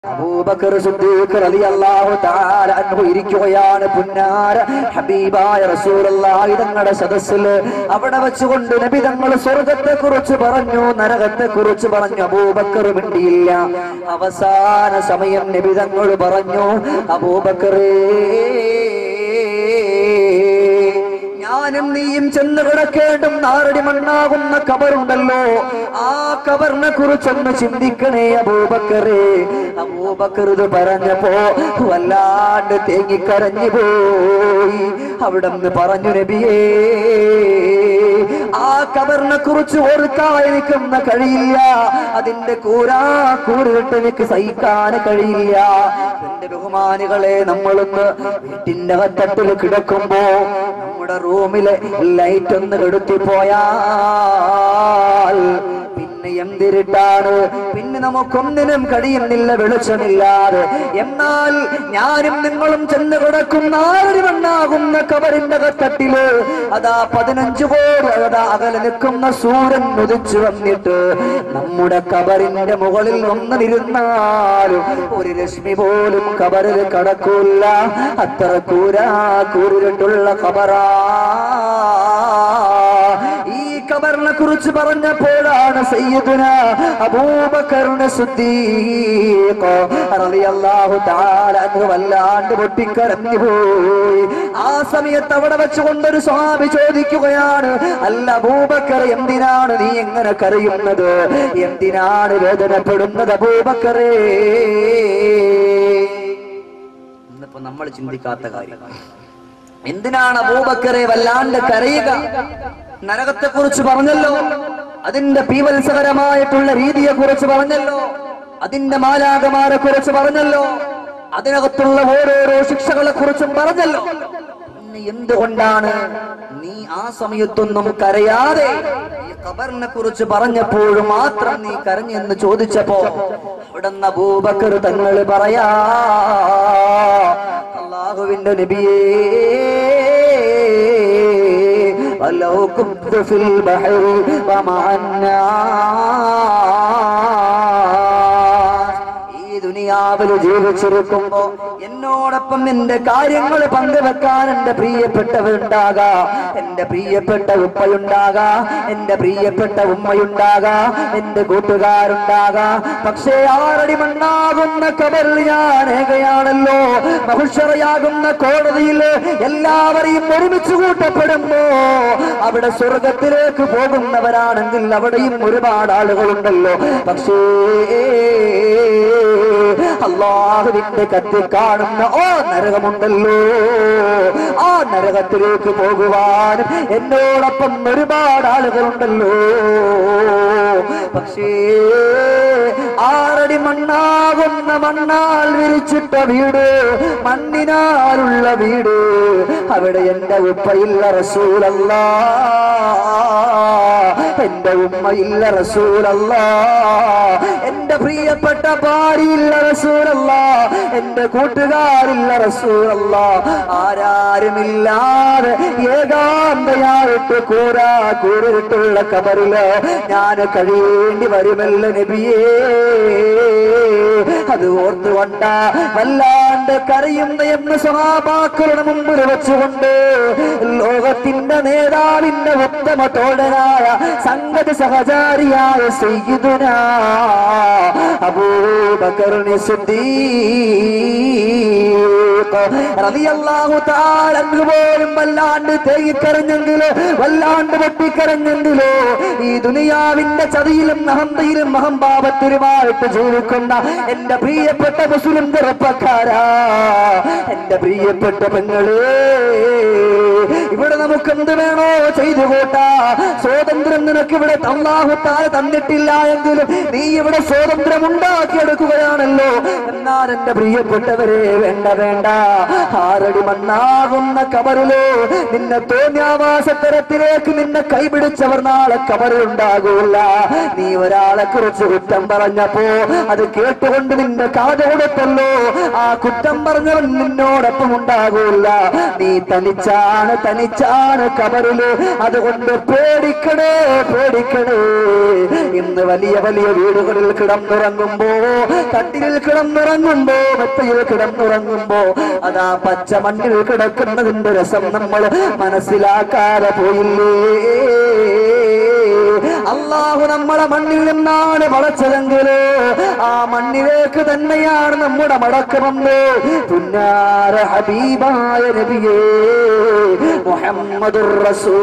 അബൂബക്കർ സിദ്ദീഖ് റളിയല്ലാഹു തആല അൻഹു ഇരിക്കുകയാണ് പുന്നാര ഹബീബായ റസൂലുള്ളാഹി തങ്ങളുടെ സദസ്സിൽ അവിടെ വെച്ചുകൊണ്ട് നബി തങ്ങൾ സ്വർഗത്തെ കുറിച്ച് പറഞ്ഞു നരകത്തെ കുറിച്ച് പറഞ്ഞു അബൂബക്കർ മിണ്ടിയില്ല അവസാന സമയം നബി തങ്ങൾ പറഞ്ഞു അബൂബക്കറേ ഞാനും നീയും ചെന്ന് കിടക്കേണ്ടും നാരടി മണ്ണാകുന്ന കബറുണ്ടല്ലോ ആ കബറിനെ കുറിച്ചൊന്ന് ചിന്തിക്കണേ അബൂബക്കറേ അബൂബക്കർ ഇത് പറഞ്ഞപ്പോ വല്ലാണ്ട് തേങ്ങിക്കരഞ്ഞു പോയി അവിടെ നിന്ന് പറഞ്ഞു നബിയേ ആ കബറിനെ കുറിച്ച് ഓർക്കാൻ എനിക്കൊന്ന് കഴിയില്ല അതിന്റെ കൂരാ കൂരിട്ട് എനിക്ക് സഹിക്കാൻ കഴിയില്ല എന്റെ ബഹുമാനികളെ നമ്മളൊന്ന് വീട്ടിന്റെ അകത്തട്ടിൽ കിടക്കുമ്പോ നമ്മുടെ റൂമിലെ ലൈറ്റ് ഒന്ന് കെടുത്തി പോയാൽ പിന്നെ എന്തിരിട്ടാണ് പിന്നെ നമുക്കൊന്നിനും കഴിയുന്നില്ല വെളിച്ചമില്ലാതെ എന്നാൽ ഞാനും നിങ്ങളും ചെന്ന് കിടക്കുന്ന ആറ് മണ്ണാകുന്ന കബറിന്റെ കത്തട്ടില് അതാ പതിനഞ്ച് കോടി അതാ അകലെ നിൽക്കുന്ന സൂര്യൻ ഉദിച്ചു വന്നിട്ട് നമ്മുടെ കബറിന്റെ മുകളിൽ ഒന്നിരുന്നാലും ഒരു രശ്മി പോലും കബറിൽ കടക്കൂല അത്ര കൂരാ കൂരിട്ടുള്ള കബറാ ഈ കബറിനെ കുറിച്ച് പറഞ്ഞപ്പോഴാണ് സയ്യിദുന അബൂബക്കറിന് സിദ്ദീഖ് റളിയല്ലാഹു തആല അൻഹു വല്ലാണ്ട് പൊട്ടിക്കരഞ്ഞു പോയി ആ സമയത്ത് അവിടെ വെച്ചുകൊണ്ടൊരു സ്വാമി ചോദിക്കുകയാണ് അല്ല അബൂബക്കർ എന്തിനാണ് നീ എങ്ങനെ കരയുന്നത് എന്തിനാണ് വേദനപ്പെടുന്നത് അബൂബക്കറേ ഇന്നിപ്പോ നമ്മൾ ചിന്തിക്കാത്ത കാര്യം എന്തിനാണ് അബൂബക്കറെ വല്ലാണ്ട് കരയുക നരകത്തെ കുറിച്ച് പറഞ്ഞല്ലോ അതിന്റെ പീവത്സകരമായിട്ടുള്ള രീതിയെ കുറിച്ച് പറഞ്ഞല്ലോ അതിന്റെ മാലാകമാരെ കുറിച്ച് പറഞ്ഞല്ലോ അതിനകത്തുള്ള ഓരോരോ ശിക്ഷകളെ കുറിച്ചും പറഞ്ഞല്ലോ പിന്നെ എന്തുകൊണ്ടാണ് നീ ആ സമയത്തൊന്നും കരയാതെ ഈ ഖബറിനെ കുറിച്ച് പറഞ്ഞപ്പോഴും മാത്രം നീ കരഞ്ഞെന്ന് ചോദിച്ചപ്പോ അവിടെ അബൂബക്കർ തങ്ങൾ പറയാ അള്ളാഹുവിന്റെ നബിയേ ولو كنت في البحر ومع الناس ഈ ദുനിയാവിൽ ജീവിച്ചിരിക്കുമ്പോ എന്നോടൊപ്പം എന്റെ കാര്യങ്ങൾ പങ്കുവെക്കാൻ എന്റെ പ്രിയപ്പെട്ടവരുണ്ടാകാ എന്റെ പ്രിയപ്പെട്ട ഉപ്പയുണ്ടാകാ എന്റെ പ്രിയപ്പെട്ട ഉമ്മയുണ്ടാകാ എന്റെ കൂട്ടുകാരുണ്ടാകാ പക്ഷേ ആറടി മണ്ണാകുന്ന കബറിൽ ഞാൻ ഏകയാണല്ലോ ബഹുഷറയാകുന്ന കോടതിയിൽ എല്ലാവരെയും ഒരുമിച്ച് കൂട്ടപ്പെടുമ്പോ അവിടെ സ്വർഗത്തിലേക്ക് പോകുന്നവരാണെങ്കിൽ അവിടെയും ഒരുപാട് ആളുകളുണ്ടല്ലോ പക്ഷേ അള്ളാഹുവിന്റെ കത്തി കാണുന്ന ഓ നരകമുണ്ടല്ലോ ആ നരകത്തിലേക്ക് പോകുവാൻ എന്നോടൊപ്പം ഒരുപാട് ആളുകളുണ്ടല്ലോ പക്ഷേ ആറടി മണ്ണാകുന്ന മണ്ണാൽ വിരിച്ചിട്ട വീട് മണ്ണിനാലുള്ള വീട് അവിടെ എന്റെ ഉപ്പയില്ല റസൂലല്ല എന്റെ ഉമ്മയില്ല റസൂലല്ല എന്റെ പ്രിയപ്പെട്ട ഭാര്യയില്ല റസൂലല്ല എന്റെ കൂട്ടുകാരില്ല റസൂലല്ല ആരാരുമില്ലാതെ ഏകാന്തയായിട്ട് കൂരാ കൂരിട്ടുള്ള കബറില് ഞാൻ കഴിയേണ്ടി വരുമല്ലോ നബിയേ അത് ഓർത്തുകൊണ്ട വല്ലാണ്ട് കരയുന്ന എന്ന് സഹാബാക്കളുടെ മുമ്പിൽ വെച്ചുകൊണ്ട് ലോകത്തിന്റെ നേതാവിന്റെ ഉത്തമ തോഴനായ സംഗതി സഹചാരിയായ സയ്യിദുന അബൂബക്കറിനെ റളിയല്ലാഹു തആല അൻഹു പോലും വല്ലാണ്ട് തേങ്ങിക്കരഞ്ഞെങ്കിലോ വല്ലാണ്ട് പൊട്ടിക്കരഞ്ഞെങ്കിലോ ഈ ദുനിയാവിന്റെ ചതിയിലും അഹന്തയിലും അഹംഭാവത്തിലുമായിട്ട് ജീവിക്കുന്ന എന്റെ പ്രിയപ്പെട്ട മുസ്ലിം ചെറുപ്പക്കാരാ എന്റെ പ്രിയപ്പെട്ട പെങ്ങളേ ഇവിടെ നമുക്ക് എന്ത് വേണോ ചെയ്തു കൂട്ടാ സ്വാതന്ത്ര്യം നിനക്ക് ഇവിടെ അള്ളാഹുത്താൽ തന്നിട്ടില്ല എങ്കിലും നീ ഇവിടെ സ്വാതന്ത്ര്യം ഉണ്ടാക്കിയെടുക്കുകയാണല്ലോ എന്നാൽ എന്റെ പ്രിയപ്പെട്ടവരെ വേണ്ട വേണ്ട ആറടി മണ്ണാകുന്ന കബറിലോ നിന്നെ തോന്നിയാവാസത്തരത്തിലേക്ക് നിന്നെ കൈപിടിച്ചവർ നാളെ കബറിലുണ്ടാകൂല നീ ഒരാളെ കുറിച്ച് കുറ്റം പറഞ്ഞപ്പോ അത് കേട്ടുകൊണ്ട് നിന്റെ കാതോടൊപ്പല്ലോ ആ കുറ്റം പറഞ്ഞവൻ നിന്നോടൊപ്പം ഉണ്ടാകൂല നീ തനിച്ചാണ് തനി തനിച്ചാണ് കബറില് അതുകൊണ്ട് പേടിക്കണേ പേടിക്കണേ ഇന്ന് വലിയ വലിയ വീടുകളിൽ കിടന്നുറങ്ങുമ്പോ കട്ടിലിൽ കിടന്നുറങ്ങുമ്പോ മെത്തയിൽ കിടന്നുറങ്ങുമ്പോ അതാ പച്ച മണ്ണിൽ കിടക്കുന്നതിന്റെ രസം നമ്മൾ മനസ്സിലാക്കാതെ പോയില്ലേ അള്ളാഹു നമ്മളെ മണ്ണിൽ നിന്നാണ് വളച്ചതെങ്കില് ആ മണ്ണിലേക്ക് തന്നെയാണ് നമ്മുടെ മടക്കമെന്ന് പുന്നാര ഹബീബായ നബിയേ മുഹമ്മദുർ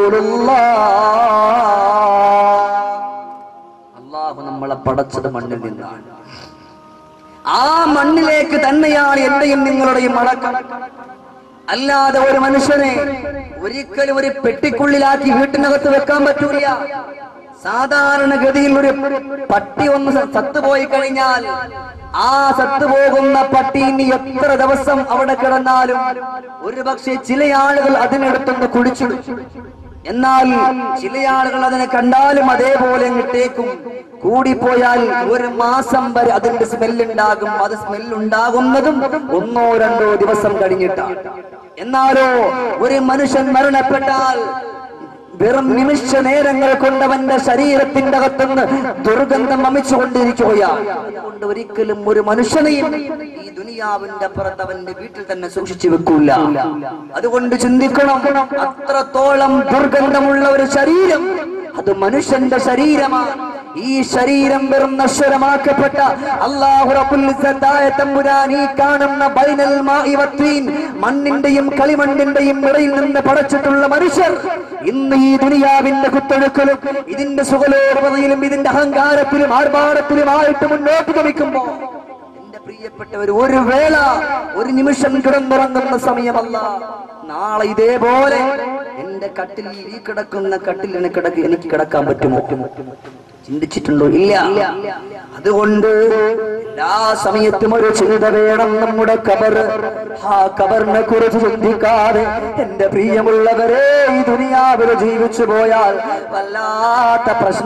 റസൂലുള്ളാഹ് അള്ളാഹു നമ്മളെ പടച്ചത് മണ്ണിൽ നിന്നാണ് ആ മണ്ണിലേക്ക് തന്നെയാണ് എന്റെയും നിങ്ങളുടെയും മടക്കം അല്ലാതെ ഒരു മനുഷ്യനെ ഒരിക്കലും ഒരു പെട്ടിക്കുള്ളിലാക്കി വീട്ടിനകത്ത് വെക്കാൻ പറ്റൂല സാധാരണഗതിയിൽ ഒരു പട്ടി ഒന്ന് സ- ചത്തുപോയി കഴിഞ്ഞാൽ ആ ചത്തുപോകുന്ന പട്ടി ഇനി എത്ര ദിവസം അവിടെ കിടന്നാലും ഒരു പക്ഷേ ചില ആളുകൾ അതിനടുത്തൊന്ന് കുടിച്ചിടും എന്നാൽ ചില ആളുകൾ അതിനെ കണ്ടാലും അതേപോലെ ഇട്ടേക്കും കൂടിപ്പോയാൽ ഒരു മാസം വരെ അതിന്റെ സ്മെല്ലുണ്ടാകും അത് സ്മെല്ലുണ്ടാകുന്നതും ഒന്നോ രണ്ടോ ദിവസം കഴിഞ്ഞിട്ടാണ് എന്നാലോ ഒരു മനുഷ്യൻ മരണപ്പെട്ടാൽ വെറും നിമിഷ നേരങ്ങൾ കൊണ്ട് അവന്റെ ശരീരത്തിന്റെ അകത്തുനിന്ന് ദുർഗന്ധം അമിച്ചുകൊണ്ടിരിക്കുകയാണ് അതുകൊണ്ട് ഒരിക്കലും ഒരു മനുഷ്യനെയും ഈ ദുനിയാവിന്റെ പുറത്ത് അവന്റെ വീട്ടിൽ തന്നെ സൂക്ഷിച്ചു വെക്കൂല അതുകൊണ്ട് ചിന്തിക്കണം അത്രത്തോളം ദുർഗന്ധമുള്ള ഒരു ശരീരം അത് മനുഷ്യന്റെ ശരീരമാണ് ഈ ശരീരം വെറും നശ്വരമാക്കപ്പെട്ട അള്ളാഹു റബ്ബുൽ ഇസ്സത്തായ തമ്പുരാൻ ഈ കാണുന്ന ബൈനൽ മാഇ വത്തീൻ മണ്ണിന്റെയും കളിമണ്ണിന്റെയും ഇടയിൽ നിന്ന് പടച്ചിട്ടുള്ള മനുഷ്യർ ഇന്ന് ഈ ദുനിയാവിന്റെ കുത്തൊഴുക്കലും ഇതിന്റെ സുഖലോപതയിലും ഇതിന്റെ അഹങ്കാരത്തിലും ആർഭാടത്തിലുമായിട്ട് മുന്നോട്ട് ഗമിക്കുമ്പോ എന്റെ പ്രിയപ്പെട്ടവർ ഒരു വേള ഒരു നിമിഷം കിടന്നുറങ്ങുന്ന സമയമല്ല നാളെ ഇതേപോലെ എന്റെ കട്ടിൽ ഈ കിടക്കുന്ന കട്ടിൽ എനിക്ക് കിടക്ക് എനിക്ക് കിടക്കാൻ പറ്റുമോ ചിന്തിച്ചിട്ടുണ്ടോ ഇല്ല അതുകൊണ്ട് എല്ലാ സമയത്തും ഒരു ചിന്ത വേണം നമ്മുടെ കബർ ആ കബറിനെ കുറിച്ച് ചിന്തിക്കാതെ എന്റെ പ്രിയമുള്ളവരെ ഈ ദുനിയാവിൽ ജീവിച്ചു പോയാൽ വല്ലാത്ത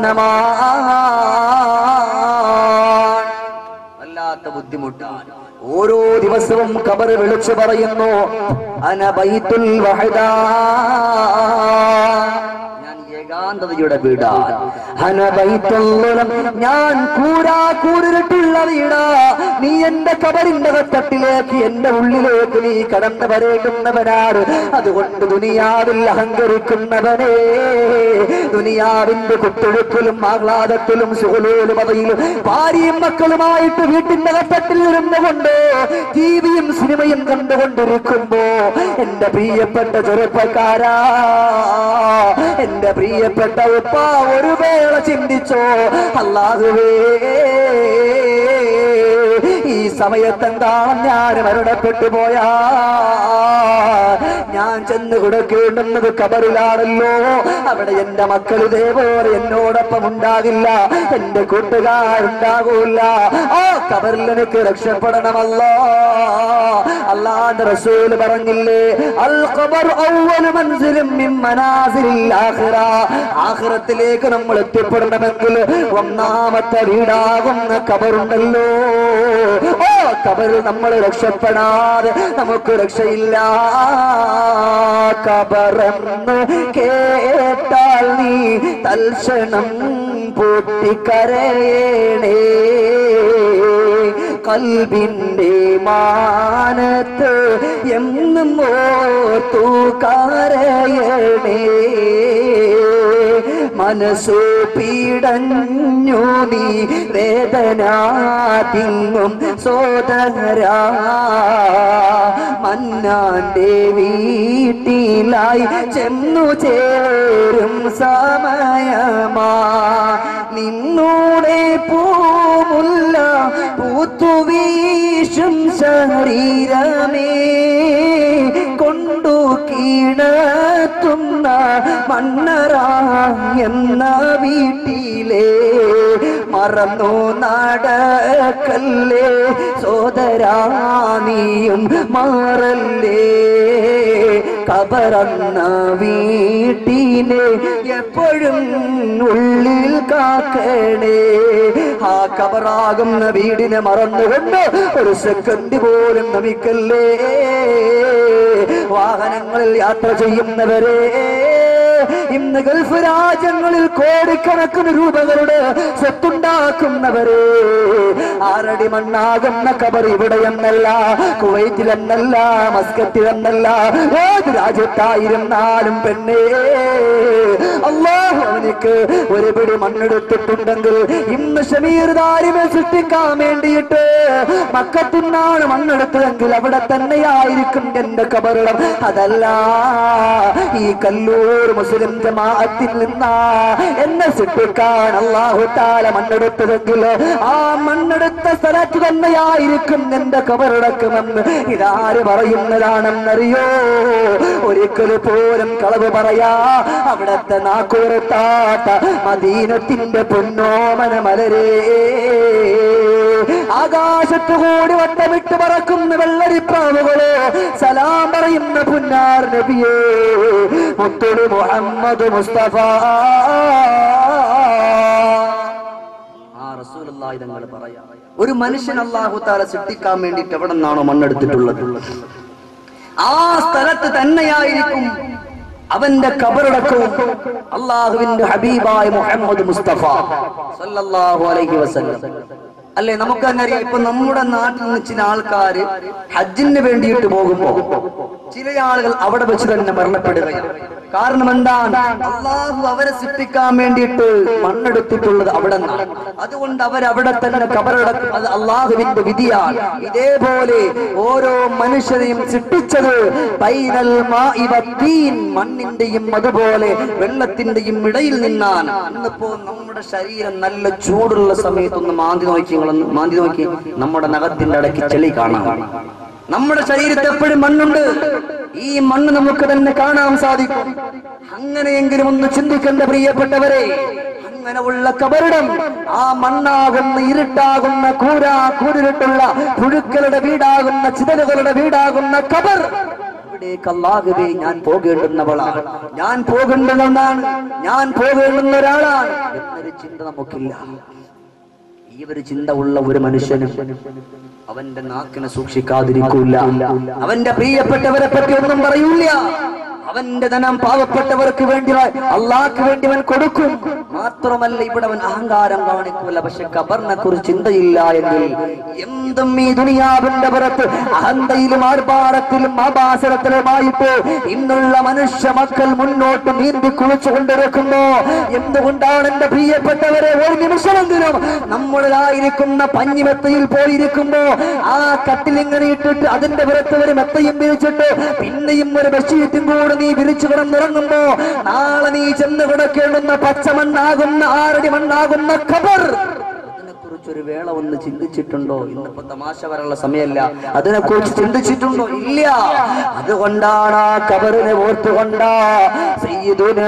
പ്രശ്നമാണ് വല്ലാത്ത ബുദ്ധിമുട്ടാണ് ഓരോ ദിവസവും കബർ വിളിച്ചു പറയുന്നു അനബൈത്തുൽ വഹദാ ഞാൻ ഏകാന്തതയുടെ വീടാണ് അനബൈത്തുള്ളുലം ഞാൻ കൂരാ കൂരിട്ടുള്ള വീടാ നീ എന്റെ കബറിന്റെ തട്ടിലേക്ക് എന്റെ ഉള്ളിലേക്ക് നീ കടന്നു വരേണ്ടുന്നവനാണ് അതുകൊണ്ട് ദുനിയാവിൽ അഹങ്കരിക്കുന്നവനേ ദുനിയാവിന്റെ കുത്തൊഴുക്കിലും ആഹ്ലാദത്തിലും സുഖലോലും അതയിലും ഭാര്യയും മക്കളുമായിട്ട് വീട്ടിന്റെ തട്ടിൽ ഇരുന്നുകൊണ്ട് ടിവിയും സിനിമയും കണ്ടുകൊണ്ടിരിക്കുമ്പോ എന്റെ പ്രിയപ്പെട്ട ചെറുപ്പക്കാരാ എന്റെ പ്രിയപ്പെട്ട ഉപ്പ ഒരു വേള ചിന്തിച്ചോ അല്ലാഹുവേ ഈ സമയത്തെന്താണ് ഞാൻ മരണപ്പെട്ടു പോയാ ഞാൻ ചെന്ന് കൊടുക്കേണ്ടുന്നത് കബറിലാണല്ലോ അവിടെ എന്റെ മക്കൾ ഇതേപോലെ എന്നോടൊപ്പം ഉണ്ടാകില്ല എന്റെ കൂട്ടുകാരുണ്ടാകൂല ആ കബറിൽ എനിക്ക് രക്ഷപ്പെടണമല്ലോ അല്ലാന്റെ റസൂല് പറഞ്ഞില്ലേ അൽ ഖബർ അവ്വലു മൻസിലും മിൻ മനാസിലിൽ ആഖിറ ആഖിറത്തിലേക്ക് നമ്മൾ എത്തിപ്പെടണമെങ്കിൽ ഒന്നാമത്തെ വീടാകുന്ന കബറുണ്ടല്ലോ ഓ കബറിൽ നമ്മൾ രക്ഷപ്പെടാതെ നമുക്ക് രക്ഷയില്ല കബറെന്ന് കേട്ടാൽ നീ തൽക്ഷണം പൊട്ടിക്കരയണേ കൽബിന്റെ മാനത്ത് എന്നും ഓർത്തു കരയണേ മനസ്സു പീടഞ്ഞു നീ വേദന തിങ്ങും സോദരാ മന്നാന്റെ വീട്ടിലായി ചെന്നു ചേരും സമയമാ നിന്നൂടെ പൂമുല്ല പൂത്തുവീശും ശരീരമേ കൊണ്ടു കീണത്തുന്ന മണ്ണറ എന്ന വീട്ടിലെ മറന്നു നടക്കല്ലേ സോദരാ നീയും മാറല്ലേ കബറന്ന വീട്ടിനെ എപ്പോഴും ഉള്ളിൽ കാക്കണേ ആ കബറാകുന്ന വീടിനെ മറന്നുകൊണ്ട് ഒരു സെക്കൻഡ് പോലും നമിക്കല്ലേ വാഹനങ്ങളിൽ യാത്ര ചെയ്യുന്നവരെ ഇന്ന് ഗൾഫ് രാജ്യങ്ങളിൽ കോടിക്കണക്കിന് രൂപകളുടെ സ്വത്തുണ്ടാക്കുന്നവരെ ആറടി മണ്ണാകുന്ന കബർ ഇവിടെ എന്നല്ല കുവൈറ്റിൽ എന്നല്ല മസ്കറ്റിൽ എന്നല്ല ഏത് രാജ്യത്തായിരുന്നാലും പെണ്ണേ അള്ളാഹു അവനിക്ക് ഒരു പിടി മണ്ണെടുത്തിട്ടുണ്ടെങ്കിൽ ഇന്ന് ഷമീർ ദാരിമെ സൃഷ്ടിക്കാൻ വേണ്ടിയിട്ട് മക്കത്തുനിന്നാണ് മണ്ണെടുത്തതെങ്കിൽ അവിടെ തന്നെയായിരിക്കും എന്റെ കബറിടം അതല്ല ഈ കല്ലൂർ മുസ്ലിം ജമാഅത്തിൽ നിന്നാ എന്നെ സൃഷ്ടിക്കാൻ അള്ളാഹു താല മണ്ണെടുത്തതെങ്കിൽ ആ മണ്ണെടുത്ത സ്ഥലത്ത് തന്നെയായിരിക്കും എന്റെ കബറടക്കുമെന്ന് ഇതാര് പറയുന്നതാണെന്നറിയോ ഒരിക്കൽ പോലും കളവ് പറയാ അവിടത്തെ നാക്കൂറത്താത്ത മദീനത്തിന്റെ പൊന്നോമന മലരേ ആകാശത്ത് കൂടി വട്ടമിട്ട് പറക്കുന്ന വെള്ളരിപ്രാവുകളോ സലാം പറയുന്ന പുന്നാർ നബിയേ മുത്തുളി മുഹമ്മദ് മുസ്തഫ ആ റസൂലുള്ളാഹി തങ്ങൾ പറയാം ഒരു മനുഷ്യൻ അള്ളാഹു താല സൃഷ്ടിക്കാൻ വേണ്ടിയിട്ട് എവിടെ നിന്നാണോ മണ്ണെടുത്തിട്ടുള്ളത് ആ സ്ഥലത്ത് തന്നെയായിരിക്കും അവന്റെ കബറടക്കവും അള്ളാഹുവിന്റെ ഹബീബായ മുഹമ്മദ് മുസ്തഫ സല്ലല്ലാഹു അലൈഹി വസല്ലം അല്ലെ നമുക്ക് തന്നെ അറിയാം ഇപ്പൊ നമ്മുടെ നാട്ടിൽ നിന്ന് ചില ആൾക്കാര് ഹജ്ജിന് വേണ്ടിയിട്ട് പോകുമ്പോ ചില ആളുകൾ അവിടെ വെച്ച് തന്നെ മരണപ്പെടുകയാണ് കാരണം എന്താണ് അള്ളാഹു അവരെ സൃഷ്ടിക്കാൻ വേണ്ടിയിട്ട് മണ്ണെടുത്തിട്ടുള്ളത് അവിടെ നിന്നാണ് അതുകൊണ്ട് അവരവിടെ തന്നെ കബറടക്കും അത് അള്ളാഹുവിന്റെ വിധിയാണ് ഇതേപോലെ ഓരോ മനുഷ്യരെയും സൃഷ്ടിച്ചത് ബൈനൽ മാഇ വത്തീൻ, മണ്ണിന്റെയും അതുപോലെ വെള്ളത്തിന്റെയും ഇടയിൽ നിന്നാണ് ഇന്നിപ്പോ നമ്മുടെ ശരീരം നല്ല ചൂടുള്ള സമയത്തൊന്ന് മാന്തി നോക്കി നിങ്ങളൊന്ന് മാന്തി നോക്കി നമ്മുടെ നഖത്തിന്റെ ഇടയ്ക്ക് ചെളി കാണാം നമ്മുടെ ശരീരത്തിൽ എപ്പോഴും മണ്ണുണ്ട് ഈ മണ്ണ് നമുക്ക് തന്നെ കാണാൻ സാധിക്കും അങ്ങനെയെങ്കിലും ഒന്ന് ചിന്തിക്കേണ്ട പ്രിയപ്പെട്ടവരെ അങ്ങനെ ഉള്ള കബറിടം ആ മണ്ണാകുന്ന ഇരുട്ടാകുന്ന കൂരാ കൂരിട്ടുള്ള പുഴുക്കളുടെ വീടാകുന്ന ചിതലുകളുടെ വീടാകുന്ന കബർ അവിടേക്ക് അല്ലാഹുവേ ഞാൻ പോകേണ്ടുന്നവളാണ് ഞാൻ പോകേണ്ടുന്നതാണ് ഞാൻ പോകേണ്ടുന്ന ഒരാളാണ് എന്നൊരു ചിന്ത നമുക്കില്ല ഈ ഒരു ചിന്ത ഉള്ള ഒരു മനുഷ്യനും അവന്റെ നാക്കിനെ സൂക്ഷിക്കാതിരിക്കൂല അവന്റെ പ്രിയപ്പെട്ടവരെ പറ്റി ഒന്നും പറയൂല അവന്റെ ധനം പാവപ്പെട്ടവർക്ക് വേണ്ടി അള്ളാഹ്ക്ക് വേണ്ടി അവൻ കൊടുക്കും മാത്രമല്ല ഇവിടെ അവൻ അഹങ്കാരം കാണിക്കൂല പക്ഷെ കബറിനെ കുറിച്ച് ചിന്തയില്ല എങ്കിൽ എന്തും ഈ ദുനിയാവിന്റെ പുറത്ത് അഹന്തയിലും ആർഭാടത്തിലും ആഭാസരത്തിലുമായിട്ട് ഇന്നുള്ള മനുഷ്യ മക്കൾ മുന്നോട്ട് നീന്തി കുളിച്ചു കൊണ്ടിരിക്കുന്നു എന്തുകൊണ്ടാണ് എന്റെ പ്രിയപ്പെട്ടവരെ ഒരു നിമിഷമെങ്കിലും നമ്മളിലായിരിക്കുന്ന പഞ്ഞിമെത്തയിൽ പോയിരിക്കുമ്പോ ആ കട്ടിലിങ്ങനെ ഇട്ടിട്ട് അതിന്റെ പുറത്ത് ഒരു മെത്തയും വിരിച്ചിട്ട് പിന്നെയും ഒരു ബെഡ്ഷീറ്റും കൂടെ നീ വിരിച്ചു കിടന്നിറങ്ങുമ്പോ നാളെ നീ ചെന്ന് കിടക്കേണ്ടുന്ന പച്ചമണ്ണാകുന്ന ആറടി മണ്ണാകുന്ന ഖബർ അതിനെക്കുറിച്ച് ഒരു വേള ഒന്ന് ചിന്തിച്ചിട്ടുണ്ടോ ഇന്നിപ്പോ തമാശ വരാനുള്ള സമയമല്ല അതിനെക്കുറിച്ച് ചിന്തിച്ചിട്ടുണ്ടോ ഇല്ല അതുകൊണ്ടാണ് ആ കബറിനെ ഓർത്തുകൊണ്ടാ സയ്യിദുനാ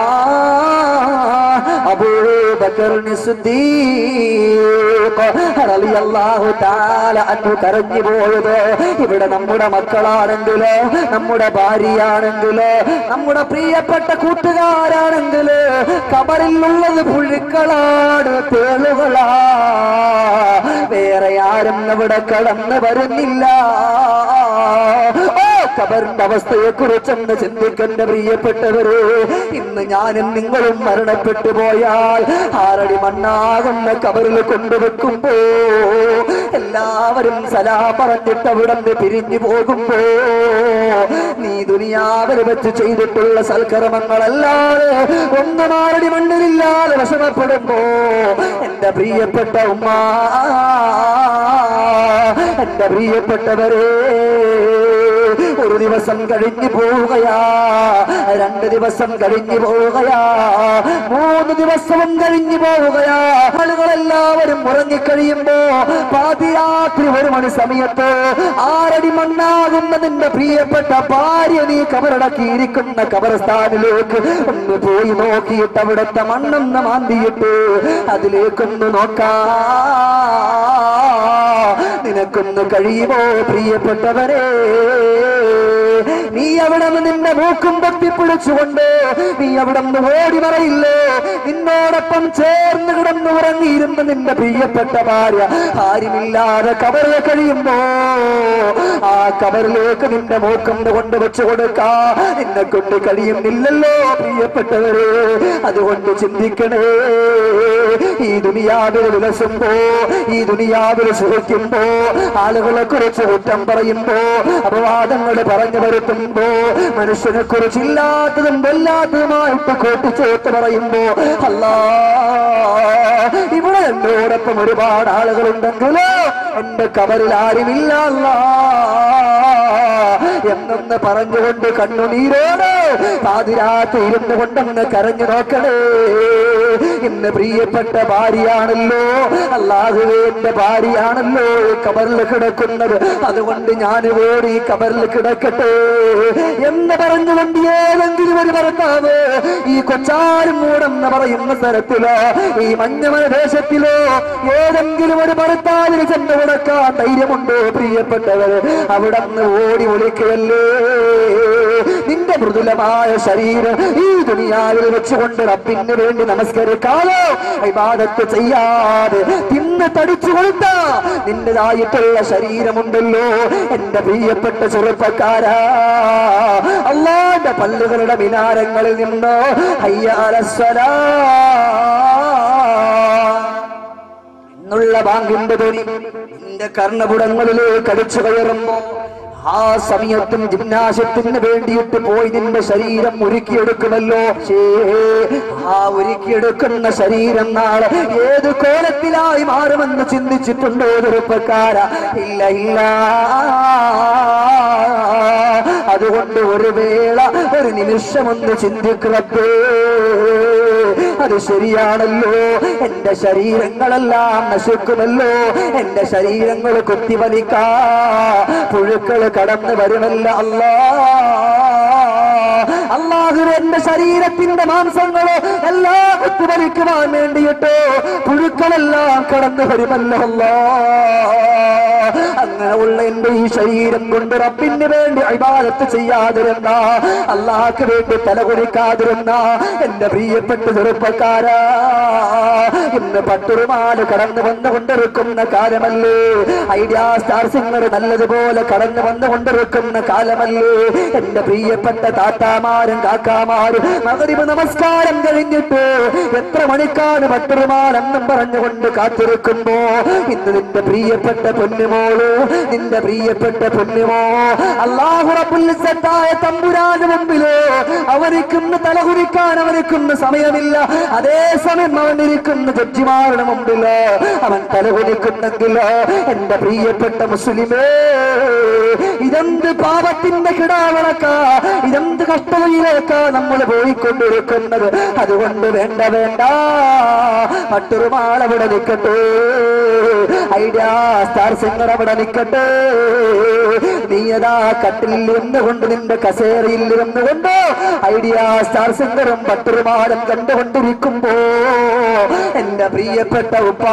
അബൂബക്കറിന് സിദ്ദീഖ് റളിയല്ലാഹു തആല അൻഹു കരഞ്ഞു പോയത് ഇവിടെ നമ്മുടെ മക്കളാണെങ്കിലോ നമ്മുടെ ഭാര്യയാണെങ്കിലോ നമ്മുടെ പ്രിയപ്പെട്ട കൂട്ടുകാരാണെങ്കില് കബറിലുള്ളത് പുഴുക്കളാണ് തേളുകളാ വേറെ ആരും അവിടെ കടന്നു വരുന്നില്ല ഓ കബറിന്റെ അവസ്ഥയെ കുറിച്ചൊന്ന് ചിന്തിക്കേണ്ട പ്രിയപ്പെട്ടവര് ഇന്ന് ഞാനും നിങ്ങളും മരണപ്പെട്ടു പോയാൽ ആറടി മണ്ണാകുന്ന കബറിൽ കൊണ്ടുവെക്കുമ്പോ എല്ലാവരും സലാം പറഞ്ഞിട്ട് അവിടെ നിന്ന് പിരിഞ്ഞു പോകുമ്പോ നീ ദുനിയാവിൽ വെച്ച് ചെയ്തിട്ടുള്ള സൽക്കർമ്മങ്ങളല്ലാതെ ഒന്നും ആറടി മണ്ണിലില്ലാതെ വിഷമപ്പെടുമ്പോ എന്റെ പ്രിയപ്പെട്ട ഉമ്മ എന്റെ പ്രിയപ്പെട്ടവരെ ഒരു ദിവസം കഴിഞ്ഞു പോവുകയാ രണ്ട് ദിവസം കഴിഞ്ഞു പോവുകയാ മൂന്ന് ദിവസവും കഴിഞ്ഞു പോവുകയാ ആളുകളെല്ലാവരും ഉറങ്ങിക്കഴിയുമ്പോ പാതിരാത്രി ഒരു മണി സമയത്ത് ആറടി മണ്ണാകുന്ന നിന്റെ പ്രിയപ്പെട്ട ഭാര്യ നീ കബറടക്കിയിരിക്കുന്ന കബറസ്ഥാനിലേക്ക് ഒന്ന് പോയി നോക്കിയിട്ട് അവിടുത്തെ മണ്ണൊന്ന് മാന്തിയിട്ട് അതിലേക്കൊന്ന് നോക്കാ നിനക്കൊന്ന് കഴിയുമോ പ്രിയപ്പെട്ടവരെ നീ അവിടെ നിന്ന് നിന്റെ മൂക്കും പൊത്തിപ്പിടിച്ചുകൊണ്ട് നീ അവിടെ നിന്ന് ഓടി പറയില്ലേ നിന്നോടൊപ്പം ചേർന്ന് കിടന്ന് ഉറങ്ങിയിരുന്ന നിന്റെ പ്രിയപ്പെട്ട ഭാര്യ ആരുമില്ലാതെ കബറിൽ കഴിയുമ്പോ ആ കബറിലേക്ക് നിന്റെ മൂക്കം കൊണ്ട് വെച്ചു കൊടുക്കാ നിന്നെ കൊണ്ട് കഴിയുന്നില്ലല്ലോ പ്രിയപ്പെട്ടവരെ അതുകൊണ്ട് ചിന്തിക്കണേ ഈ ദുനിയാവിൽ വിലസുമ്പോ ഈ ദുനിയാവിൽ സുഖിക്കുമ്പോ ആളുകളെ കുറിച്ച് കുറ്റം പറയുമ്പോ അപവാദങ്ങൾ പറഞ്ഞു വരുത്തുമ്പോ മനുഷ്യനെ കുറിച്ചില്ലാത്തതും വല്ലാത്തതുമായിട്ട് കൂട്ടിച്ചേർത്ത് പറയുമ്പോ അല്ലാ ഇവിടെ എന്നോടൊപ്പം ഒരുപാട് ആളുകളുണ്ടെങ്കിലോ എന്റെ കബറിൽ ആരുമില്ല അല്ലാ എന്നൊന്ന് പറഞ്ഞുകൊണ്ട് കണ്ണുനീരോട് പാതിരാത്ത് ഇരുന്നു കൊണ്ടൊന്ന് കരഞ്ഞു നോക്കണേ ഇന്ന് പ്രിയപ്പെട്ട ഭാര്യയാണല്ലോ അല്ലാഹുവേ എന്റെ ഭാര്യയാണല്ലോ കബറിൽ കിടക്കുന്നത് അതുകൊണ്ട് ഞാൻ ഓടി കബറിൽ കിടക്കട്ടെ എന്ന് പറഞ്ഞുകൊണ്ട് ഏതെങ്കിലും ഒരു ഭർത്താവ് ഈ കൊച്ചാരും മൂടെന്ന് പറയുന്ന സ്ഥലത്തിലോ ഈ മഞ്ഞമല ദേശത്തിലോ ഏതെങ്കിലും ഒരു ഭർത്താവിന് ചെന്ന് കിടക്കാൻ ധൈര്യമുണ്ടോ പ്രിയപ്പെട്ടവർ അവിടെ നിന്ന് ഓടി ഒളിക്കയല്ലേ നിന്റെ മൃദുലമായ ശരീരം ഈ ദുനിയാവിൽ വെച്ചുകൊണ്ട് റബ്ബിന് വേണ്ടി നമസ്കരിക്കാലോ ഇബാദത്ത് ചെയ്യാതെ തിന്ന് തടിച്ചു കൊടുത്ത നിന്റേതായിട്ടുള്ള ശരീരമുണ്ടല്ലോ എന്റെ പ്രിയപ്പെട്ട ചെറുപ്പക്കാരാ അള്ളാന്റെ പല്ലുകളുടെ മിനാരങ്ങളിൽ നിന്ന് ഹയ്യാലസ്വലാ എന്നുള്ള ബാങ്കിന്റെ തൊനി നിന്റെ കർണപുടങ്ങളിലേക്ക് അടിച്ചു കയറുമ്പോ ആ സമയത്തും ജിംനാശത്തിന് വേണ്ടിയിട്ട് പോയി നിന്റെ ശരീരം ഒരുക്കിയെടുക്കുമല്ലോ ശേ, ആ ഒരുക്കിയെടുക്കുന്ന ശരീരം നാളെ ഏത് കോലത്തിലായി മാറുമെന്ന് ചിന്തിച്ചിട്ടുണ്ടോ ചെറുപ്പക്കാര ഇല്ല ഇല്ല അതുകൊണ്ട് ഒരു വേള ഒരു നിമിഷം ഒന്ന് ചിന്തിക്കണത്തേ അത് ശരിയാണല്ലോ എന്റെ ശരീരങ്ങളെല്ലാം നശിക്കുമല്ലോ എന്റെ ശരീരങ്ങൾ കുത്തിവലിക്കാ പുഴുക്കൾ കടന്നു വരുമല്ല അല്ലാ അള്ളാഹു എന്റെ ശരീരത്തിന്റെ മാംസങ്ങള് എല്ലാം കുത്തിവലിക്കുവാൻ വേണ്ടിയിട്ട് പുഴുക്കളെല്ലാം കടന്നു വരുമല്ലോ അല്ലാ അങ്ങനെ ഉള്ള എന്റെ ഈ ശരീരം കൊണ്ട് റബ്ബിന് വേണ്ടി അഭിമാനത്ത് ചെയ്യാതിരുന്ന അള്ളാഹ്ക്ക് വേണ്ടി തലകുടിക്കാതിരുന്ന എന്റെ പ്രിയപ്പെട്ട ചെറുപ്പക്കാരാ ഇന്ന് പട്ടുറുമാല് കടന്നു വന്നുകൊണ്ടിരിക്കുന്ന കാലമല്ലേ ഐഡിയ സ്റ്റാർ സിംഗർ നല്ലതുപോലെ കടന്നു വന്നുകൊണ്ടിരിക്കുന്ന കാലമല്ലേ എന്റെ പ്രിയപ്പെട്ട താത്താമാരും കാക്കാമാരും മകരിവ് നമസ്കാരം കഴിഞ്ഞിട്ട് എത്ര മണിക്കാണ് പട്ടുറുമാലെന്നും പറഞ്ഞുകൊണ്ട് കാത്തിരിക്കുമ്പോ ഇന്ന് നിന്റെ പ്രിയപ്പെട്ട പൊന്നുമോള് നിന്റെ പ്രിയപ്പെട്ട പൊന്നുമോ അള്ളാഹു റബ്ബുൽസത്തായ തമ്പുരാന് മുമ്പില് അവനിക്കുന്ന തലകുരിക്കാൻ അവനിക്കുന്ന സമയമില്ല അതേ സമയം അവനിരിക്കുന്ന ജഡ്ജിമാരുടെ മുമ്പില് അവൻ തലകുലിക്കുന്നെങ്കിലോ എന്റെ പ്രിയപ്പെട്ട മുസ്ലിമേ ഇതെന്ത് പാപത്തിന്റെ കിടാവണക്ക ഇതെന്ത് കഷ്ടതയിലേക്കാ നമ്മൾ പോയിക്കൊണ്ടിരിക്കുന്നത് അതുകൊണ്ട് വേണ്ട വേണ്ട പട്ടുറുമാൾ അവിടെ നിൽക്കട്ടെ ഐഡിയ സ്റ്റാർ സിംഗർ അവിടെ നിൽക്കട്ടെ നീയതാ കട്ടിൽ ഇരുന്നുകൊണ്ട് നിന്റെ കസേരയിൽ ഇരുന്നുകൊണ്ട് ഐഡിയ സ്റ്റാർ സിംഗറും പട്ടുറുമാലും കണ്ടുകൊണ്ടിരിക്കുമ്പോ എന്റെ പ്രിയപ്പെട്ട ഉപ്പാ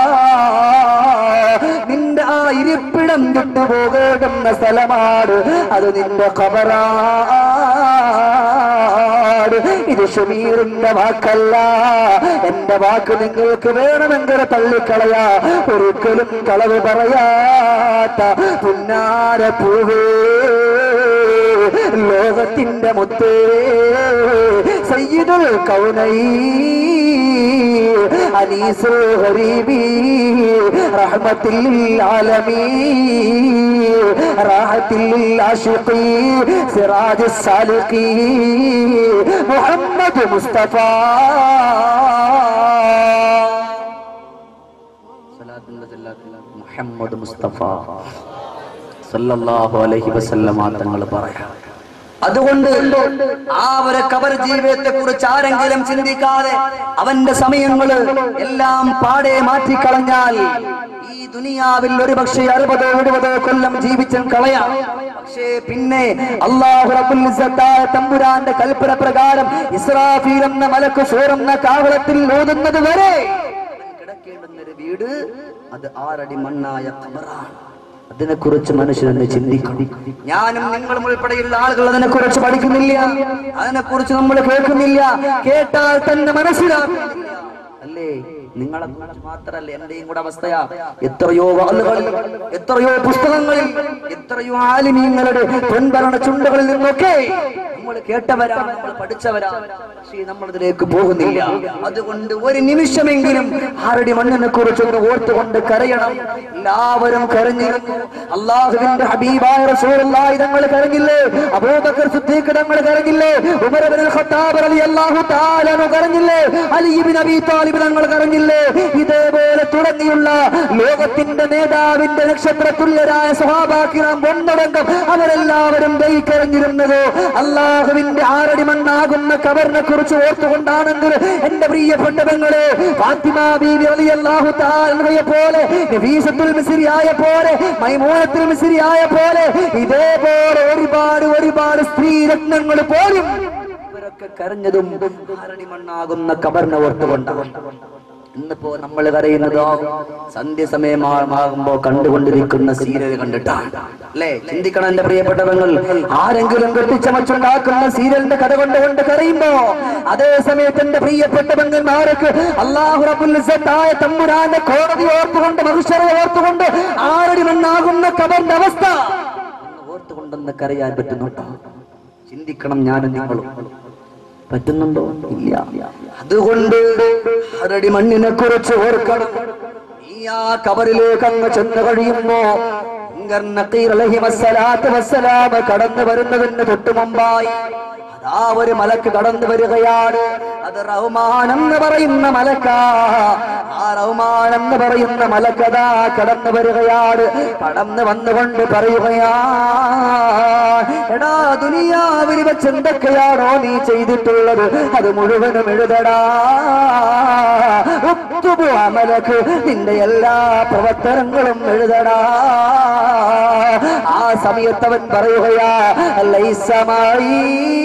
നിന്റെ ആ ഇരിപ്പിടം വിട്ടുപോകേണ്ടുന്ന സ്ഥലമാണ് അത് നിന്റെ ഖബറാട് ഇത് ഷമീറിന്റെ വാക്കല്ല എന്റെ വാക്ക് നിങ്ങൾക്ക് വേണമെങ്കിൽ തള്ളിക്കളയാ ഒരിക്കലും കളവ് പറയാത്ത പുന്നാര പൂവേ ലോകത്തിന്റെ മുത്തേ സയ്യിദുൽ കൗനൈ അനീസുൽ ഗരീബി റഹ്മത്തിൽ ആലമീൻ راحة للعاشقين سراج السالقين محمد مصطفى മുഹമ്മദ് മുസ്തഫ സല്ലല്ലാഹു അലൈഹി വസല്ലമ തങ്ങൾ പറയാം അതുകൊണ്ട് ആ ഒരു കബർ ജീവിതത്തെ കുറിച്ച് ആരെങ്കിലും ചിന്തിക്കാതെ അവന്റെ സമയങ്ങള് എല്ലാം പാടെ മാറ്റിക്കളഞ്ഞാൽ ഈ ദുനിയാവിൽ ഒരു പക്ഷേ അറുപതോ എഴുപതോ കൊല്ലം ജീവിച്ചും കളയാം പക്ഷേ പിന്നെ അള്ളാഹു റബ്ബുൽ ഇസ്സത്തായ തമ്പുരാന്റെ കൽപ്പന പ്രകാരം ഇസ്രാഫീൽ എന്ന മലക്ക് സൂറെന്ന കാവളത്തിൽ ഓതുന്നത് വരെ അവൻ കിടക്കേണ്ടുന്ന ഒരു വീട് അത് ആറടി മണ്ണായ ഖബറാണ് അതിനെക്കുറിച്ച് മനുഷ്യനെന്ന് ചിന്തിക്കണം ഞാനും നിങ്ങളും ഉൾപ്പെടെയുള്ള ആളുകൾ അതിനെക്കുറിച്ച് പഠിക്കുന്നില്ല അതിനെക്കുറിച്ച് നമ്മൾ കേൾക്കുന്നില്ല കേട്ടാൽ തന്നെ മനസ്സിലാക്കുന്നില്ല അല്ലേ നിങ്ങളെ കുറിച്ച് മാത്രല്ല എന്റെയും കൂടെ അവസ്ഥയാ എത്രയോ വാളുകളിൽ എത്രയോ പുസ്തകങ്ങളിൽ എത്രയോ ആലിമീങ്ങളുടെ പൊൻഭരണ ചുണ്ടുകളിൽ നിന്നൊക്കെ നമ്മൾ കേട്ടവരാണ് നമ്മൾ പഠിച്ചവരാണ് പക്ഷേ നമ്മൾ ഇതിലേക്ക് പോകുന്നില്ല അതുകൊണ്ട് ഒരു നിമിഷമെങ്കിലും ആരുടെ മണ്ണിനെ കുറിച്ചൊന്ന് ഓർത്തുകൊണ്ട് കരയണം എല്ലാവരും കരഞ്ഞിരുന്നു അള്ളാഹുവിന്റെ ഹബീബായ റസൂലുള്ളാഹി തങ്ങൾ കരഞ്ഞില്ലേ അബൂബക്കർ സിദ്ദീഖ് തങ്ങൾ കരഞ്ഞില്ലേ ഉമർ ഇബ്നുൽ ഖത്താബ് റളിയല്ലാഹു തആല അൻഹു കരഞ്ഞില്ലേ അലി ഇബ്നു അബീ താലിബ് തങ്ങൾ കരഞ്ഞില്ലേ ഇതേപോലെ തുടങ്ങിയുള്ള ലോകത്തിന്റെ നേതാവിന്റെ നക്ഷത്ര തുല്യരായ സ്വഹാബാക്കിറാം ഒന്നടങ്കം അവരെല്ലാവരും ദയിക്കരഞ്ഞിരുന്നത് അള്ളാഹുവിന്റെ ആറടി മണ്ണാകുന്ന കബറിനെ കുറിച്ച് ഓർത്തുകൊണ്ടാണെങ്കിൽ എന്റെ പ്രിയപ്പെട്ടവങ്ങളെ ഫാത്തിമ ബീവി റളിയല്ലാഹു തആലയെ പോലെ നഫീസത്തുൽ മിസ്രിയായ പോലെ മൈമൂനത്തുൽ മിസ്രിയായ പോലെ ഇതേപോലെ ഒരുപാട് ഒരുപാട് സ്ത്രീ രത്നങ്ങൾ പോലും ഇവരൊക്കെ കരഞ്ഞതും ആറടി മണ്ണാകുന്ന കബറിനെ ഓർത്തുകൊണ്ടാണ് ഇന്നിപ്പോ നമ്മൾ കരയുന്നതോ സന്ധ്യ സമയമാകുമ്പോ കണ്ടുകൊണ്ടിരിക്കുന്ന സീരിയൽ കണ്ടിട്ടാണ് അല്ലേ ചിന്തിക്കണം എന്റെ പ്രിയപ്പെട്ടവങ്ങൾ ആരെങ്കിലും കെട്ടിച്ചമച്ചുണ്ടാക്കുന്ന സീരിയലിന്റെ കഥ കൊണ്ടുകൊണ്ട് കരയുമ്പോ അതേ സമയത്ത് എന്റെ പ്രിയപ്പെട്ട ബന്ധന്മാർക്ക് അള്ളാഹു റബ്ബുൽ ഇസ്സത്തായ തമ്പുരാന്റെ കോടതി ഓർത്തുകൊണ്ട് മനുഷ്യരെ ഓർത്തുകൊണ്ട് ആറടി മണ്ണാകുന്ന കബറിന്റെ അവസ്ഥ ഒന്ന് ഓർത്തുകൊണ്ടെന്ന് കരയാൻ പറ്റുന്നുണ്ടോ ചിന്തിക്കണം ഞാനും നിങ്ങളും പറ്റുന്നുണ്ടോ ഇല്ല അതുകൊണ്ട് ആറടി മണ്ണിനെ കുറിച്ച് ഓർക്കണം ഈ ആ കബറിലേക്ക് അങ്ങ് ചെന്ന് കഴിയുമ്പോ മുങ്കർ നഖീർ അലൈഹി വസ്സലാത്തു വസ്സലാം കടന്നു വരുന്നതിന് തൊട്ടു മുമ്പായി അതാ ഒരു മലക്ക് കടന്നു വരികയാണ് അത് റഹ്മാൻ എന്ന് പറയുന്ന മലക്ക ആ റഹ്മാൻ എന്ന് പറയുന്ന മലക്കതാ കടന്നു വരികയാണ് കടന്നു വന്നുകൊണ്ട് പറയുകയാ എടാ ദുനിയാവിൽ വെച്ച് എന്തൊക്കെയാണോ നീ ചെയ്തിട്ടുള്ളത് അത് മുഴുവനും എഴുതടാ ഉത്തുബു അമലക്ക് നിന്റെ എല്ലാ പ്രവർത്തനങ്ങളും എഴുതടാ ആ സമയത്ത് അവൻ പറയുകയാ ലൈസമായി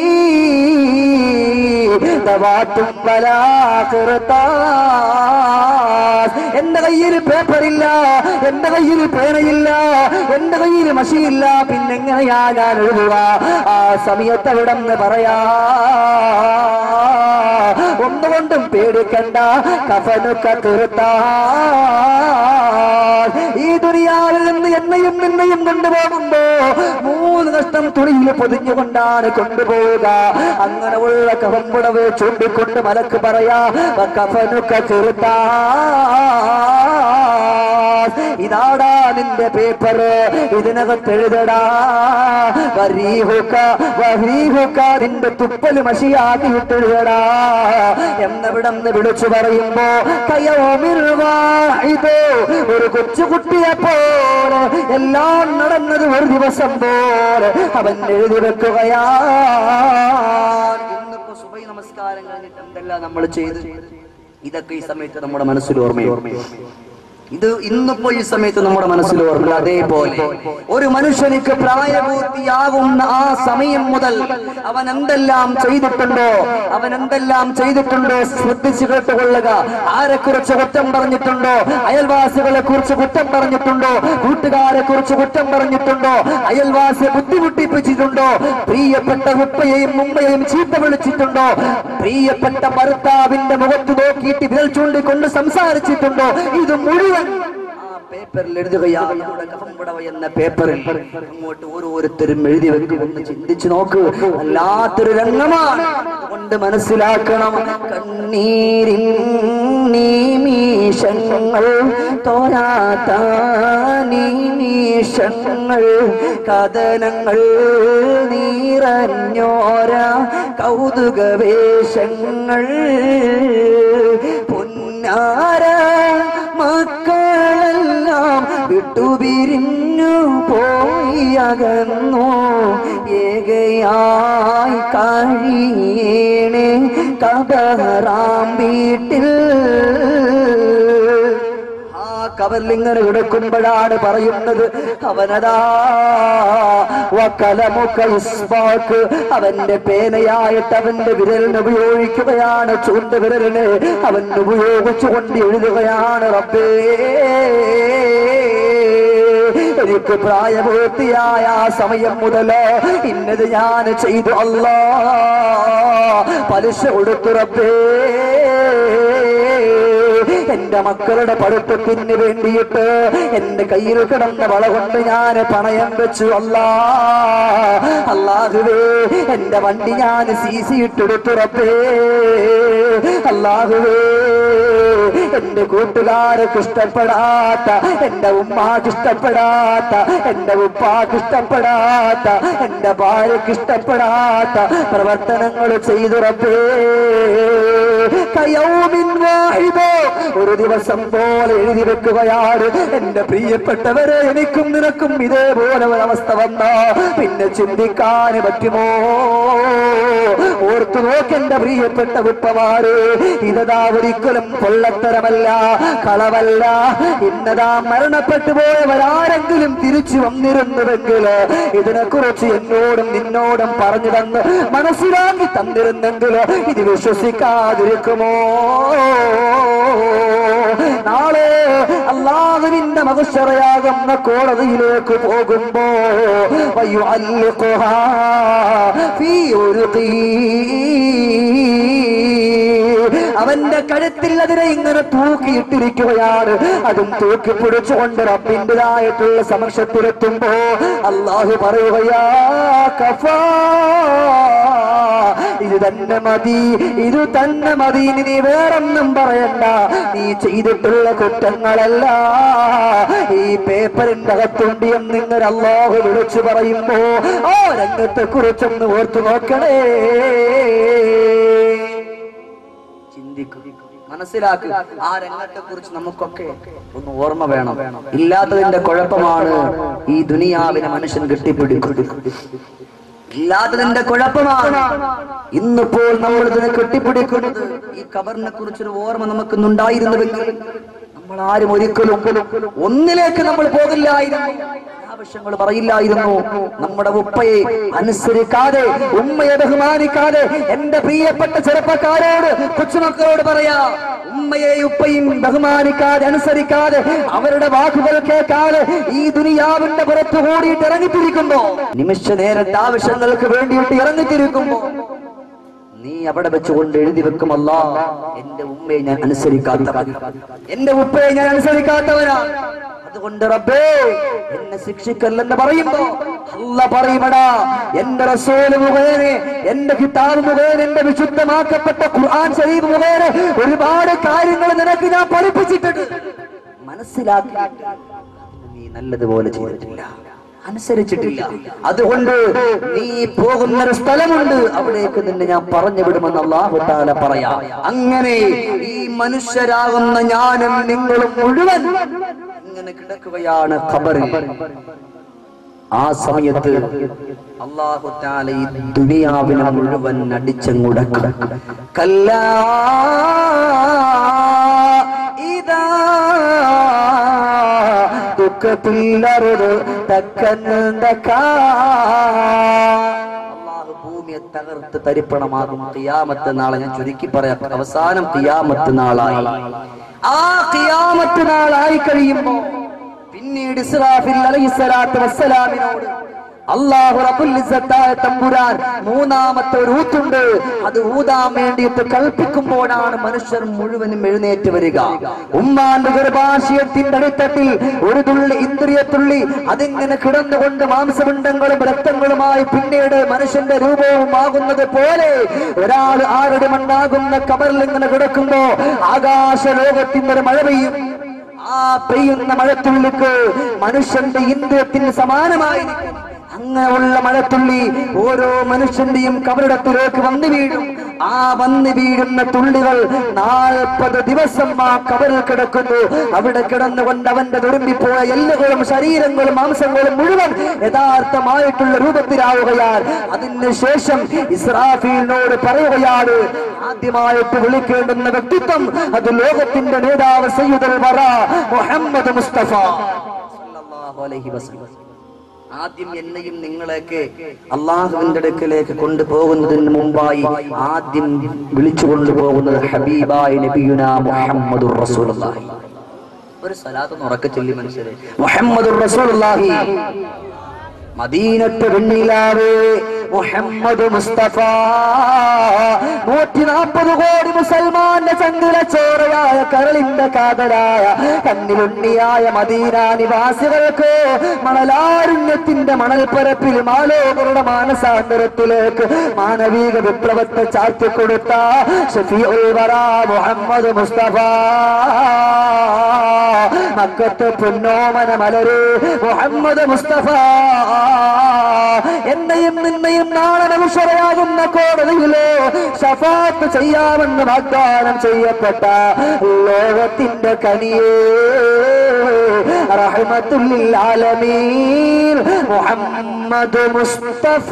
ദവാത്തും ബലാഖിറത്താസ്. എന്റെ കയ്യിൽ പേപ്പറില്ല എന്റെ കയ്യിൽ പേനയില്ല എന്റെ കയ്യിൽ മഷിയില്ല പിന്നെങ്ങനെയാ ഞാൻ എഴുതുക ആ സമയത്ത് അവിടെ നിന്ന് പറയാ ഒന്നുകൊണ്ടും പേടിക്കണ്ട കഫനുക്ക തീർത്താ ഈ ദുനിയാവിൽ നിന്ന് എന്നെയും നിന്നെയും കൊണ്ടുപോകുമ്പോ മൂന്ന് നഷ്ടം തുണിയിൽ പൊതിഞ്ഞുകൊണ്ടാണ് കൊണ്ടുപോവുക അങ്ങനെ ഉള്ള കവമ്പുടവ് ചൂണ്ടിക്കൊണ്ട് മലക്ക് പറയാ കഫനുക്ക തീർത്താ ഇതാടാ നിന്റെ പേപ്പർ ഇതിനകത്ത് എഴുതടാ വരീഹുക്ക വരീഹുക്ക നിന്റെ തുപ്പല് മഷിയാക്കിയിട്ട് എഴുതടാ എന്നവിടം വിളിച്ചു പറയുമ്പോ കയവുമിൽ വാഹിദ് ഒരു കൊച്ചുകുട്ടിയെ പോലെ എല്ലാം നടന്നത് ഒരു ദിവസം പോലെ അവൻ എഴുതി വെക്കുകയാ ഇന്നിപ്പോ സുബൈ നമസ്കാരം കഴിഞ്ഞിട്ട് എന്തെല്ലാം നമ്മൾ ചെയ്ത് ഇതൊക്കെ ഈ സമയത്ത് നമ്മുടെ മനസ്സിൽ ഓർമ്മയോ ഇത് ഇന്നിപ്പോ ഈ സമയത്ത് നമ്മുടെ മനസ്സിൽ ഓർമ്മ അതേപോലെ ഒരു മനുഷ്യനിക്ക് പ്രായപൂർത്തിയാകുന്ന ആ സമയം മുതൽ അവൻ എന്തെല്ലാം ചെയ്തിട്ടുണ്ടോ അവൻ എന്തെല്ലാം ചെയ്തിട്ടുണ്ടോ ശ്രദ്ധിച്ചു കേട്ടുകൊള്ളുക ആരെക്കുറിച്ച് കുറ്റം പറഞ്ഞിട്ടുണ്ടോ അയൽവാസികളെ കുറിച്ച് കുറ്റം പറഞ്ഞിട്ടുണ്ടോ കൂട്ടുകാരെ കുറിച്ച് കുറ്റം പറഞ്ഞിട്ടുണ്ടോ അയൽവാസിയെ ബുദ്ധിമുട്ടിപ്പിച്ചിട്ടുണ്ടോ പ്രിയപ്പെട്ട ഉപ്പയെയും ഉമ്മയെയും ചീത്ത വിളിച്ചിട്ടുണ്ടോ പ്രിയപ്പെട്ട ഭർത്താവിന്റെ മുഖത്ത് നോക്കിയിട്ട് വിരൽ ചൂണ്ടിക്കൊണ്ട് സംസാരിച്ചിട്ടുണ്ടോ ഇത് മുഴുവൻ ആ പേപ്പറിൽ എഴുതുകയാണ് നമ്മുടെ കഫംപുടവ എന്ന പേപ്പറിൽ അങ്ങോട്ട് ഓരോരുത്തരും എഴുതി വെക്കും ഒന്ന് ചിന്തിച്ചു നോക്ക് വല്ലാത്തൊരു രംഗമാണ് അതുകൊണ്ട് മനസ്സിലാക്കണം കണ്ണീരിൻ നിമിഷങ്ങൾ തോരാത്ത നിമിഷങ്ങൾ കഥനങ്ങൾ നീറഞ്ഞോര കൗതുക വേഷങ്ങൾ പൊന്നാര മക്കളെല്ലാം വിട്ടുപിരിഞ്ഞു പോയി അകന്നു ഏകയായി കഴിയേണേ കബറാം വീട്ടിൽ ആ കവറിൽ ഇങ്ങനെ കിടക്കുമ്പോഴാണ് പറയുന്നത് അവനതാ വക്കലമുക്ക ഇസ്മാക്ക് അവന്റെ പേനയായിട്ട് അവന്റെ വിരലിന് ഉപയോഗിക്കുകയാണ് ചൂണ്ട വിരലിന് അവൻ ഉപയോഗിച്ചുകൊണ്ട് എഴുതുകയാണ് റബ്ബേ എനിക്ക് പ്രായപൂർത്തിയായ ആ സമയം മുതൽ ഇന്നത് ഞാൻ ചെയ്തു അല്ലാ പലിശ കൊടുത്തു റബ്ബേ എന്റെ മക്കളുടെ പഠിത്തത്തിന് വേണ്ടിയിട്ട് എന്റെ കയ്യിൽ കിടന്ന വള കൊണ്ട് ഞാൻ പണയം വെച്ചു അല്ലാ അല്ലാഹുവേ എന്റെ വണ്ടി ഞാൻ സി സി ഇട്ടെടുത്തു റബ്ബേ അല്ലാഹുവേ എന്റെ കൂട്ടുകാർക്ക് ഇഷ്ടപ്പെടാത്ത എന്റെ ഉമ്മാക്ക് ഇഷ്ടപ്പെടാത്ത എന്റെ ഉപ്പാക്ക് ഇഷ്ടപ്പെടാത്ത എന്റെ ഭാര്യക്ക് ഇഷ്ടപ്പെടാത്ത പ്രവർത്തനങ്ങൾ ചെയ്തു റബ്ബേ കയൗമിൻ വാഹിദോ ഒരു ദിവസം പോലെ എഴുതി വെക്കുകയാണ് എന്റെ പ്രിയപ്പെട്ടവരെ എനിക്കും നിനക്കും ഇതേപോലെ ഒരവസ്ഥ വന്ന പിന്നെ ചിന്തിക്കാൻ പറ്റുമോ ഓർത്തു നോക്കെന്റെ പ്രിയപ്പെട്ട വിപ്പമാര് ഇതതാ ഒരിക്കലും കൊള്ളത്തരമല്ല കളവല്ല ഇന്നതാ മരണപ്പെട്ടു പോയവരാരെങ്കിലും തിരിച്ചു വന്നിരുന്നുവെങ്കിൽ ഇതിനെക്കുറിച്ച് എന്നോടും നിന്നോടും പറഞ്ഞു തന്ന് മനസ്സിലാക്കി തന്നിരുന്നെങ്കിൽ ഇത് വിശ്വസിക്കാതിരിക്കുമോ നാളെ അള്ളാഹുവിന്റെ മകശ്വറയാകുന്ന കോടതിയിലേക്ക് പോകുമ്പോ വയുഅല്ലിഖുഹാ ഫീ ഉരുഖീ. അവന്റെ കഴുത്തിൽ അതിനെ ഇങ്ങനെ തൂക്കിയിട്ടിരിക്കുകയാണ് അതും തൂക്കി പിടിച്ചുകൊണ്ട് റബ്ബിൻ്റെതായിട്ടുള്ള സമക്ഷത്തിലെത്തുമ്പോ അള്ളാഹു പറയുകയാ കഫാ ഇത് തന്നെ മതി ഇത് തന്നെ മതി ഇനി നീ വേറൊന്നും പറയണ്ട നീ ചെയ്തിട്ടുള്ള കുറ്റങ്ങളല്ല ഈ പേപ്പറിന്റെ അകത്തുണ്ട് എന്ന് നിങ്ങൾ അള്ളാഹു വിളിച്ചു പറയുമ്പോ ആ രംഗത്തെ കുറിച്ചൊന്ന് ഓർത്തു നോക്കണേ ചിന്തിക്കും മനസ്സിലാക്കുക ആ രംഗത്തെ കുറിച്ച് നമുക്കൊക്കെ ഒന്ന് ഓർമ്മ വേണം ഇല്ലാത്തതിന്റെ കുഴപ്പമാണ് ഈ ദുനിയാവിനെ മനുഷ്യൻ കെട്ടിപ്പിടിക്കുന്നത് ഇല്ലാത്തതിന്റെ കുഴപ്പമാണ് ഇന്നിപ്പോൾ നമ്മൾ ഇതിനെ കെട്ടിപ്പിടിക്കുന്നത് ഈ കബറിനെ കുറിച്ചൊരു ഓർമ്മ നമുക്കിന്നുണ്ടായിരുന്നുവെങ്കിൽ നമ്മൾ ആരും ഒരിക്കലും ഒന്നിലേക്ക് നമ്മൾ പോകില്ലായിരുന്നു ആവശ്യങ്ങൾ പറയില്ലായിരുന്നു നമ്മുടെ ഉപ്പയെ അനുസരിക്കാതെ ഉമ്മയെ ബഹുമാനിക്കാതെ എന്റെ പ്രിയപ്പെട്ട ചെറുപ്പക്കാരോട് കൊച്ചുമക്കളോട് പറയാ ഉമ്മയെ ഉപ്പയും ബഹുമാനിക്കാതെ അനുസരിക്കാതെ അവരുടെ വാക്കുകൾ കേൾക്കാതെ ഈ ദുനിയാവിന്റെ പുറത്ത് കൂടിയിട്ട് ഇറങ്ങിത്തിരിക്കുമ്പോ നിമിഷ നേരത്തെ ആവശ്യങ്ങൾക്ക് വേണ്ടിയിട്ട് ഇറങ്ങിത്തിരിക്കുമ്പോ നീ അവിടെ വെച്ചുകൊണ്ട് എഴുതി വെക്കുമല്ല എന്റെ ഉമ്മയെ ഞാൻ അനുസരിക്കാത്തവൻ എന്റെ ഉപ്പയെ ഞാൻ അനുസരിക്കാത്തവനാണ് അതുകൊണ്ട് റബ്ബേ എന്നെ ശിക്ഷിക്കല്ലെന്ന് പറയുമ്പോ അല്ല പറയുമടാ എന്റെ റസൂല് മുഖേന എന്റെ കിതാബ് മുഖേന എന്റെ വിശുദ്ധമാക്കപ്പെട്ട ഖുർആൻ ശരീഫ് മുഖേന ഒരുപാട് കാര്യങ്ങൾ നിനക്ക് ഞാൻ പഠിപ്പിച്ചിട്ടുണ്ട് മനസ്സിലാക്കി നീ നല്ലതുപോലെ ചെയ്തിട്ടില്ല അനുസരിച്ചിട്ടില്ല അതുകൊണ്ട് നീ പോകുന്ന ഒരു സ്ഥലമുണ്ട് അവിടേക്ക് നിന്നെ ഞാൻ പറഞ്ഞു വിടുമെന്ന് അള്ളാഹുത്താല പറയാ അങ്ങനെ ഈ മനുഷ്യരാകുന്ന ഞാനും നിങ്ങളും മുഴുവൻ ഇങ്ങനെ കിടക്കുകയാണ് ഖബറിൽ ആ സമയത്ത് അള്ളാഹുത്താല ഈ ദുനിയാവിനെ മുഴുവൻ അടിച്ചങ്ങുടക്കും കല്ലാ ഇതാ ദുഃഖത്തില്ലറുത് തക്കന്നക്കാ അള്ളാഹു ഭൂമിയെ തകർത്ത് തരിപ്പണമാകും കിയാമത്ത് നാളെ ഞാൻ ചുരുക്കി പറയാം അവസാനം കിയാമത്ത് നാളായി ആ കിയാമത്ത് നാളായി കഴിയുമ്പോ പിന്നീട് ഇസ്രാഫിൽ അലൈഹിസ്സലാത്തു വസ്സലാമിനോട് അള്ളാഹു റബ്ബുൽ ഇസ്സത്തായ തമ്പുരാൻ മൂന്നാമത്തെ ഒരു ഊത്തുണ്ട് അത് ഊതാൻ വേണ്ടിയിട്ട് കൽപ്പിക്കുമ്പോഴാണ് മനുഷ്യർ മുഴുവനും എഴുന്നേറ്റ് വരിക ഉമ്മാന്റെ ഗർഭാശയത്തിന്റെ അടിത്തട്ടിൽ ഒരു തുള്ളി ഇന്ദ്രിയത്തുള്ളി അതിങ്ങനെ കിടന്നുകൊണ്ട് മാംസപിണ്ഡങ്ങളും രക്തങ്ങളുമായി പിന്നീട് മനുഷ്യന്റെ രൂപവും ആകുന്നത് പോലെ ഒരാൾ ആരുടെ മണ്ണാകുന്ന കബറിൽ ഇങ്ങനെ കിടക്കുമ്പോ ആകാശ ലോകത്തിന്റെ ഒരു മഴ പെയ്യും ആ പെയ്യുന്ന മഴത്തുള്ളിക്ക് മനുഷ്യന്റെ ഇന്ദ്രിയത്തിന് സമാനമായിരിക്കും അങ്ങനെയുള്ള മഴത്തുള്ളി ഓരോ മനുഷ്യന്റെയും കബറിടത്തിലേക്ക് വന്നു വീഴും ആ വന്നു വീഴുന്ന തുള്ളികൾ നാൽപ്പത് ദിവസം ആ കബറിൽ കിടക്കുന്നു അവിടെ കിടന്നുകൊണ്ട് അവന്റെ തുരുമ്പിപ്പോയ എല്ലുകളും ശരീരങ്ങളും മാംസങ്ങളും മുഴുവൻ യഥാർത്ഥമായിട്ടുള്ള രൂപത്തിലാവുകയാൽ അതിനുശേഷം ഇസ്രാഫീലിനോട് പറയുകയാണ് ആദ്യമായിട്ട് വിളിക്കേണ്ടുന്ന വ്യക്തിത്വം അത് ലോകത്തിന്റെ നേതാവ് സയ്യിദുൽ വറ മുഹമ്മദ് മുസ്തഫ സല്ലല്ലാഹു അലൈഹി വസല്ലം ആദ്യം എന്നെയും നിങ്ങളെയൊക്കെ അള്ളാഹുവിന്റെ അടുക്കലേക്ക് കൊണ്ടുപോകുന്നതിന് മുമ്പായി ആദ്യം വിളിച്ചു കൊണ്ടുപോകുന്നത് ഹബീബായ നബിയുന മുഹമ്മദുർ റസൂലുള്ളാഹി ഒരു സലാത്ത് ഉറക്കെ ചൊല്ലി മനുഷ്യരെ മുഹമ്മദ് റസൂലുള്ളാഹി മദീനത്ത് വെണ്ണിലാവ് മുഹമ്മദ് മുസ്തഫ നൂറ്റി നാൽപ്പത് കോടി മുസൽമാന്റെ ചങ്കില ചോറയായ കരളിന്റെ കാതലായ കണ്ണിലുണ്ണിയായ മദീന നിവാസികൾക്ക് മണലാരുണ്യത്തിന്റെ മണൽപ്പരപ്പിൽ മാലോകരുടെ മാനസാന്തരത്തിലേക്ക് മാനവിക വിപ്ലവത്തെ ചാർത്തിക്കൊടുത്ത ഷഫീഉൽ വറാ മുഹമ്മദ് മുസ്തഫ മക്കത്ത് പൊന്നോമന മലര് മുഹമ്മദ് മുസ്തഫ എന്നെയും നിന്നെയും നാളെ മനുഷ്യരാകുന്ന കോടതിയിലോ ഷഫാത്ത് ചെയ്യാമെന്ന് വാഗ്ദാനം ചെയ്യപ്പെട്ട ലോകത്തിന്റെ കനിയേ റഹ്മത്തുല്ലിൽ ആലമീൻ മുഹമ്മദ് മുസ്തഫ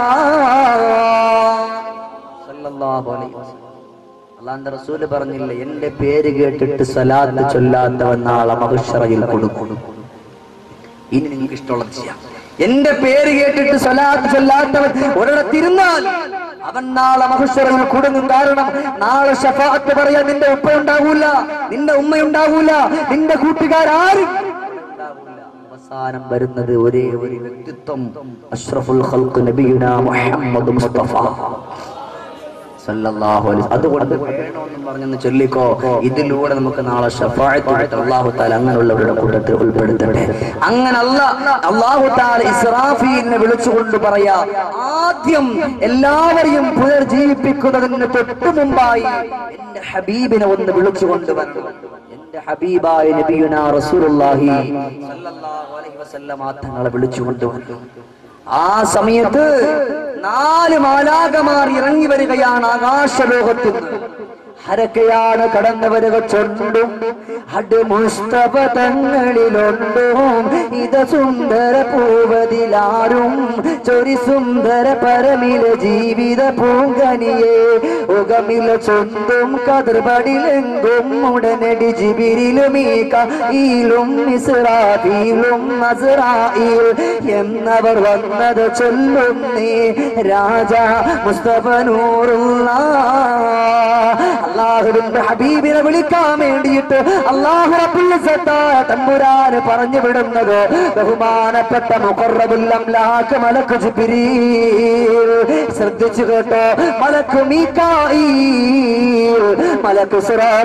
സല്ലല്ലാഹു അലൈഹി വസല്ലം അള്ളാന്റെ റസൂല് പറഞ്ഞില്ല എന്റെ പേര് കേട്ടിട്ട് സലാത്ത് ചൊല്ലാത്തവൻ നാളെ മഹുഷറയിൽ കൊടുക്കും ഇനി നിങ്ങൾക്ക് ഇഷ്ടമുള്ളത് ചെയ്യാം എന്റെ പേര് കേട്ടിട്ട് സലാത്ത് ചൊല്ലാത്തവൻ ഒരിടത്തിരുന്നാൽ അവൻ നാളെ മഹുഷറയിൽ കുടുങ്ങും കാരണം നാളെ ഷഫാത്ത് പറയാൻ നിന്റെ ഉപ്പ ഉണ്ടാകൂല നിന്റെ ഉമ്മ ഉണ്ടാകൂല നിന്റെ കൂട്ടുകാരും അവസാനം വരുന്നത് ഒരേ ഒരു വ്യക്തിത്വം അഷ്റഫുൽ ഖൽഖ് നബിയുന മുഹമ്മദ് മുസ്തഫ സല്ലല്ലാഹു അലൈഹി അതുകൊണ്ട് വേണമെന്നും പറഞ്ഞെന്ന് ചൊല്ലിക്കോ ഇതിലൂടെ നമുക്ക് നാളെ ഷഫാഅത്ത് കിട്ടും. അല്ലാഹു തആല അങ്ങനെയുള്ളവരുടെ കൂട്ടത്തിൽ ഉൾപ്പെടുത്തട്ടെ അങ്ങനെ അല്ല അല്ലാഹു തആല ഇസ്രാഫീലിനെ വിളിച്ചുകൊണ്ട് പറയാ ആദ്യം എല്ലാവരെയും പുനർജീവിപ്പിക്കുന്നതിന് തൊട്ടു മുമ്പായി എന്റെ ഹബീബിനെ ഒന്ന് വിളിച്ചുകൊണ്ട് വരണം എന്റെ ഹബീബായ നബിയുന റസൂലുള്ളാഹി സല്ലല്ലാഹു അലൈഹി വസല്ലമ തങ്ങളെ വിളിച്ചുകൊണ്ട് വന്നു ആ സമയത്ത് നാല് മാലാകമാർ ഇറങ്ങി വരികയാണ് ആകാശലോകത്തിൽ നിന്ന് ഹരക്കയാണ് കടന്നു വരിക ചൊണ്ടും അട് മുസ്തഫ തങ്ങളിലുണ്ടും ഇത് സുന്ദര പൂവതിലാരും ചൊരി സുന്ദര പരമില ജീവിത പൂങ്കനിയെ ഉഗമില ചൊന്തും കതിർപടിലെങ്കും ഉടനടി ജിബിരിലും ഈ കീലും ഇസ്രാഫീലും നസ്രായിൽ എന്നവർ വന്നത് ചൊല്ലുന്നേ രാജ മുസ്തഫ നൂറുള്ള അള്ളാഹുവിന്റെ ഹബീബിനെ വിളിക്കാൻ വേണ്ടിയിട്ട് അള്ളാഹു റബ്ബുൽ ഇസ്സത്തായ തമ്പുരാന് പറഞ്ഞു വിടുന്നത് ബഹുമാനപ്പെട്ട മുഖറബുൽ അംലാക്ക് മലക്ക് ജിബ്രീൽ ശ്രദ്ധിച്ചു കേട്ടോ മലക്ക് മീകായിൽ മലക്ക്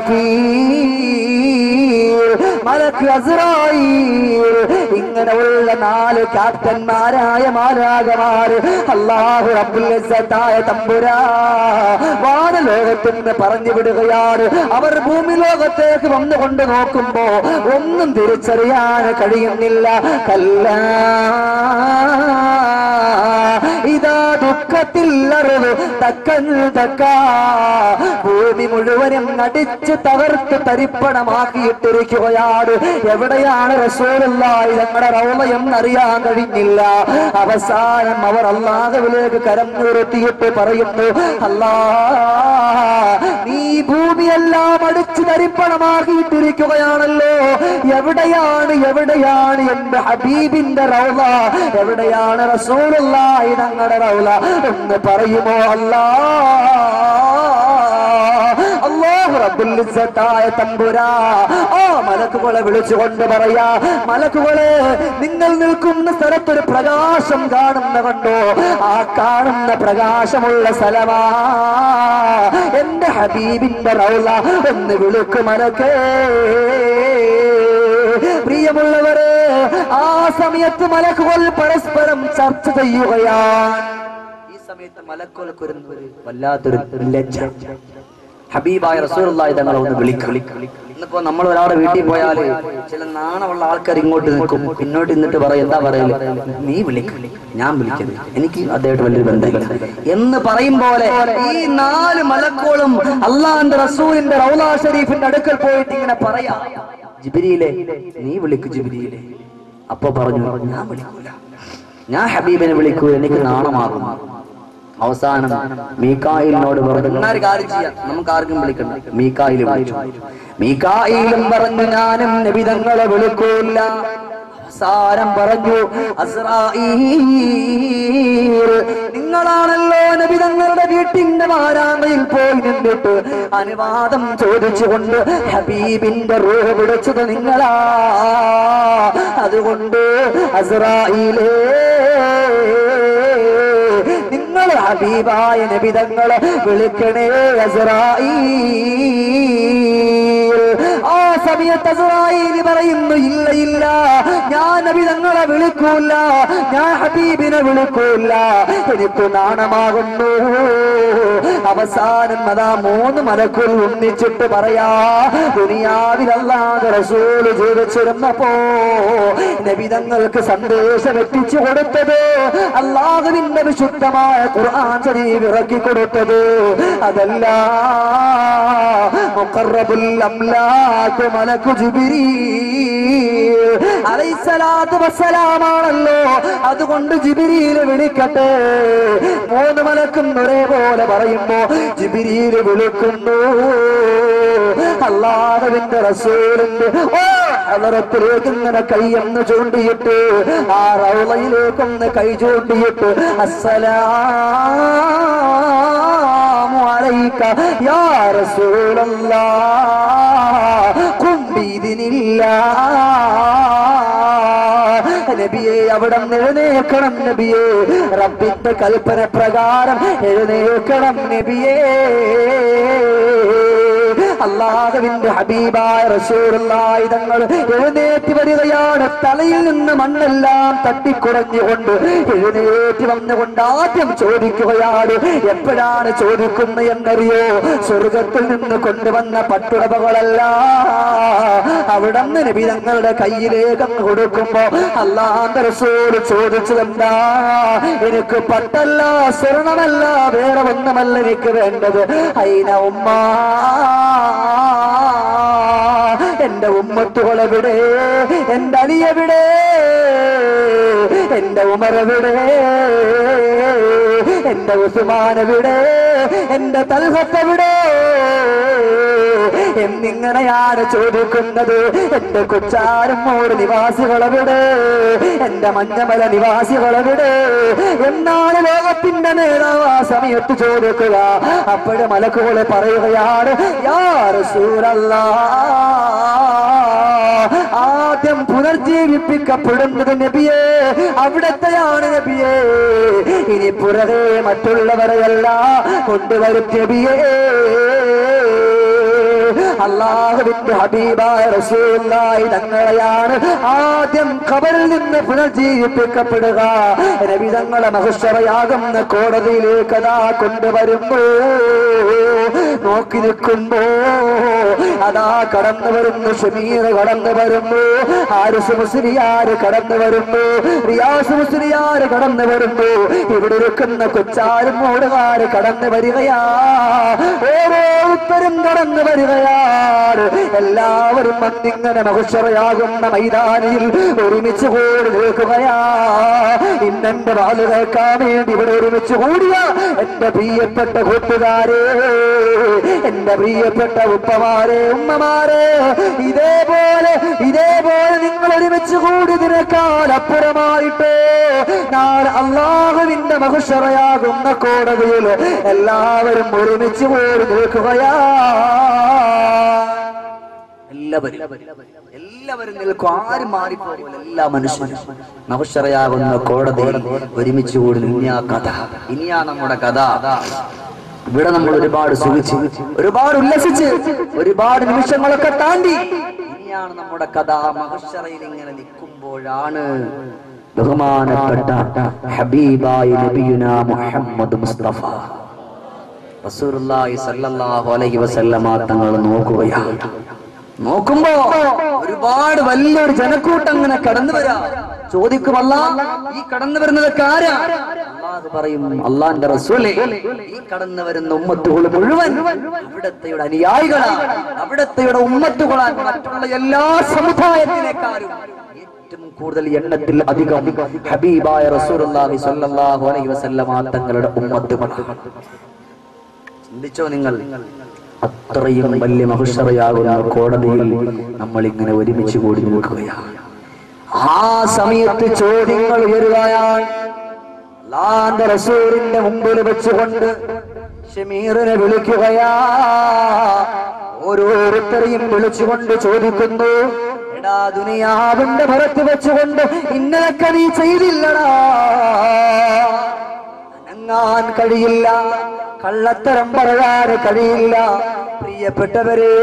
ഇസ്രാഫീൽ മലക്ക് അസ്രായിൽ ഇങ്ങനെയുള്ള നാല് ക്യാപ്റ്റന്മാരായ മാലാകമാര് അള്ളാഹു റബ്ബുൽ ഇസ്സത്തായ തമ്പുരാ വാനലോകത്തിൽ നിന്ന് പറഞ്ഞു വിടുകയാണ് അവർ ഭൂമി ലോകത്തേക്ക് വന്നുകൊണ്ട് നോക്കുമ്പോ ഒന്നും തിരിച്ചറിയാൻ കഴിയുന്നില്ല കല്ല ഇതാ ദുഃഖത്തിൽ അറിവ് തക്കൻ തക്ക ഭൂമി മുഴുവനും അടിച്ച് തകർത്ത് തരിപ്പണമാക്കിയിട്ടിരിക്കുകയാണ് എവിടെയാണ് റസൂലുള്ളാഹി തങ്ങളുടെ റൗളയം അറിയാൻ കഴിഞ്ഞില്ല അവസാനം അവർ അള്ളാഹുവിലേക്ക് കരം നിർത്തിയിട്ട് പറയുന്നു അല്ലാ നീ ഭൂമിയെല്ലാം അടിച്ചു തരിപ്പണമാക്കിയിട്ടിരിക്കുകയാണല്ലോ എവിടെയാണ് എവിടെയാണ് എന്റെ ഹബീബിന്റെ റൗള എവിടെയാണ് റസൂലുള്ളാഹി തങ്ങളുടെ റൗള എന്ന് പറയുമോ അല്ലാ അല്ലാഹു റബ്ബുൽ ഇസ്സത്തായ തമ്പുരാ ആ മലക്കുകളെ വിളിച്ചുകൊണ്ട് പറയാ മലക്കുകളെ നിങ്ങൾ നിൽക്കുന്ന സ്ഥലത്തൊരു പ്രകാശം കാണുന്ന കണ്ടോ ആ കാണുന്ന പ്രകാശമുള്ള സ്ഥലമാ എന്റെ ഹബീബിന്റെ റൗള ഒന്ന് വിളിക്കു മലക്കേ പ്രിയമുള്ളവരെ ആ സമയത്ത് മലക്കുകൾ പരസ്പരം ചർച്ച ചെയ്യുകയാണ് ഈ സമയത്ത് മലക്കുകൾക്ക് ഒരു വല്ലാത്തൊരു ലജ്ജ ഹബീബായ റസൂലുള്ളാഹി തങ്ങളെ ഒന്ന് വിളിക്കും ഇന്നിപ്പോ നമ്മൾ ഒരാളുടെ വീട്ടിൽ പോയാല് ചില നാണമുള്ള ആൾക്കാർ ഇങ്ങോട്ട് നിൽക്കും പിന്നോട്ട് നിന്നിട്ട് പറയും എന്താ പറയല് നീ വിളിക്കും ഞാൻ വിളിക്കുന്നു എനിക്ക് അദ്ദേഹത്തെ വലിയൊരു ബന്ധമില്ല എന്ന് പറയും പോലെ ഈ നാല് മലക്കോളും അള്ളാന്റെ റസൂലിന്റെ റൗലാ ഷരീഫിന്റെ അടുക്കൽ പോയിട്ട് ഇങ്ങനെ പറയാ ജിബിരിയിലെ നീ വിളിക്കു ജിബിരിയിലെ അപ്പൊ പറഞ്ഞു ഞാൻ വിളിക്കൂല ഞാൻ ഹബീബിനെ വിളിക്കൂ എനിക്ക് നാണമാകും അവസാനം മീക്കായിലിനോട് പറഞ്ഞു "എന്നാ ഒരു കാര്യം ചെയ്യാം നമുക്ക് ആർക്കും വിളിക്കണ്ട മീക്കായിൽ വിളിച്ചു മീക്കായിലും പറഞ്ഞു ഞാനും നബിതങ്ങളെ വിളിക്കൂല അവസാനം പറഞ്ഞു അസ്രായീൽ നിങ്ങളാണല്ലോ നബി തങ്ങളുടെ വീട്ടിന്റെ വാരാമയിൽ പോയി നിന്നിട്ട് അനുവാദം ചോദിച്ചുകൊണ്ട് ഹബീബിന്റെ റൂഹ് പിടിച്ചത് നിങ്ങളാ അതുകൊണ്ട് അസ്രായിലേ നിങ്ങൾ ഹബീബായ നബിതങ്ങളെ വിളിക്കണേ അസ്രായീൽ ആ സമയത്ത് അസ്രായീൽ പറയുന്നു ഇല്ല ഇല്ല ഞാൻ നബിതങ്ങളെ വിളിക്കൂല ഞാൻ ഹബീബിനെ വിളിക്കൂല എനിക്ക് നാണമാകുന്നു അവസാനം അതാ മൂന്ന് മലക്കുൽ ഒന്നിച്ചിട്ട് പറയാ ദുനിയാവിലല്ലാതെ റസൂല് ജീവിച്ചിരുന്നപ്പോ നബിതങ്ങൾക്ക് സന്ദേശം എത്തിച്ചു കൊടുത്തത് അള്ളാഹുവിന്റെ വിശുദ്ധമായ ഖുർആൻ ശരീഫ് ഇറക്കി കൊടുത്തത് അതല്ല മുഖറബുൽ അംലാക്ക് മലക്കു ജിബ്രീൽ അലൈഹിസ്സലാത്തു വസ്സലാമാണല്ലോ അതുകൊണ്ട് ജിബിരിയില് വിളിക്കട്ടെ മൂന്ന് മലക്കും ഒരേപോലെ പറയുമ്പോ ജിബിരിയില് വിളിക്കുന്നു അള്ളാഹുവിന്റെ റസൂലിന്റെ ഓ ഹലറത്തിലേക്ക് ഇങ്ങനെ കൈയെന്ന് ചൂണ്ടിയിട്ട് ആ റൗളയിലേക്കൊന്ന് കൈ ചൂണ്ടിയിട്ട് അസ്സലാമു അലൈക യാ റസൂലല്ലാഹ് ഖും ബിദിനില്ലാഹ് നബിയെ അവിടെ എഴുന്നേക്കണം നബിയെ റബ്ബിന്റെ കൽപ്പന പ്രകാരം എഴുന്നേക്കണം നബിയേ അള്ളാഹുവിന്റെ ഹബീബായ റസൂലുള്ളാഹി തങ്ങൾ എഴുന്നേറ്റ് വരികയാണ് തലയിൽ നിന്ന് മണ്ണെല്ലാം തട്ടിക്കുറഞ്ഞുകൊണ്ട് എഴുന്നേറ്റ് വന്നുകൊണ്ട് ആദ്യം ചോദിക്കുകയാണ് എപ്പോഴാണ് ചോദിക്കുന്നത് എന്നറിയോ സ്വർഗത്തിൽ നിന്ന് കൊണ്ടുവന്ന പട്ടുടമകളല്ല അവിടെ നിന്ന് നബി തങ്ങളുടെ കയ്യിലേക്ക് അങ്ങ് കൊടുക്കുമ്പോ അള്ളാന്റെ റസൂൽ ചോദിച്ചതെന്താ എനിക്ക് പട്ടല്ല സ്വർണമല്ല വേറെ ഒന്നുമല്ല എനിക്ക് വേണ്ടത് അയിന ഉമ്മ എന്റെ ഉമ്മത്തുകളെവിടെ എന്റെ അലിയെവിടെ എന്റെ ഉമരെവിടെ എന്റെ ഉസ്മാനെവിടെ എന്റെ തൽഹത്തെവിടെ എന്നിങ്ങനെയാണ് ചോദിക്കുന്നത് എന്റെ കൊച്ചാരമ്മോട് നിവാസികളെവിടെ എന്റെ മഞ്ഞമല നിവാസികളെവിടെ എന്നാണ് ലോകത്തിന്റെ നേതാവ് ആ സമയത്ത് ചോദിക്കുക അപ്പോഴ് മലക്കുകളെ പറയുകയാണ് യാ റസൂലല്ലാ ആദ്യം പുനർജീവിപ്പിക്കപ്പെടുന്നത് നബിയെ അവിടത്തെയാണ് നബിയെ ഇനി പുറകെ മറ്റുള്ളവരെയല്ല കൊണ്ടുവരും നബിയേ അള്ളാഹുവിന്റെ ഹബീബായ റസൂലായി തങ്ങളെയാണ് ആദ്യം ഖബറിൽ നിന്ന് പുനർജീവിപ്പിക്കപ്പെടുക നബി തങ്ങളെ മഹുഷറയാകുന്ന കോടതിയിലേക്ക് അതാ കൊണ്ടുവരുമ്പോ നോക്കി നിൽക്കുമ്പോ അതാ കടന്നു വരുന്നു ഷമീർ കടന്നു വരുന്നു ആരിസ് മുസ്ലിയാര് കടന്നു വരുന്നു റിയാസ് മുസ്ലിയാര് കടന്നു വരുന്നു ഇവിടെ ഇരിക്കുന്ന കൊച്ചാരും മോടുകാര് കടന്നു വരികയാ ഓരോരുത്തരും കടന്നു വരികയാണ് എല്ലാവരും വന്നിങ്ങനെ മഹുഷറയാകുന്ന മൈതാനിയിൽ ഒരുമിച്ച് കൂടി നിൽക്കുകയാ ഇന്നെന്റെ വാല് കേൾക്കാൻ വേണ്ടി ഇവിടെ ഒരുമിച്ച് കൂടിയ എന്റെ പ്രിയപ്പെട്ട കൂട്ടുകാരെ എന്റെ പ്രിയപ്പെട്ട ഉപ്പമാരെ ഉമ്മമാരെ ഇതേപോലെ ഇതേപോലെ നിങ്ങൾ ഒരുമിച്ച് കൂടി നിനക്കാൻ അപ്പുറമായിട്ട് നാളെ അള്ളാഹുവിന്റെ മഹുഷറയാകുന്ന കോടതിയിൽ എല്ലാവരും ഒരുമിച്ച് കൂടി നിൽക്കുകയാ എല്ലാവരും എല്ലാവരും നിൽക്കും ആരും മാറിപ്പോകില്ല എല്ലാ മനുഷ്യരും മഹുഷറയാകുന്ന കോടതിയിൽ ഒരുമിച്ച് കൂടി ഇനിയാ കഥ ഇനിയാ നമ്മുടെ കഥ ഇവിടെ നമ്മൾ ഒരുപാട് സുഖിച്ച് ഒരുപാട് ഉല്ലസിച്ച് ഒരുപാട് നിമിഷങ്ങളൊക്കെ താണ്ടി ഇനിയാണ് നമ്മുടെ കഥ മഹുഷറയിൽ ഇങ്ങനെ നിൽക്കുമ്പോഴാണ് ബഹുമാനപ്പെട്ട ഹബീബായി നബിയുന മുഹമ്മദ് മുസ്തഫ റസൂലുള്ളാഹി സ്വല്ലല്ലാഹു അലൈഹി വസല്ലമ തങ്ങൾ നോക്കുകയാണ് നോക്കുമ്പോ ഒരുപാട് വലിയൊരു ജനക്കൂട്ടം ഇങ്ങനെ കടന്നു വരാ ചോദിക്കുമല്ല ഈ കടന്നു വരുന്നത് ആരാ അള്ളാഹ് പറയും അള്ളാന്റെ റസൂലേ ഈ കടന്നു വരുന്ന ഉമ്മത്തുകൾ മുഴുവൻ അവിടത്തെയുടെ അനുയായികളാ അവിടത്തെയുടെ ഉമ്മത്തുകളാൻ മറ്റുള്ള എല്ലാ സമുദായത്തിനേക്കാളും ഏറ്റവും കൂടുതൽ എണ്ണത്തിൽ അധികം ഹബീബായ റസൂലുള്ളാഹി സ്വല്ലല്ലാഹു അലൈഹി വസല്ലമ തങ്ങളുടെ ഉമ്മത്തുകളാണ് ചിന്തിച്ചോ നിങ്ങൾ അത്രയും വലിയ മഹുഷറയാകുന്ന കോടതിയിൽ നമ്മൾ ഇങ്ങനെ ഒരുമിച്ച് കൂടി നിൽക്കുകയാണ് ആ സമയത്ത് ചോദ്യങ്ങൾ ഉയരുകയാണ് അള്ളാന്റെ റസൂലിന്റെ മുമ്പിൽ വെച്ചുകൊണ്ട് ഷമീറിനെ വിളിക്കുകയാ ഓരോരുത്തരെയും വിളിച്ചുകൊണ്ട് ചോദിക്കുന്നു എടാ ദുനിയാവിന്റെ പുറത്ത് വെച്ചുകൊണ്ട് ഇന്നലൊക്കെ നീ ചെയ്തില്ലടാ അനങ്ങാൻ കഴിയില്ല കള്ളത്തരം പറയാൻ കഴിയില്ല പ്രിയപ്പെട്ടവരെ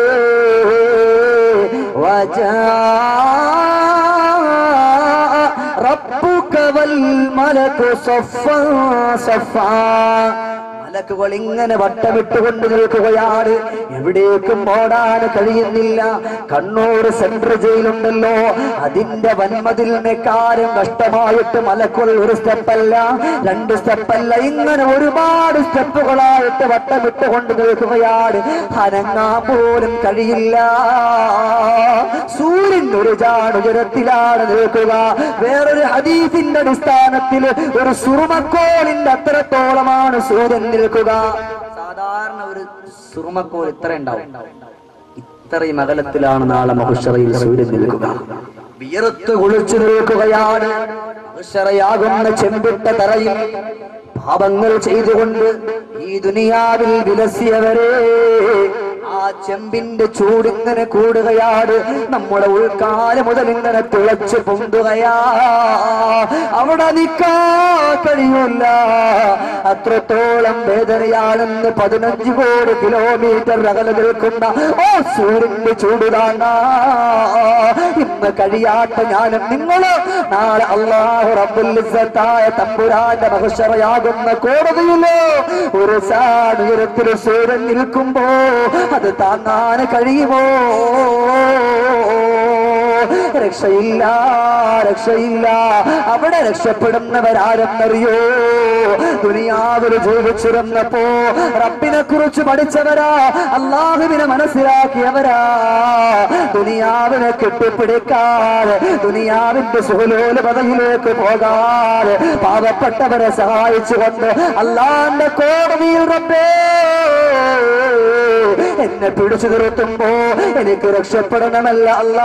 വജാ റബ്ബുക വൽ മലകു സഫാ സഫാ മലക്കുകൾ ഇങ്ങനെ വട്ടമിട്ടുകൊണ്ട് നിൽക്കുകയാണ് എവിടേക്കും ഓടാൻ കഴിയുന്നില്ല കണ്ണൂർ സെൻട്രൽ ജയിലുണ്ടല്ലോ അതിന്റെ വന്മതിലിനെക്കാരും കഷ്ടമായിട്ട് മലക്കുകൾ ഒരു സ്റ്റെപ്പല്ല രണ്ട് സ്റ്റെപ്പല്ല ഇങ്ങനെ ഒരുപാട് സ്റ്റെപ്പുകളായിട്ട് വട്ടമിട്ടുകൊണ്ട് നിൽക്കുകയാണ് അനങ്ങാൻ പോലും കഴിയില്ല സൂര്യൻ ഒരു ജാണുജരത്തിലാണ് നിൽക്കുക വേറൊരു ഹദീസിന്റെ അടിസ്ഥാനത്തിൽ ഒരു സുറുമക്കോളിന്റെ അത്രത്തോളമാണ് സൂര്യൻ നിൽക്കുക സാധാരണ ഒരു സുറുമക്കോൾ ഇത്ര ഉണ്ടാവും ഇത്രയും അകലത്തിലാണ് നാളെ മഹുഷറയിൽ സൂര്യൻ നിൽക്കുക വിയർത്ത് കുളിച്ചു നിൽക്കുകയാണ് മഹുഷറയാകുന്ന ചെമ്പിട്ട തറയിൽ പാപങ്ങൾ ചെയ്തുകൊണ്ട് ഈ ദുനിയാവിൽ വിലസിയവരെ ആ ചെമ്പിന്റെ ചൂടിങ്ങനെ കൂടുകയാണ് നമ്മുടെ ഉൾക്കാലം മുതൽ ഇങ്ങനെ തിളച്ചു പൊന്തുകയാ അവിടെ നിൽക്കാ കഴിയില്ല അത്രത്തോളം വേദനയാണെന്ന് പതിനഞ്ച് കോടി കിലോമീറ്റർ അകലെ നിൽക്കുന്ന ഓ സൂര്യന്റെ ചൂടുതാണ്ട ഇന്ന് കഴിയാത്ത ഞാനും നിങ്ങള് നാളെ അള്ളാഹു റബ്ബുലിസത്തായ തമ്പുരാന്റെ മഹശറയാകുന്ന കോടതിയിലോ ഒരു സാഹചര്യത്തിൽ സൂര്യൻ നിൽക്കുമ്പോ അത് താങ്ങാൻ കഴിയുമോ രക്ഷയില്ല രക്ഷയില്ല അവിടെ രക്ഷപ്പെടുന്നവരാരെന്നറിയോ ദുനിയാവില് ജീവിച്ചിരുന്നപ്പോ റബ്ബിനെ കുറിച്ച് പഠിച്ചവരാ അള്ളാഹുവിനെ മനസ്സിലാക്കിയവരാ ദുനിയാവിനെ കെട്ടിപ്പിടിക്കാതെ ദുനിയാവിന്റെ സുഹലോലപതയിലേക്ക് പോകാതെ പാവപ്പെട്ടവരെ സഹായിച്ചുകൊണ്ട് അള്ളാന്റെ കോടതിയിൽ റബ്ബേ എന്നെ പിടിച്ചു നിർത്തുമ്പോ എനിക്ക് രക്ഷപ്പെടണമല്ല അല്ല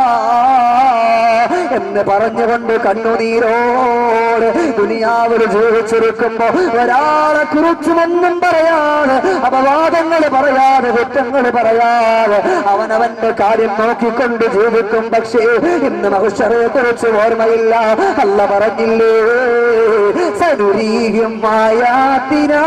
എന്ന് പറഞ്ഞുകൊണ്ട് കണ്ണുനീരോട് ദുനിയാവിൽ ജീവിച്ചിരിക്കുമ്പോ ഒരാളെ കുറിച്ചും ഒന്നും പറയാതെ അപവാദങ്ങൾ പറയാതെ കുറ്റങ്ങൾ പറയാതെ അവനവന്റെ കാര്യം നോക്കിക്കൊണ്ട് ജീവിക്കും പക്ഷേ ഇന്ന് മനുഷ്യരെ കുറിച്ച് ഓർമ്മയില്ല അല്ല പറഞ്ഞില്ലേ സനുരീയും മായാത്തിനാ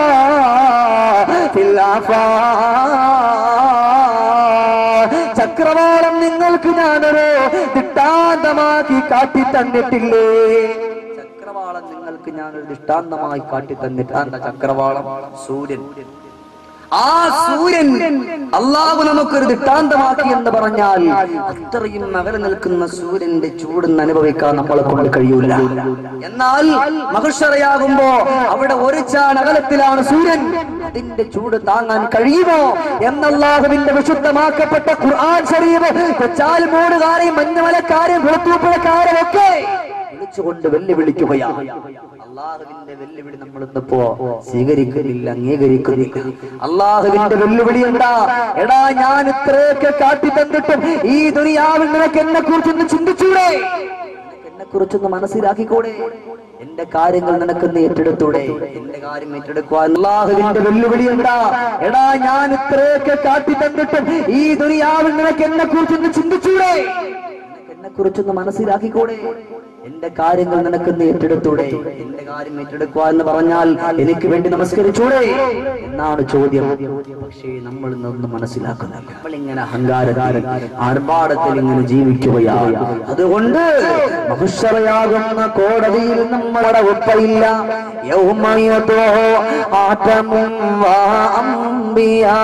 ചക്രവാളം നിങ്ങൾക്ക് ഞാനൊരു ദൃഷ്ടാന്തമാക്കി കാട്ടി തന്നിട്ടില്ലേ ചക്രവാളം നിങ്ങൾക്ക് ഞാനൊരു ദൃഷ്ടാന്തമായി കാട്ടി തന്നിട്ടാണ് ചക്രവാളം സൂര്യൻ ആ സൂര്യൻ അള്ളാഹു നമുക്കൊരു ദൃഷ്ടാന്തമാക്കി എന്ന് പറഞ്ഞാൽ അത്രയും അകലെ നിൽക്കുന്ന സൂര്യന്റെ ചൂടെന്ന് അനുഭവിക്കാൻ നമ്മളെ കൊണ്ട് കഴിയൂല എന്നാൽ മഹുഷറയാകുമ്പോ അവിടെ ഒരു ചാൺ അകലത്തിലാണ് സൂര്യൻ അതിന്റെ ചൂട് താങ്ങാൻ കഴിയുമോ എന്നല്ലാഹുവിന്റെ വിശുദ്ധമാക്കപ്പെട്ട ഖുർആൻ ശരീഫ് കൊച്ചാൽ മൂടുകാരെയും മഞ്ഞമലക്കാരെയും കുളത്തൂപ്പുഴക്കാരെയും ഒക്കെ വിളിച്ചുകൊണ്ട് വെല്ലുവിളിക്കുകയാണ് അള്ളാഹുവിന്റെ വെല്ലുവിളി നമ്മൾ ഇന്നിപ്പോ സ്വീകരിക്കുന്നില്ല അംഗീകരിക്കുന്നില്ല അള്ളാഹുവിന്റെ വെല്ലുവിളി എന്താ എടാ ഞാൻ ഇത്രയൊക്കെ കാട്ടി തന്നിട്ടും ഈ ദുനിയാവിൽ നിനക്ക് എന്നെ കുറിച്ചൊന്ന് ചിന്തിച്ചൂടെ എന്നെ കുറിച്ചൊന്ന് മനസ്സിലാക്കിക്കൂടെ എന്റെ കാര്യങ്ങൾ നിനക്കൊന്ന് ഏറ്റെടുത്തൂടെ എന്റെ കാര്യം ഏറ്റെടുക്കുവാൻ അള്ളാഹുവിന്റെ വെല്ലുവിളി എന്താ എടാ ഞാൻ ഇത്രയൊക്കെ കാട്ടി തന്നിട്ടും ഈ ദുനിയാവിൽ നിനക്ക് എന്നെ കുറിച്ചൊന്ന് ചിന്തിച്ചൂടെ എന്നെ കുറിച്ചൊന്ന് മനസ്സിലാക്കിക്കൂടെ എന്റെ കാര്യങ്ങൾ നിനക്കൊന്ന് ഏറ്റെടുത്തൂടെ എന്റെ കാര്യം ഏറ്റെടുക്കുക എന്ന് പറഞ്ഞാൽ എനിക്ക് വേണ്ടി നമസ്കരിച്ചൂടെ എന്നാണ് ചോദ്യം പക്ഷേ നമ്മൾ ഇന്നൊന്നും മനസ്സിലാക്കുന്നില്ല നമ്മളിങ്ങനെ അഹങ്കാരകാരൻ ആർഭാടത്തിൽ ഇങ്ങനെ ജീവിക്കുകയാണ് അതുകൊണ്ട് മഹുഷറയാകുന്ന കോടതിയിൽ നമ്മുടെ ഒപ്പയില്ല യൗമയതോ ആറ്റമും വാ അമ്പിയാ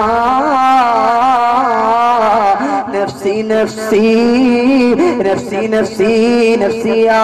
നഫ്സി നഫ്സി നഫ്സി നഫ്സി നഫ്സിയാ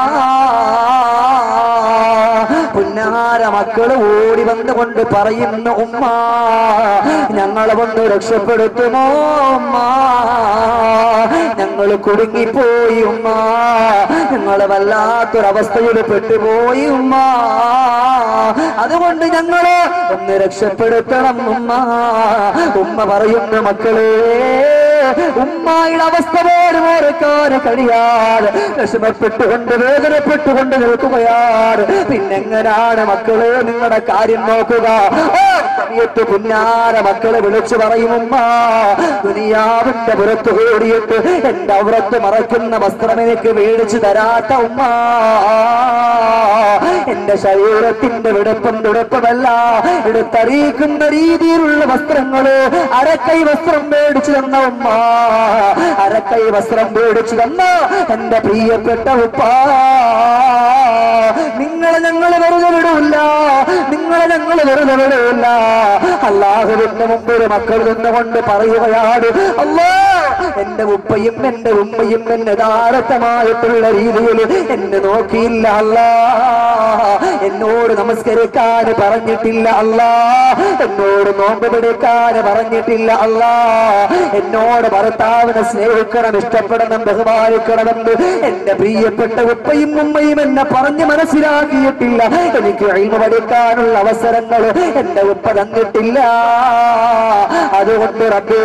പുന്നാര മക്കള് ഓടി വന്നുകൊണ്ട് പറയുന്നു ഉമ്മ ഞങ്ങളെ കൊണ്ട് രക്ഷപ്പെടുത്തുമോ ഉമ്മ ഞങ്ങൾ കുടുങ്ങിപ്പോയി ഉമ്മ ഞങ്ങൾ വല്ലാത്തൊരവസ്ഥയിൽ പെട്ടുപോയി ഉമ്മ അതുകൊണ്ട് ഞങ്ങള് ഒന്ന് രക്ഷപ്പെടുത്തണം ഉമ്മ ഉമ്മ പറയുന്നു മക്കളേ ഉമ്മായുടെ അവസ്ഥ പോലും ഓർക്കാൻ കഴിയാതെ വിഷമപ്പെട്ടുകൊണ്ട് വേദനപ്പെട്ടുകൊണ്ട് നിൽക്കുകയാണ് പിന്നെങ്ങനാണ് മക്കളെ നിങ്ങളുടെ കാര്യം നോക്കുക ആ സമയത്ത് പുന്നാര മക്കളെ വിളിച്ചു പറയും ഉമ്മ ദുനിയാവിന്റെ പുറത്തു കൂടിയിട്ട് എന്റെ അവറത്ത് മറയ്ക്കുന്ന വസ്ത്രം എനിക്ക് മേടിച്ചു തരാത്ത ഉമ്മ എന്റെ ശരീരത്തിന്റെ വിടുപ്പം തുടുപ്പമല്ല എടുത്തറിയിക്കുന്ന രീതിയിലുള്ള വസ്ത്രങ്ങള് അരക്കൈ വസ്ത്രം മേടിച്ചു തന്ന ഉമ്മ അരക്കൈ വസ്ത്രം മേടിച്ചു തന്ന എന്റെ പ്രിയപ്പെട്ട ഉപ്പ നിങ്ങളെ ഞങ്ങൾ വെറുതെ വിടൂല്ല നിങ്ങളെ ഞങ്ങൾ വെറുതെ വിടൂല്ല അള്ളാഹുവിന്റെ മുമ്പിൽ മക്കൾ നിന്നുകൊണ്ട് പറയുകയാണ് അല്ലാ എന്റെ ഉപ്പയും എന്റെ ഉമ്മയും എന്നെ യഥാർത്ഥമായിട്ടുള്ള രീതിയിൽ എന്നെ നോക്കിയില്ല അല്ലാ എന്നോട് നമസ്കരിക്കാൻ പറഞ്ഞിട്ടില്ല അല്ലാ എന്നോട് നോമ്പ് പിടിക്കാൻ പറഞ്ഞിട്ടില്ല അല്ലാ എന്നോട് ഭർത്താവിനെ സ്നേഹിക്കണം ഇഷ്ടപ്പെടണം ബഹുമാനിക്കണമെന്ന് എന്റെ പ്രിയപ്പെട്ട ഉപ്പയും ഉമ്മയും എന്നെ പറഞ്ഞ് മനസ്സിലാക്കിയിട്ടില്ല എനിക്ക് അഴിമ പഠിക്കാനുള്ള അവസരങ്ങൾ എന്റെ ഉപ്പ തന്നിട്ടില്ല അതുകൊണ്ട് റബ്ബേ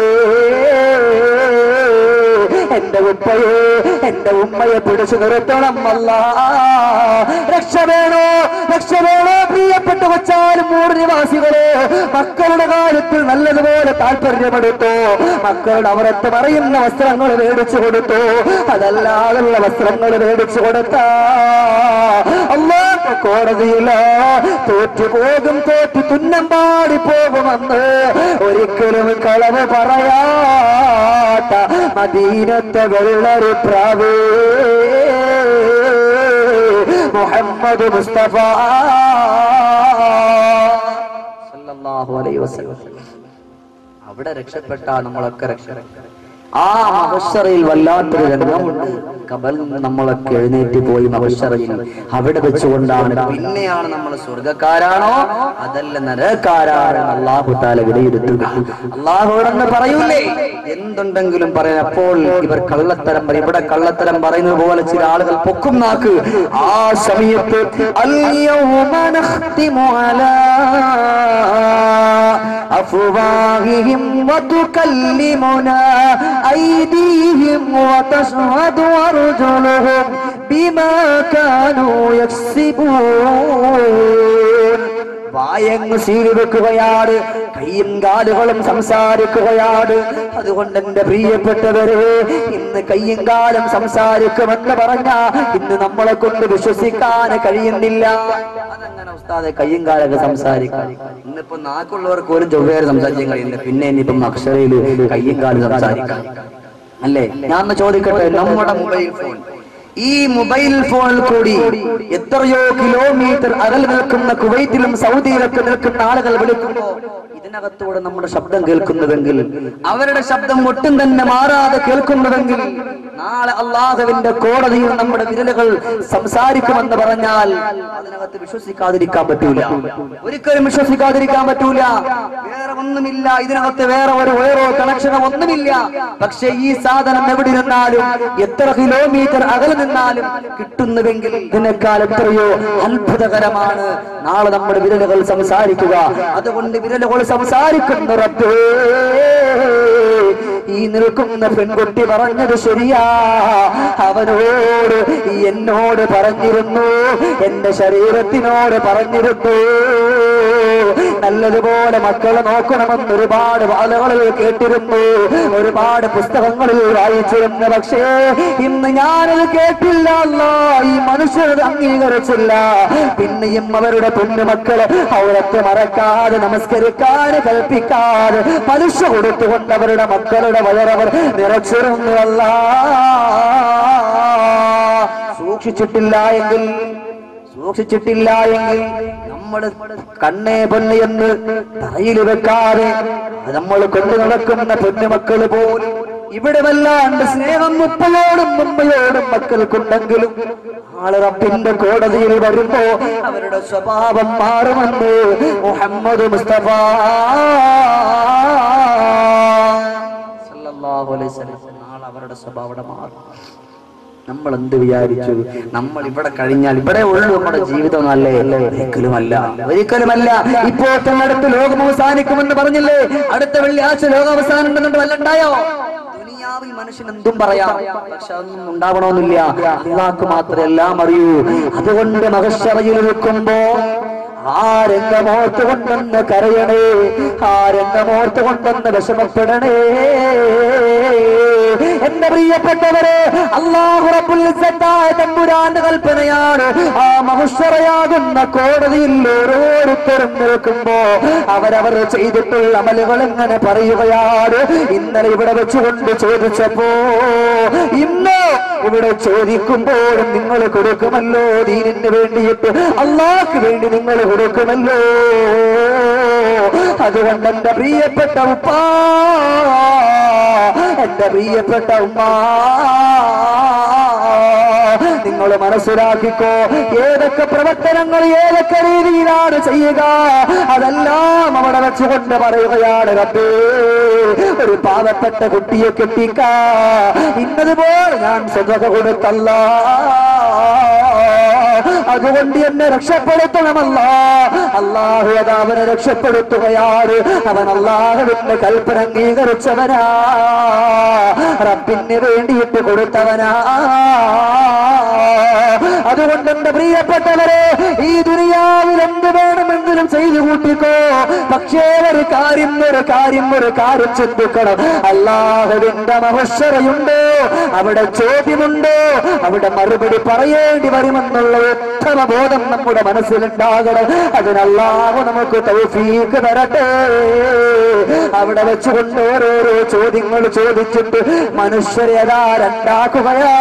എന്റെ ഉപ്പയെ എന്റെ ഉമ്മയെ പിടിച്ചു നിർത്തണം അല്ല രക്ഷ വേണോ രക്ഷ വേണോ പ്രിയപ്പെട്ട കൊച്ചാലും മൂട് നിവാസികളെ മക്കളുടെ കാര്യത്തിൽ നല്ലതുപോലെ താല്പര്യമെടുത്തു മക്കളുടെ അവരത്ത് പറയുന്ന വസ്ത്രങ്ങൾ മേടിച്ചു കൊടുത്തു അതല്ലാതുള്ള വസ്ത്രങ്ങൾ മേടിച്ചു കൊടുത്ത അള്ളാഹ് കോടതിയില തോറ്റു പോകും തോറ്റു തുന്നം പാടി പോകുമെന്ന് ഒരിക്കലും കളവ് പറയാത്ത മദീനത്തെ വെള്ളരി പ്രാവേ മുഹമ്മദ് മുസ്തഫ സല്ലല്ലാഹു അലൈഹി വസല്ലം അവിടെ രക്ഷപ്പെട്ടാ നമ്മളൊക്കെ രക്ഷപ്പെട്ടു ആ മഹശറയിൽ വല്ലാത്തൊരു രംഗമുണ്ട് കബൽ നിന്ന് നമ്മളൊക്കെ എഴുന്നേറ്റ് പോയി മഹശറയിൽ അവിടെ വെച്ചുകൊണ്ടാണ് പിന്നെയാണ് നമ്മൾ സ്വർഗക്കാരാണോ അതല്ല നരകാരാണോ അള്ളാഹു താല വിലയിരുത്തുക അള്ളാഹുടന്ന് പറയൂലേ എന്തുണ്ടെങ്കിലും പറയാൻ അപ്പോൾ ഇവർ കള്ളത്തരം പറയും ഇവിടെ കള്ളത്തരം പറയുന്നത് പോലെ ചില ആളുകൾ പൊക്കും നാക്ക് ആ സമയത്ത് അൽയൗമ നഖ്തിമു അലാ أفواههم وتكلمنا أيديهم وتشهد أرجلهم بما كانوا يكسبون വായങ്ങ് ശീലിവെക്കുകയാണ് കൈയും കാലുകളും സംസാരിക്കുകയാണ് അതുകൊണ്ട് എന്റെ പ്രിയപ്പെട്ടവരെ ഇന്ന് കയ്യും കാലം സംസാരിക്കുമെന്ന് പറഞ്ഞ ഇന്ന് നമ്മളെ കൊണ്ട് വിശ്വസിക്കാൻ കഴിയുന്നില്ല അതങ്ങനെ ഉസ്താദെ കയ്യും കാലൊക്കെ സംസാരിക്കാം ഇന്നിപ്പോ നാക്കുള്ളവർക്ക് പോലും ചൊവ്വേറെ സംസാരിക്കാൻ കഴിയുന്നില്ല പിന്നെ ഇനിയിപ്പം അക്ഷരയില് കയ്യും കാലും സംസാരിക്കാം അല്ലേ ഞാൻ ഒന്ന് ചോദിക്കട്ടെ നമ്മുടെ മൊബൈൽ ഫോൺ ഈ മൊബൈൽ ഫോണിൽ കൂടി എത്രയോ കിലോമീറ്റർ അകൽ നിൽക്കുന്ന കുവൈറ്റിലും സൗദിയിലൊക്കെ നിൽക്കുന്ന ആളുകൾ വിളിക്കുമ്പോ ഇതിനകത്തൂടെ നമ്മുടെ ശബ്ദം കേൾക്കുന്നതെങ്കിൽ അവരുടെ ശബ്ദം ഒട്ടും തന്നെ മാറാതെ കേൾക്കുന്നതെങ്കിൽ നാളെ അള്ളാഹുവിന്റെ കോടതിയിൽ നമ്മുടെ വിരലുകൾ സംസാരിക്കുമെന്ന് പറഞ്ഞാൽ അതിനകത്ത് വിശ്വസിക്കാതിരിക്കാൻ പറ്റൂല ഒരിക്കലും വിശ്വസിക്കാതിരിക്കാൻ പറ്റൂല വേറെ ഒന്നുമില്ല ഇതിനകത്ത് വേറെ ഒരു വയറോ കണക്ഷനോ ഒന്നുമില്ല പക്ഷെ ഈ സാധനം എവിടെ നിന്നാലും എത്ര കിലോമീറ്റർ അകലെ നിന്നാലും കിട്ടുന്നുവെങ്കിൽ ഇതിനേക്കാൾ എത്രയോ അത്ഭുതകരമാണ് നാളെ നമ്മുടെ വിരലുകൾ സംസാരിക്കുക അതുകൊണ്ട് വിരലുകൾ സംസാരിക്കുന്ന റബ്ബേ ഈ നിൽക്കുന്ന പെൺകുട്ടി പറഞ്ഞത് ശരിയാ അവനോട് എന്നോട് പറഞ്ഞിരുന്നു എന്റെ ശരീരത്തിനോട് പറഞ്ഞിരുന്നു നല്ലതുപോലെ മക്കളെ നോക്കണമെന്ന് ഒരുപാട് വാലുകളിൽ കേട്ടിരുന്നു ഒരുപാട് പുസ്തകങ്ങളിൽ വായിച്ചിരുന്നു പക്ഷേ ഇന്ന് ഞാനത് കേട്ടില്ല അല്ലാ. ഈ മനുഷ്യരത് അംഗീകരിച്ചില്ല പിന്നെയും അവരുടെ പൊന്നുമക്കള് അവരൊക്കെ മറക്കാതെ നമസ്കരിക്കാതെ കൽപ്പിക്കാതെ പലിശ കൊടുത്തുകൊണ്ട് അവരുടെ മക്കളുടെ വയറവർ നിറച്ചിരുന്നു അല്ല സൂക്ഷിച്ചിട്ടില്ല എങ്കിൽ സൂക്ഷിച്ചിട്ടില്ല എങ്കിൽ നമ്മൾ കണ്ണേ പൊന്ന് എന്ന് തറയിൽ വെക്കാതെ നമ്മൾ കൊണ്ടു നടക്കുന്ന പൊന്നുമക്കള് പോലും ഇവിടെ വല്ലാണ്ട് സ്നേഹം ഉപ്പയോടും ഉമ്മയോടും മക്കൾക്കുണ്ടെങ്കിലും ആള് റബ്ബിന്റെ കോടതിയിൽ വരുമ്പോ അവരുടെ സ്വഭാവം മാറുമെന്ന് മുഹമ്മദ് മുസ്തഫ സല്ലല്ലാഹു അലൈഹി വസല്ലം നാളെ അവരുടെ സ്വഭാവം അവിടെ മാറും നമ്മൾ എന്ത് വിചാരിച്ചു നമ്മൾ ഇവിടെ കഴിഞ്ഞാൽ ഇവിടെ ഉള്ളു നമ്മുടെ ജീവിതം അല്ലേ ഒരിക്കലുമല്ല ഒരിക്കലുമല്ല ഇപ്പോൾ തന്നെ അടുത്ത് ലോകം അവസാനിക്കുമെന്ന് പറഞ്ഞില്ലേ അടുത്ത വെള്ളിയാഴ്ച ലോകം അവസാനം ഉണ്ടെന്നുണ്ട് വല്ലണ്ടായോ ദുനിയാവിൽ മനുഷ്യൻ എന്തും പറയാം പക്ഷെ അതൊന്നും ഉണ്ടാവണമെന്നില്ല അള്ളാഹ്ക്ക് മാത്രമേ എല്ലാം അറിയൂ അതുകൊണ്ട് മഹശറയിൽ നിൽക്കുമ്പോ ആ രംഗമോർത്ത് കൊണ്ടെന്ന് കരയണേ ആ രംഗമോർത്ത് കൊണ്ടെന്ന് വിഷമപ്പെടണേ എന്റെ പ്രിയപ്പെട്ടവരെ അള്ളാഹു റബ്ബുൽ ഇസ്സത്തായ തമ്പുരാന്റെ കൽപ്പനയാണ് ആ മഹുഷറയാകുന്ന കോടതിയിൽ ഓരോരുത്തരും നിൽക്കുമ്പോ അവരവർ ചെയ്തിട്ടുള്ള അമലുകൾ എങ്ങനെ പറയുകയാണ് ഇന്നലെ ഇവിടെ വെച്ചുകൊണ്ട് ചോദിച്ചപ്പോ ഇന്ന് ഇവിടെ ചോദിക്കുമ്പോഴും നിങ്ങൾ കൊടുക്കുമല്ലോ ദീനിന് വേണ്ടിയിട്ട് അള്ളാഹ്ക്ക് വേണ്ടി നിങ്ങൾ കൊടുക്കുമല്ലോ അതുകൊണ്ട് എന്റെ പ്രിയപ്പെട്ട ഉപ്പ എന്റെ പ്രിയപ്പെട്ട ഉമ്മ നിങ്ങൾ മനസ്സിലാക്കിക്കോ ഏതൊക്കെ പ്രവർത്തനങ്ങൾ ഏതൊക്കെ രീതിയിലാണ് ചെയ്യുക അതെല്ലാം അവിടെ വെച്ചുകൊണ്ട് പറയുകയാണ് റബ്ബേ ഒരു പാവപ്പെട്ട കുട്ടിയെ കെട്ടിക്ക ഇന്നതുപോലെ ഞാൻ സ്വതക കൊടുത്തല്ല അതുകൊണ്ട് എന്നെ രക്ഷപ്പെടുത്തണമല്ല അള്ളാഹു അത് അവനെ രക്ഷപ്പെടുത്തുകയാണ് അവൻ അള്ളാഹുവിന്റെ കൽപ്പന അംഗീകരിച്ചവനാ റബ്ബിന് വേണ്ടിയിട്ട് കൊടുത്തവനാ അതുകൊണ്ട് എന്റെ പ്രിയപ്പെട്ടവരെ ഈ ദുനിയാവിൽ എന്ത് വേണമെങ്കിലും ചെയ്തു കൂട്ടിക്കോ പക്ഷേ ഒരു കാര്യം ഒരു കാര്യം ഒരു കാര്യം ചിന്തിക്കണം അള്ളാഹുവിന്റെ മഹശ്വരയുണ്ടോ അവിടെ ചോദ്യമുണ്ടോ അവിടെ മറുപടി പറയേണ്ടി വരുമെന്നുള്ള ഉത്തമ ബോധം നമ്മുടെ മനസ്സിലുണ്ടാകണം അതിനല്ലാഹു നമുക്ക് തൗഫീക്ക് തരട്ടെ അവിടെ വെച്ചുകൊണ്ട് ഓരോരോ ചോദ്യങ്ങൾ ചോദിച്ചിട്ട് മനുഷ്യരെ അതാ രണ്ടാക്കുകയാ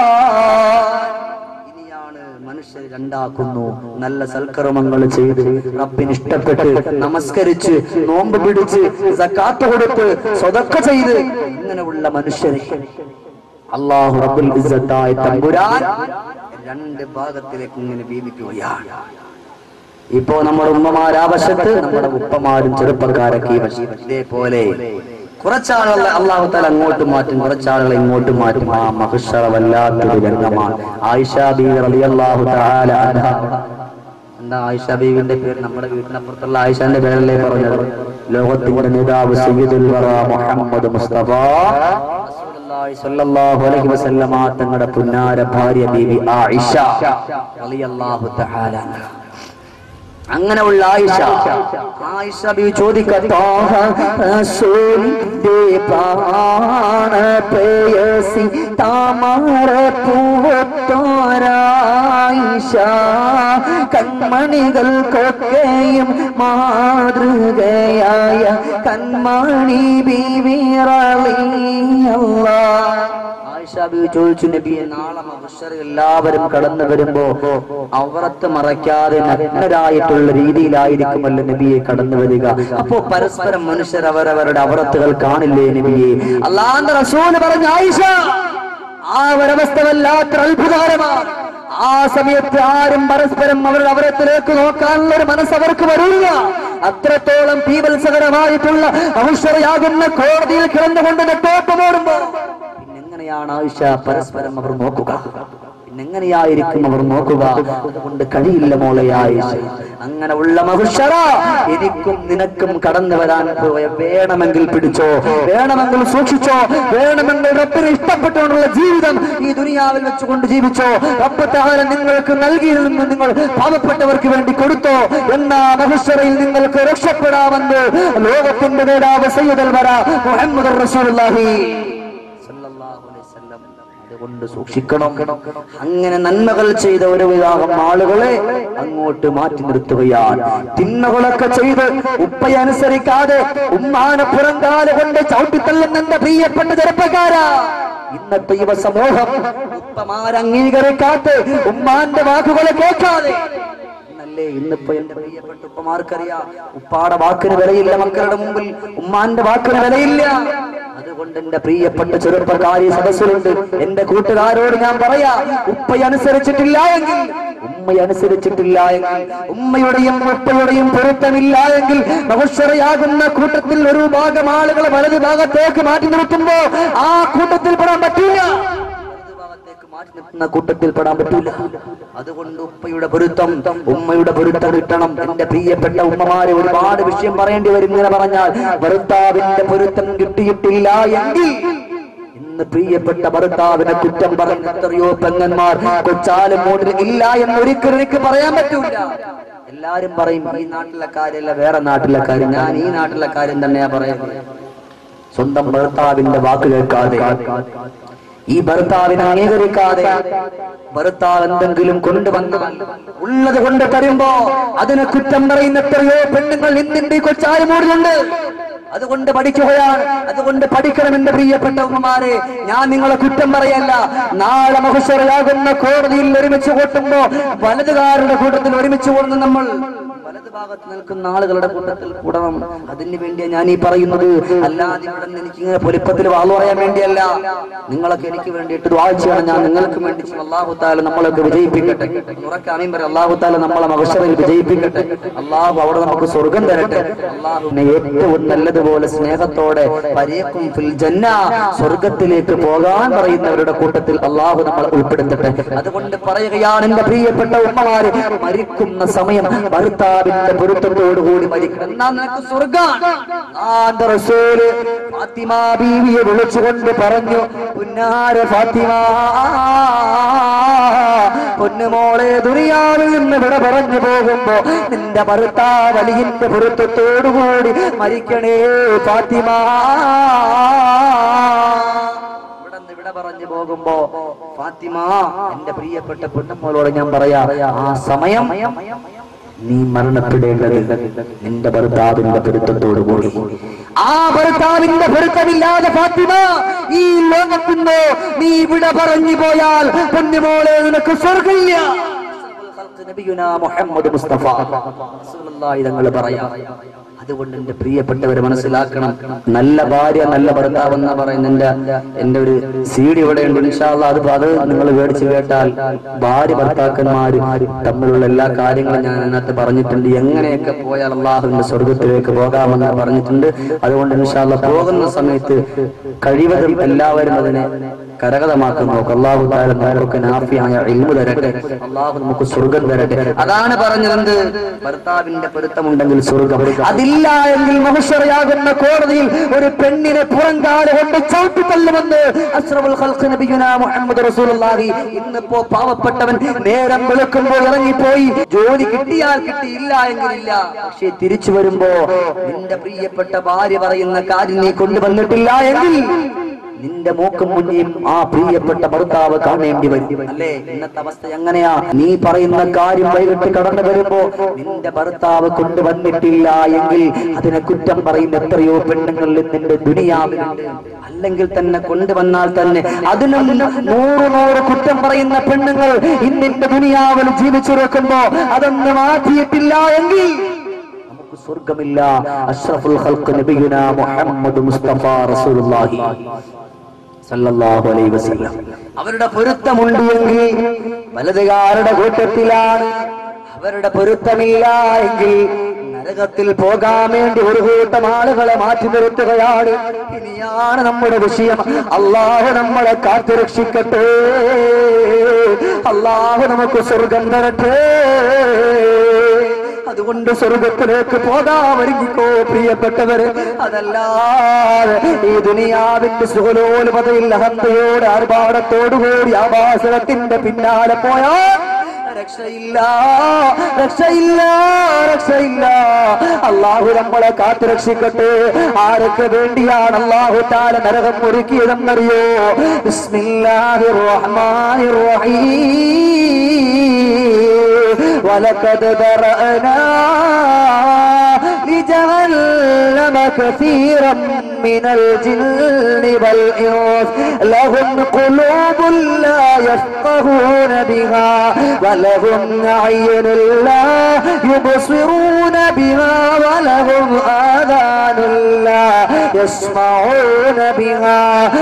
ഇനിയാണ് മനുഷ്യർ രണ്ടാക്കുന്നു നല്ല സൽക്കർമ്മങ്ങൾ ചെയ്ത് റബ്ബിന് ഇഷ്ടപ്പെട്ട് നമസ്കരിച്ച് നോമ്പ് പിടിച്ച് സക്കാത്ത് കൊടുത്ത് സ്വതക്ക ചെയ്ത് ഇങ്ങനെയുള്ള മനുഷ്യരെ അള്ളാഹു റബ്ബുൽ ഇസ്സത്തായ തമ്പുരാൻ രണ്ട് ഭാഗത്തിലേക്ക് ഇങ്ങനെ വീതിക്കുകയാണ് ഇപ്പോ നമ്മുടെ ഉമ്മമാരാവശത്ത് നമ്മുടെ ഉപ്പമാരും ചെറുപ്പക്കാരൊക്കെ ഈ വശം. ഇതേപോലെ കുറച്ചാളുകളെ അള്ളാഹു താല അങ്ങോട്ട് മാറ്റും കുറച്ചാളുകളെ ഇങ്ങോട്ട് മാറ്റും ആ മഹുഷറ വല്ലാത്തൊരു രംഗമാണ് ആയിഷ ബീവി റളിയല്ലാഹു തആല അൻഹ എന്താ ആയിഷ ബീവിന്റെ പേര് നമ്മുടെ വീട്ടിനപ്പുറത്തുള്ള ആയിഷാന്റെ പേരല്ലേ പറഞ്ഞത് ലോകത്തിന്റെ നേതാവ് സയ്യിദുൽ വറ മുഹമ്മദ് മുസ്തഫ റസൂലുള്ളാഹി സ്വല്ലല്ലാഹു അലൈഹി വസല്ലമ തങ്ങളുടെ പുന്നാര ഭാര്യ ബീവി ആയിഷ റളിയല്ലാഹു തആല അൻഹ അങ്ങനെയുള്ള ആയിഷ ആയിഷ ബി ചോദിക്കത്തോഹ റസൂലിന്റെ പ്രാണ പ്രേയസി താമര പൂവത്തോരായിഷ കൺമണികൾക്കൊക്കെയും മാതൃകയായ കൺമണി ബീവിറളിയല്ല ആയിഷ ബീവി ചോദിച്ചു നബിയെ നാളെ മഹ്ശർ എല്ലാവരും കടന്നു വരുമ്പോ അവറത്ത് മറയ്ക്കാതെ നഗ്നരായിട്ടുള്ള രീതിയിലായിരിക്കുമല്ലോ നബിയെ കടന്നു വരിക അപ്പോ പരസ്പരം മനുഷ്യർ അവരവരുടെ അവറത്തുകൾ കാണില്ലേ നബിയെ അള്ളാന്റെ റസൂല് പറഞ്ഞ ആയിഷ ആ ഒരവസ്ഥ വല്ലാത്ത അത്ഭുതകരമാണ് ആ സമയത്ത് ആരും പരസ്പരം അവരുടെ അവരത്തിലേക്ക് നോക്കാനുള്ള ഒരു മനസ്സ് അവർക്ക് വരില്ല അത്രത്തോളം തീവത്സകരമായിട്ടുള്ള അവസരയാകുന്ന കോടതിയിൽ കിടന്നുകൊണ്ട് നെട്ടോട്ടമോടുമ്പോ പിന്നെങ്ങനെയാണ് ആയിഷ പരസ്പരം അവർ നോക്കുക പിന്നെങ്ങനെയായിരിക്കും അവർ നോക്കുക അതുകൊണ്ട് കഴിയില്ല മോളെ ആയിഷ അങ്ങനെ ഉള്ള മഹുഷറ എനിക്കും നിനക്കും കടന്നു വരാൻ പോയ വേണമെങ്കിൽ പിടിച്ചോ വേണമെങ്കിൽ സൂക്ഷിച്ചോ വേണമെങ്കിൽ റബ്ബിന് ഇഷ്ടപ്പെട്ടുകൊണ്ടുള്ള ജീവിതം ഈ ദുനിയാവിൽ വെച്ചുകൊണ്ട് ജീവിച്ചോ റബ്ബ് താല നിങ്ങൾക്ക് നൽകിയിൽ നിന്ന് നിങ്ങൾ പാവപ്പെട്ടവർക്ക് വേണ്ടി കൊടുത്തോ എന്നാ മഹുഷറയിൽ നിങ്ങൾക്ക് രക്ഷപ്പെടാമെന്ന് ലോകത്തിന്റെ നേതാവ് സയ്യിദൽ വര മുഹമ്മദ് റസൂലുള്ളാഹി സല്ലല്ലാഹു അലൈഹി വസല്ലം അതുകൊണ്ട് സൂക്ഷിക്കണം അങ്ങനെ നന്മകൾ ചെയ്ത ഒരു വിഭാഗം ആളുകളെ അങ്ങോട്ട് മാറ്റി നിർത്തുകയാണ് തിന്മകളൊക്കെ ചെയ്ത് ഉപ്പയെ അനുസരിക്കാതെ ഉമ്മാനെ പുറംകാല കൊണ്ട് ചവിട്ടിത്തള്ളുന്ന എന്റെ പ്രിയപ്പെട്ട ചെറുപ്പക്കാരാ ഇന്നത്തെ യുവ സമൂഹം ഉപ്പമാരെ അംഗീകരിക്കാത്ത ഉമ്മാന്റെ വാക്കുകളെ കേൾക്കാതെ എന്നല്ലേ ഇന്നിപ്പോ എന്റെ പ്രിയപ്പെട്ട ഉപ്പമാർക്കറിയാം ഉപ്പാടെ വാക്കിന് വിലയില്ല മക്കളുടെ മുമ്പിൽ ഉമ്മാന്റെ വാക്കിന് വിലയില്ല അതുകൊണ്ട് എന്റെ പ്രിയപ്പെട്ട ചെറുപ്പക്കാരി സദസ്സിലുണ്ട് എന്റെ കൂട്ടുകാരോട് ഞാൻ പറയാ ഉപ്പ അനുസരിച്ചിട്ടില്ല എങ്കിൽ ഉമ്മ അനുസരിച്ചിട്ടില്ല എങ്കിൽ ഉമ്മയുടെയും ഉപ്പയുടെയും പൊരുത്തമില്ല എങ്കിൽ മഹുഷറയാകുന്ന കൂട്ടത്തിൽ ഒരു ഭാഗം ആളുകളെ വലതു ഭാഗത്തേക്ക് മാറ്റി നിർത്തുമ്പോ ആ കൂട്ടത്തിൽ പെടാൻ പറ്റില്ല ഭാഗത്തേക്ക് മാറ്റി നിർത്തുന്ന കൂട്ടത്തിൽ പെടാൻ പറ്റൂല അതുകൊണ്ട് ഉപ്പയുടെ പൊരുത്തം ഉമ്മയുടെ പൊരുത്തം കിട്ടണം എന്റെ പ്രിയപ്പെട്ട ഉമ്മമാരെ ഒരുപാട് വിഷയം പറയേണ്ടി വരും ഇങ്ങനെ പറഞ്ഞാൽ ഭർത്താവിന്റെ പൊരുത്തം കിട്ടിയിട്ടില്ല എങ്കിൽ ഇന്ന് പ്രിയപ്പെട്ട ഭർത്താവിനെ കുറ്റം പറഞ്ഞ എത്രയോ പെങ്ങന്മാർ കൊച്ചാലും മൂടിൽ ഇല്ല എന്ന് ഒരിക്കലും എനിക്ക് പറയാൻ പറ്റൂല എല്ലാരും പറയും ഈ നാട്ടിലെ കാര്യമല്ല വേറെ നാട്ടിലെ കാര്യം ഞാൻ ഈ നാട്ടിലെ കാര്യം തന്നെയാ പറയുന്നത് സ്വന്തം ഭർത്താവിന്റെ വാക്ക് കേൾക്കാതെ ഈ ഭർത്താവിനെ അംഗീകരിക്കാതെ ഭർത്താവ് എന്തെങ്കിലും കൊണ്ടുവന്നാൽ ഉള്ളത് കൊണ്ട് തരുമ്പോ അതിനെ കുറ്റം പറയുന്ന എത്രയോ പെണ്ണുങ്ങൾ ഇന്നിന്റെ ഈ കൊച്ചാലുമൂടിലുണ്ട് അതുകൊണ്ട് പഠിക്കുകയാണ് അതുകൊണ്ട് പഠിക്കണം എന്റെ പ്രിയപ്പെട്ട ഉമ്മമാരെ ഞാൻ നിങ്ങളെ കുറ്റം പറയല്ല നാളെ മഹുഷറയാകുന്ന കോടതിയിൽ ഒരുമിച്ച് കൂട്ടുമ്പോ വലതുകാരുടെ കൂട്ടത്തിൽ ഒരുമിച്ച് കൂടുന്ന നമ്മൾ വലതു ഭാഗത്ത് നിൽക്കുന്ന ആളുകളുടെ കൂട്ടത്തിൽ കൂടണം അതിന് വേണ്ടിയാ ഞാൻ ഈ പറയുന്നത് അല്ലാതെ ഇവിടെ നിന്ന് എനിക്ക് ഇങ്ങനെ പൊലിപ്പത്തിൽ വാളു പറയാൻ വേണ്ടിയല്ല നിങ്ങളൊക്കെ എനിക്ക് വേണ്ടിയിട്ട് വായിച്ചാണ് ഞാൻ നിങ്ങൾക്ക് വേണ്ടി അള്ളാഹു താല നമ്മളൊക്കെ വിജയിപ്പിക്കട്ടെ ഉറക്കാമീൻ പറയും അള്ളാഹു താല നമ്മളെ മകശറിൽ വിജയിപ്പിക്കട്ടെ അള്ളാഹു അവിടെ നമുക്ക് സ്വർഗം തരട്ടെ അള്ളാഹുവിനെ ഏറ്റവും നല്ലതുപോലെ സ്നേഹത്തോടെ പരേക്കും ഫിൽ ജന്ന സ്വർഗത്തിലേക്ക് പോകാൻ പറയുന്നവരുടെ കൂട്ടത്തിൽ അള്ളാഹു നമ്മളെ ഉൾപ്പെടുത്തട്ടെ അതുകൊണ്ട് പറയുകയാണ് എന്റെ പ്രിയപ്പെട്ട ഉമ്മമാര് മരിക്കുന്ന സമയം ഭർത്താവിന്റെ പൊരുത്തത്തോടുകൂടി മരിക്കണം എന്നാ നിനക്ക് സ്വർഗാണ് ആന്റെ റസൂല് ഫാത്തിമ ബീവിയെ വിളിച്ചുകൊണ്ട് പറഞ്ഞു പുന്നാര ഫാത്തിമ പൊന്നുമോളെ ദുനിയാവിൽ നിന്ന് വിട പറഞ്ഞു പോകുമ്പോ നിന്റെ ഭർത്താവ് അലിഹിന്റെ പൊരുത്തത്തോടുകൂടി മരിക്കണേ ഫാത്തിമ ഇവിടെ നിന്ന് വിട പറഞ്ഞു പോകുമ്പോ ഫാത്തിമ എന്റെ പ്രിയപ്പെട്ട പൊന്നമ്മോളോട് ഞാൻ പറയാ ആ സമയം നീ മരണപ്പെടേണ്ടത് നിന്റെ ഭർത്താവിന്റെ പൊരുത്തത്തോടു കൂടി ആ ഭർത്താവിന്റെ പൊരുത്തമില്ലാതെ ഫാത്തിമ ഈ ലോകത്തുനിന്ന് നീ ഇവിടെ പറഞ്ഞു പോയാൽ പൊന്നുമോളെ നിനക്ക് സ്വർഗമില്ല നബിയുനാ മുഹമ്മദ് മുസ്തഫ റസൂലുള്ളാഹി തങ്ങൾ പറയാം അതുകൊണ്ട് എന്റെ പ്രിയപ്പെട്ടവരെ മനസ്സിലാക്കണം നല്ല ഭാര്യ നല്ല ഭർത്താവ് എന്നാ പറയുന്ന എന്റെ എന്റെ ഒരു സീഡി ഇവിടെ ഉണ്ട് ഇൻഷാല്ല അത് അത് നിങ്ങൾ മേടിച്ചു കേട്ടാൽ ഭാര്യ ഭർത്താക്കന്മാര് തമ്മിലുള്ള എല്ലാ കാര്യങ്ങളും ഞാൻ അതിനകത്ത് പറഞ്ഞിട്ടുണ്ട് എങ്ങനെയൊക്കെ പോയാൽ അള്ളാഹുവിന്റെ സ്വർഗത്തിലേക്ക് പോകാമെന്ന് പറഞ്ഞിട്ടുണ്ട് അതുകൊണ്ട് ഇൻഷാല്ല പോകുന്ന സമയത്ത് കഴിവതും എല്ലാവരും അതിനെ കരകതമാക്കാൻ നോക്കും അള്ളാഹു താല നമുക്ക് നാഫിയായ ഇൽമു തരട്ടെ അള്ളാഹു നമുക്ക് സ്വർഗം തരട്ടെ അതാണ് പറഞ്ഞത് ഭർത്താവിന്റെ പൊരുത്തമുണ്ടെങ്കിൽ സ്വർഗം അതില്ല എങ്കിൽ മനുഷ്യറയാകുന്ന കോടതിയിൽ ഒരു പെണ്ണിനെ പുറങ്കാല കൊണ്ട് ചവിട്ടി തള്ളുമെന്ന് അസ്രഫുൽ ഖൽഖ് നബിയുനാ മുഹമ്മദ് റസൂലുള്ളാഹി ഇന്നിപ്പോ പാവപ്പെട്ടവൻ നേരം വെളുക്കുമ്പോൾ ഇറങ്ങിപ്പോയി ജോലി കിട്ടിയാൽ കിട്ടിയില്ല എങ്കിലില്ല പക്ഷേ തിരിച്ചു വരുമ്പോ നിന്റെ പ്രിയപ്പെട്ട ഭാര്യ പറയുന്ന കാര്യം നീ കൊണ്ടുവന്നിട്ടില്ല എങ്കിൽ നിന്റെ മൂക്കും മുന്നിൽ ആ പ്രിയപ്പെട്ട ഭർത്താവ് കാണേണ്ടി വരും അല്ലേ ഇന്നത്തെ അവസ്ഥ എങ്ങനെയാ നീ പറയുന്ന കാര്യം വൈകിട്ട് കടന്നു വരുമ്പോ നിന്റെ ഭർത്താവ് കൊണ്ടുവന്നിട്ടില്ല എങ്കിൽ അതിനെ കുറ്റം പറയുന്ന എത്രയോ പെണ്ണുങ്ങൾ നിന്റെ ദുനിയാവിലുണ്ട് അല്ലെങ്കിൽ തന്നെ കൊണ്ടുവന്നാൽ തന്നെ അതിനും നൂറ് നൂറ് കുറ്റം പറയുന്ന പെണ്ണുങ്ങൾ ഇന്നിന്റെ ദുനിയാവിൽ ജീവിച്ചിരിക്കുമ്പോ അതൊന്നും മാറ്റിയിട്ടില്ല എങ്കിൽ നമുക്ക് സ്വർഗമില്ല അഷ്റഫുൽ ഖൽഖ് നബിയുനാ മുഹമ്മദ് മുസ്തഫ റസൂലുള്ളാഹി സല്ലല്ലാഹു അലൈഹി വസല്ലം അവരുടെ പൊരുത്തമുണ്ട് എങ്കിൽ വലതുകാരുടെ കൂട്ടത്തിലാണ് അവരുടെ പൊരുത്തമില്ല എങ്കിൽ നരകത്തിൽ പോകാൻ വേണ്ടി ഒരു കൂട്ടം ആളുകളെ മാറ്റി നിർത്തുകയാണ് ഇനിയാണ് നമ്മുടെ വിഷയം അള്ളാഹു നമ്മളെ കാത്തുരക്ഷിക്കട്ടെ അള്ളാഹു നമുക്ക് സ്വർഗം തരട്ടെ അതുകൊണ്ട് സ്വർഗത്തിലേക്ക് പോകാൻ ഒരുങ്ങിക്കോ പ്രിയപ്പെട്ടവര് അതല്ലാതെ ഈ ദുനിയാവിന്റെ സുഖലോലുപതയിൽ അഹന്തയോട് ആർഭാടത്തോടുകൂടി ആവാസനത്തിന്റെ പിന്നാലെ പോയാൽ രക്ഷയില്ല രക്ഷയില്ല രക്ഷയില്ല അള്ളാഹു നമ്മളെ കാത്തു രക്ഷിക്കട്ടെ ആരൊക്കെ വേണ്ടിയാണ് അള്ളാഹു താല നരകം ഒരുക്കിയതെന്നറിയോ ബിസ്മില്ലാഹിർ റഹ്മാനിർ റഹീം ولقد ذرأنا لجهنم كثيرا من الجن والإنس لهم قلوب لا يفقهون بها ولهم أعين لا يبصرون بها ولهم آذان لا يسمعون بها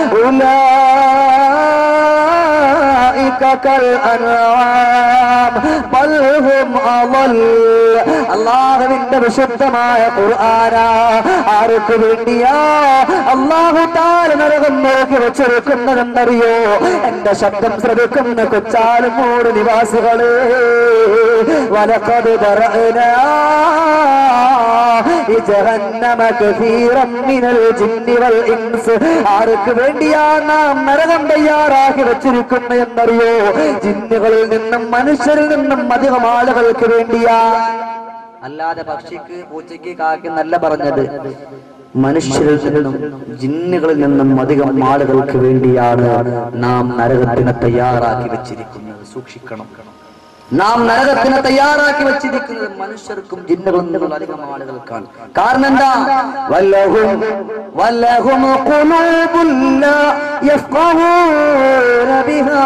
أولئك كالأنعام بل هم أضل അള്ളാഹുവിന്റെ വിശുദ്ധമായ ഖുർആന ആർക്ക് വേണ്ടിയാ അള്ളാഹു താല നരകം നോക്കി വെച്ചെടുക്കുന്നതെന്നറിയോ എന്റെ ശബ്ദം ശ്രവിക്കുന്ന കൊച്ചാലുമൂട് നിവാസികളെ വലക്കത് جهنم كثيرا من الجن والإنس ആർക്ക് വേണ്ടിയാ നാം നരകം തയ്യാറാക്കി വെച്ചിരിക്കുന്ന എന്നറിയോ ജിന്നുകളിൽ നിന്നും മനുഷ്യരിൽ നിന്നും അധികം ആളുകൾക്ക് വേണ്ടിയാ അല്ലാതെ പക്ഷിക്ക് പൂച്ചയ്ക്ക് കാക്കി നല്ല പറഞ്ഞത് മനുഷ്യരിൽ നിന്നും ജിന്നുകളിൽ നിന്നും അധികം ആളുകൾക്ക് വേണ്ടിയാണ് നാം നരകത്തിനെ തയ്യാറാക്കി വെച്ചിരിക്കുന്നത് സൂക്ഷിക്കണം നാം നരകത്തിനെ തയ്യാറാക്കി വെച്ചിരിക്കുന്നത് മനുഷ്യർക്കും ജിന്നുകളിൽ നിന്നുള്ള അധികം ആളുകൾക്കാണ് കാരണം എന്താ വല്ലഹും വല്ലഹും ഖുലൂബുൻ ലാ യഫ്ഖഹൂന ബിഹാ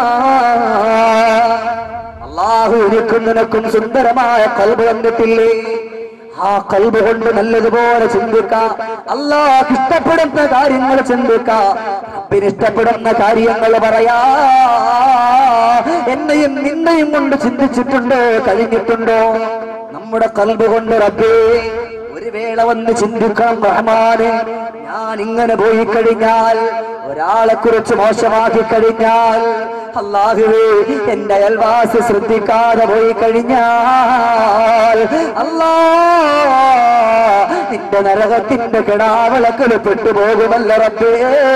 അള്ളാഹു എനിക്കും നിനക്കും സുന്ദരമായ കൽബ് തന്നിട്ടില്ലേ ആ കൽബ് കൊണ്ട് നല്ലതുപോലെ ചിന്തിക്കാം അള്ളാഹ് ഇഷ്ടപ്പെടുന്ന കാര്യങ്ങൾ ചിന്തിക്കാം റബ്ബിന് ഇഷ്ടപ്പെടുന്ന കാര്യങ്ങൾ പറയാ എന്നെയും നിന്നെയും കൊണ്ട് ചിന്തിച്ചിട്ടുണ്ടോ കഴിഞ്ഞിട്ടുണ്ടോ നമ്മുടെ കൽബ് കൊണ്ട് റബ്ബേ ഒരു വേള വന്ന് ചിന്തിക്കണം റഹ്മാനെ ഞാൻ ഇങ്ങനെ പോയി കഴിഞ്ഞാൽ ഒരാളെ കുറിച്ച് മോശമാക്കി കഴിഞ്ഞാൽ അള്ളാഹുവേ എന്റെ അയൽവാസി ശ്രദ്ധിക്കാതെ പോയി കഴിഞ്ഞാൽ അല്ലാ നിന്റെ നരകത്തിന്റെ കിടാവിളക്കിൽ പെട്ടുപോകുമല്ല റബ്ബേ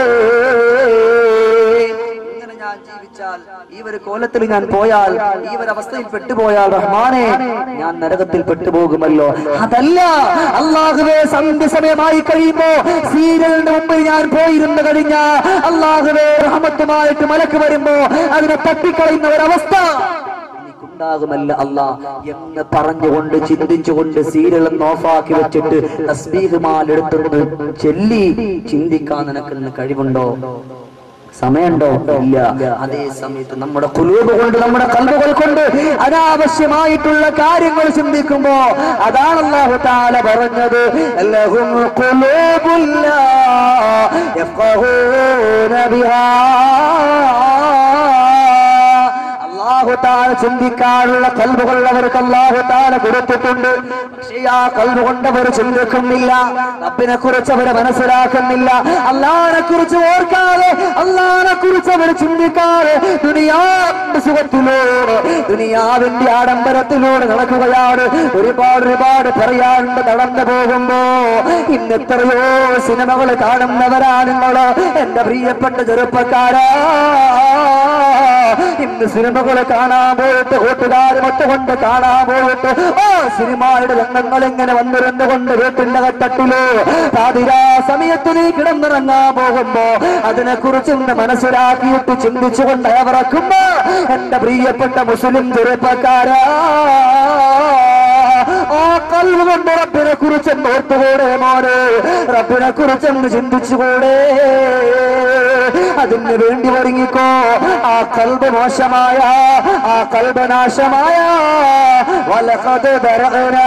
ഇങ്ങനെ ഞാൻ ജീവിച്ചാൽ ഈ ഒരു കോലത്തിൽ ഞാൻ പോയാൽ ഈ ഒരു അവസ്ഥയിൽ പെട്ടുപോയാൽ റഹ്മാനെ ഞാൻ നരകത്തിൽ പെട്ടുപോകുമല്ലോ അതല്ല അള്ളാഹുവേ സന്ധ്യ സമയമായി കഴിയുമ്പോ സീരിയലിന്റെ മുമ്പിൽ ഞാൻ പോയിരുന്നു കഴിഞ്ഞ അള്ളാഹുവേ റഹമത്തുമായിട്ട് മലക്ക് വരുമ്പോ അതിനെ തട്ടിക്കളയുന്ന ഒരവസ്ഥ ഉണ്ടാകുമല്ല അല്ലാ എന്ന് പറഞ്ഞുകൊണ്ട് ചിന്തിച്ചുകൊണ്ട് സീരിയൽ ഓഫാക്കി വെച്ചിട്ട് തസ്ബീഹ് മാലെടുത്തുകൊണ്ട് ചൊല്ലി ചിന്തിക്കാൻ നിനക്ക് കഴിവുണ്ടോ സമയമുണ്ടോ ഇല്ല അതേ സമയത്ത് നമ്മുടെ കുലൂബ് കൊണ്ട് നമ്മുടെ കൽബുകൾ കൊണ്ട് അനാവശ്യമായിട്ടുള്ള കാര്യങ്ങൾ ചിന്തിക്കുമ്പോ അതാണ് അല്ലാഹു താല പറഞ്ഞത് ലഹും ഖുലൂബുൻ ലാ യഫ്ഖഹൂന ബിഹാ അള്ളാഹു താല ചിന്തിക്കാനുള്ള കൽബുകൾ അവർക്ക് അള്ളാഹു താല കൊടുത്തിട്ടുണ്ട് പക്ഷേ ആ കൽബ് കൊണ്ട് അവർ ചിന്തിക്കുന്നില്ല റബ്ബിനെ കുറിച്ച് അവർ മനസ്സിലാക്കുന്നില്ല അള്ളാഹിനെ കുറിച്ച് ഓർക്കാതെ അള്ളാഹിനെ കുറിച്ച് അവർ ചിന്തിക്കാതെ ദുനിയാവിന്റെ സുഖത്തിലൂടെ ദുനിയാവിന്റെ ആഡംബരത്തിലൂടെ നടക്കുകയാണ് ഒരുപാട് ഒരുപാട് പറയാണ്ട് നടന്നു പോകുമ്പോ ഇന്ന് എത്രയോ സിനിമകൾ കാണുന്നവരാ നിങ്ങള് എന്റെ പ്രിയപ്പെട്ട ചെറുപ്പക്കാരാ ഇന്ന് സിനിമകൾ കാണാൻ പോയിട്ട് കൂട്ടുകാരും ഒത്തുകൊണ്ട് കാണാൻ പോയിട്ട് ഓ സിനിമയുടെ രംഗങ്ങൾ ഇങ്ങനെ വന്നിരുന്നു കൊണ്ട് വീട്ടിന്റെ കട്ടട്ടില് പാതിരാ സമയത്ത് നീ കിടന്നിറങ്ങാൻ പോകുമ്പോ അതിനെ കുറിച്ച് ഇന്ന് മനസ്സിലാക്കിയിട്ട് ചിന്തിച്ചുകൊണ്ട് അയവിറക്കുമ്പോ എന്റെ പ്രിയപ്പെട്ട മുസ്ലിം ചെറുപ്പക്കാരാ ആ കൽവ് കൊണ്ട് റബ്ബിനെ കുറിച്ച് ഓർത്തുകൂടെ മോനെ റബ്ബിനെ കുറിച്ച് ഒന്ന് ചിന്തിച്ചുകൂടെ അതിന് വേണ്ടി ഒരുങ്ങിക്കോ ആ കൽബ് മോശമായ ആ കൽബ് നാശമായ വലഖദ് ദറഅനാ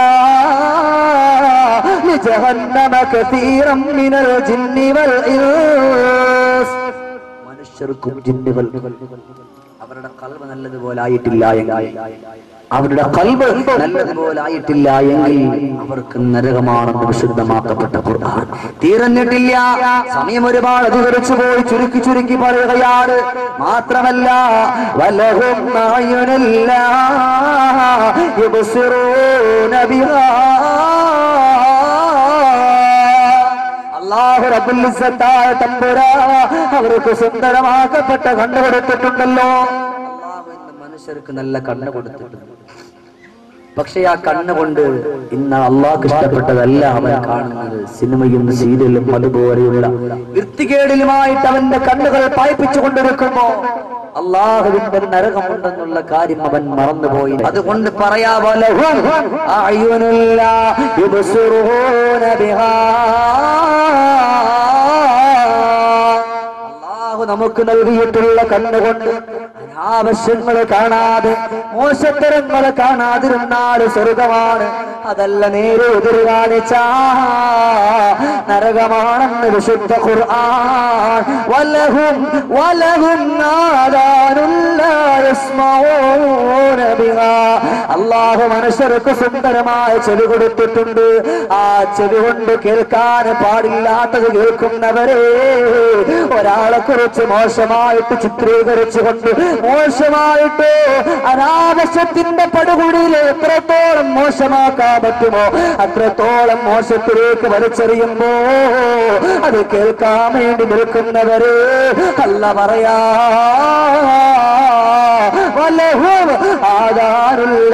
لجهنم كثيرا من الجن والإنس മനുഷ്യർക്കും ജിന്നുകൾ അവരുടെ കൽബ് നല്ലതുപോലെ ആയിട്ടില്ല എങ്കിൽ അവരുടെ കൽബ് നല്ലതുപോലെ ആയിട്ടില്ല എങ്കിൽ അവർക്ക് നരകമാണെന്ന് വിശുദ്ധമാക്കപ്പെട്ട ഖുർആൻ തീർന്നിട്ടില്ല സമയം ഒരുപാട് അധികരിച്ചു പോയി ചുരുക്കി ചുരുക്കി പറയുകയാണ് മാത്രമല്ല വലഹും അയുനില്ല യുബ്സിറൂന ബിഹാ അള്ളാഹു റബ്ബുൽ ഇസ്സത്തായ തമ്പുരാ അവർക്ക് സുന്ദരമാക്കപ്പെട്ട കണ്ണു കൊടുത്തിട്ടുണ്ടല്ലോ അള്ളാഹു ഇന്ന് മനുഷ്യർക്ക് നല്ല കണ്ണ് കൊടുത്തിട്ടുണ്ട് പക്ഷെ ആ കണ്ണുകൊണ്ട് ഇന്ന് അള്ളാഹ്ക്ക് ഇഷ്ടപ്പെട്ടതല്ല അവൻ കാണുന്നത് സിനിമയും സീരിയലും അതുപോലെയുള്ള വൃത്തികേടിലുമായിട്ട് അവന്റെ കണ്ണുകൾ പായിപ്പിച്ചു കൊണ്ടിരിക്കുമ്പോ അള്ളാഹുവിന്റെ നരകമുണ്ടെന്നുള്ള കാര്യം അവൻ മറന്നുപോയി അതുകൊണ്ട് പറയാ വലഹും അഅ്യുനുല്ല യുബ്സിറൂന ബിഹാ അള്ളാഹു നമുക്ക് നൽകിയിട്ടുള്ള കണ്ണുകൊണ്ട് അനാവശ്യങ്ങൾ കാണാതെ മോശത്തരങ്ങൾ കാണാതിരുന്നാൽ സ്വർഗമാണ് അതല്ല നേരെ എതിര് കാണിച്ച നരകമാണെന്ന് വിശുദ്ധ ഖുർആൻ വലഹും വലഹും നാദാനുല്ല യസ്മഊന ബിഹാ അള്ളാഹു മനുഷ്യർക്ക് സുന്ദരമായ ചെവി കൊടുത്തിട്ടുണ്ട് ആ ചെവി കൊണ്ട് കേൾക്കാൻ പാടില്ലാത്തത് കേൾക്കുന്നവരെ ഒരാളെ കുറിച്ച് മോശമായിട്ട് ചിത്രീകരിച്ചുകൊണ്ട് മോശമായിട്ട് അനാവശ്യത്തിന്റെ പടുകുടിയിൽ എത്രത്തോളം മോശമാക്കാൻ പറ്റുമോ അത്രത്തോളം മോശത്തിലേക്ക് വലിച്ചെറിയുമ്പോ അത് കേൾക്കാൻ വേണ്ടി നിൽക്കുന്നവര് അല്ല പറയാ വലഹും ആധാറുള്ള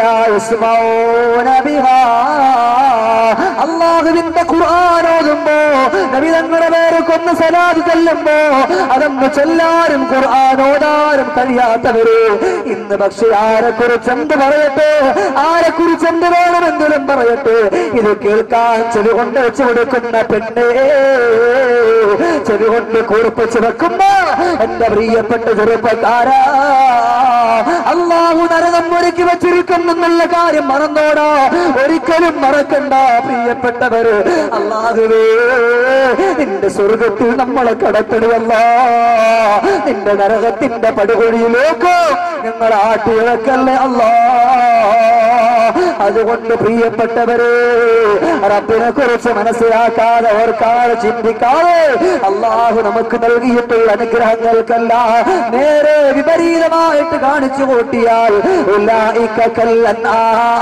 അള്ളാഹുവിന്റെ ഖുർആൻ ഓതുമ്പോ നബി തങ്ങളുടെ പേര് കൊന്ന് സലാദ് ചെല്ലുമ്പോ അതൊന്ന് ചൊല്ലാനും ഖുർആൻ ഓതാനും കഴിയാത്തവര് ഇന്ന് പക്ഷെ ആരെ കുറിച്ച് എന്ത് പറയട്ടെ ആരെ കുറിച്ച് എന്ത് വേണമെങ്കിലും പറയട്ടെ ഇത് കേൾക്കാൻ ചെവി കൊണ്ട് വെച്ച് കൊടുക്കുന്ന പെണ്ണേ ചെവി കൊണ്ട് കൂർപ്പിച്ച് വെക്കുമ്പോ എന്റെ പ്രിയപ്പെട്ട ചെറുപ്പക്കാരാ അള്ളാഹു നരകം ഒരുക്കി വെച്ചിരിക്കുന്നെന്നുള്ള കാര്യം മറന്നോടാ ഒരിക്കലും മറക്കണ്ട പ്രിയപ്പെട്ടവര് അള്ളാഹുവേ നിന്റെ സ്വർഗത്തിൽ നമ്മളെ കടത്തിടുവല്ല നിന്റെ നരകത്തിന്റെ പടുകുഴിയിലേക്ക് ഞങ്ങൾ ആട്ടിയിളക്കല്ലേ അല്ലാ അതുകൊണ്ട് പ്രിയപ്പെട്ടവരെ റബ്ബിനെ കുറിച്ച് മനസ്സിലാക്കാതെ ഓർക്കാതെ ചിന്തിക്കാതെ അള്ളാഹു നമുക്ക് നൽകിയിട്ടുള്ള അനുഗ്രഹങ്ങൾക്കല്ല നേരെ വിപരീതമായിട്ട് കാണിച്ചു കൂട്ടിയാൽ ഉല്ലായിക്കല്ലന്നാ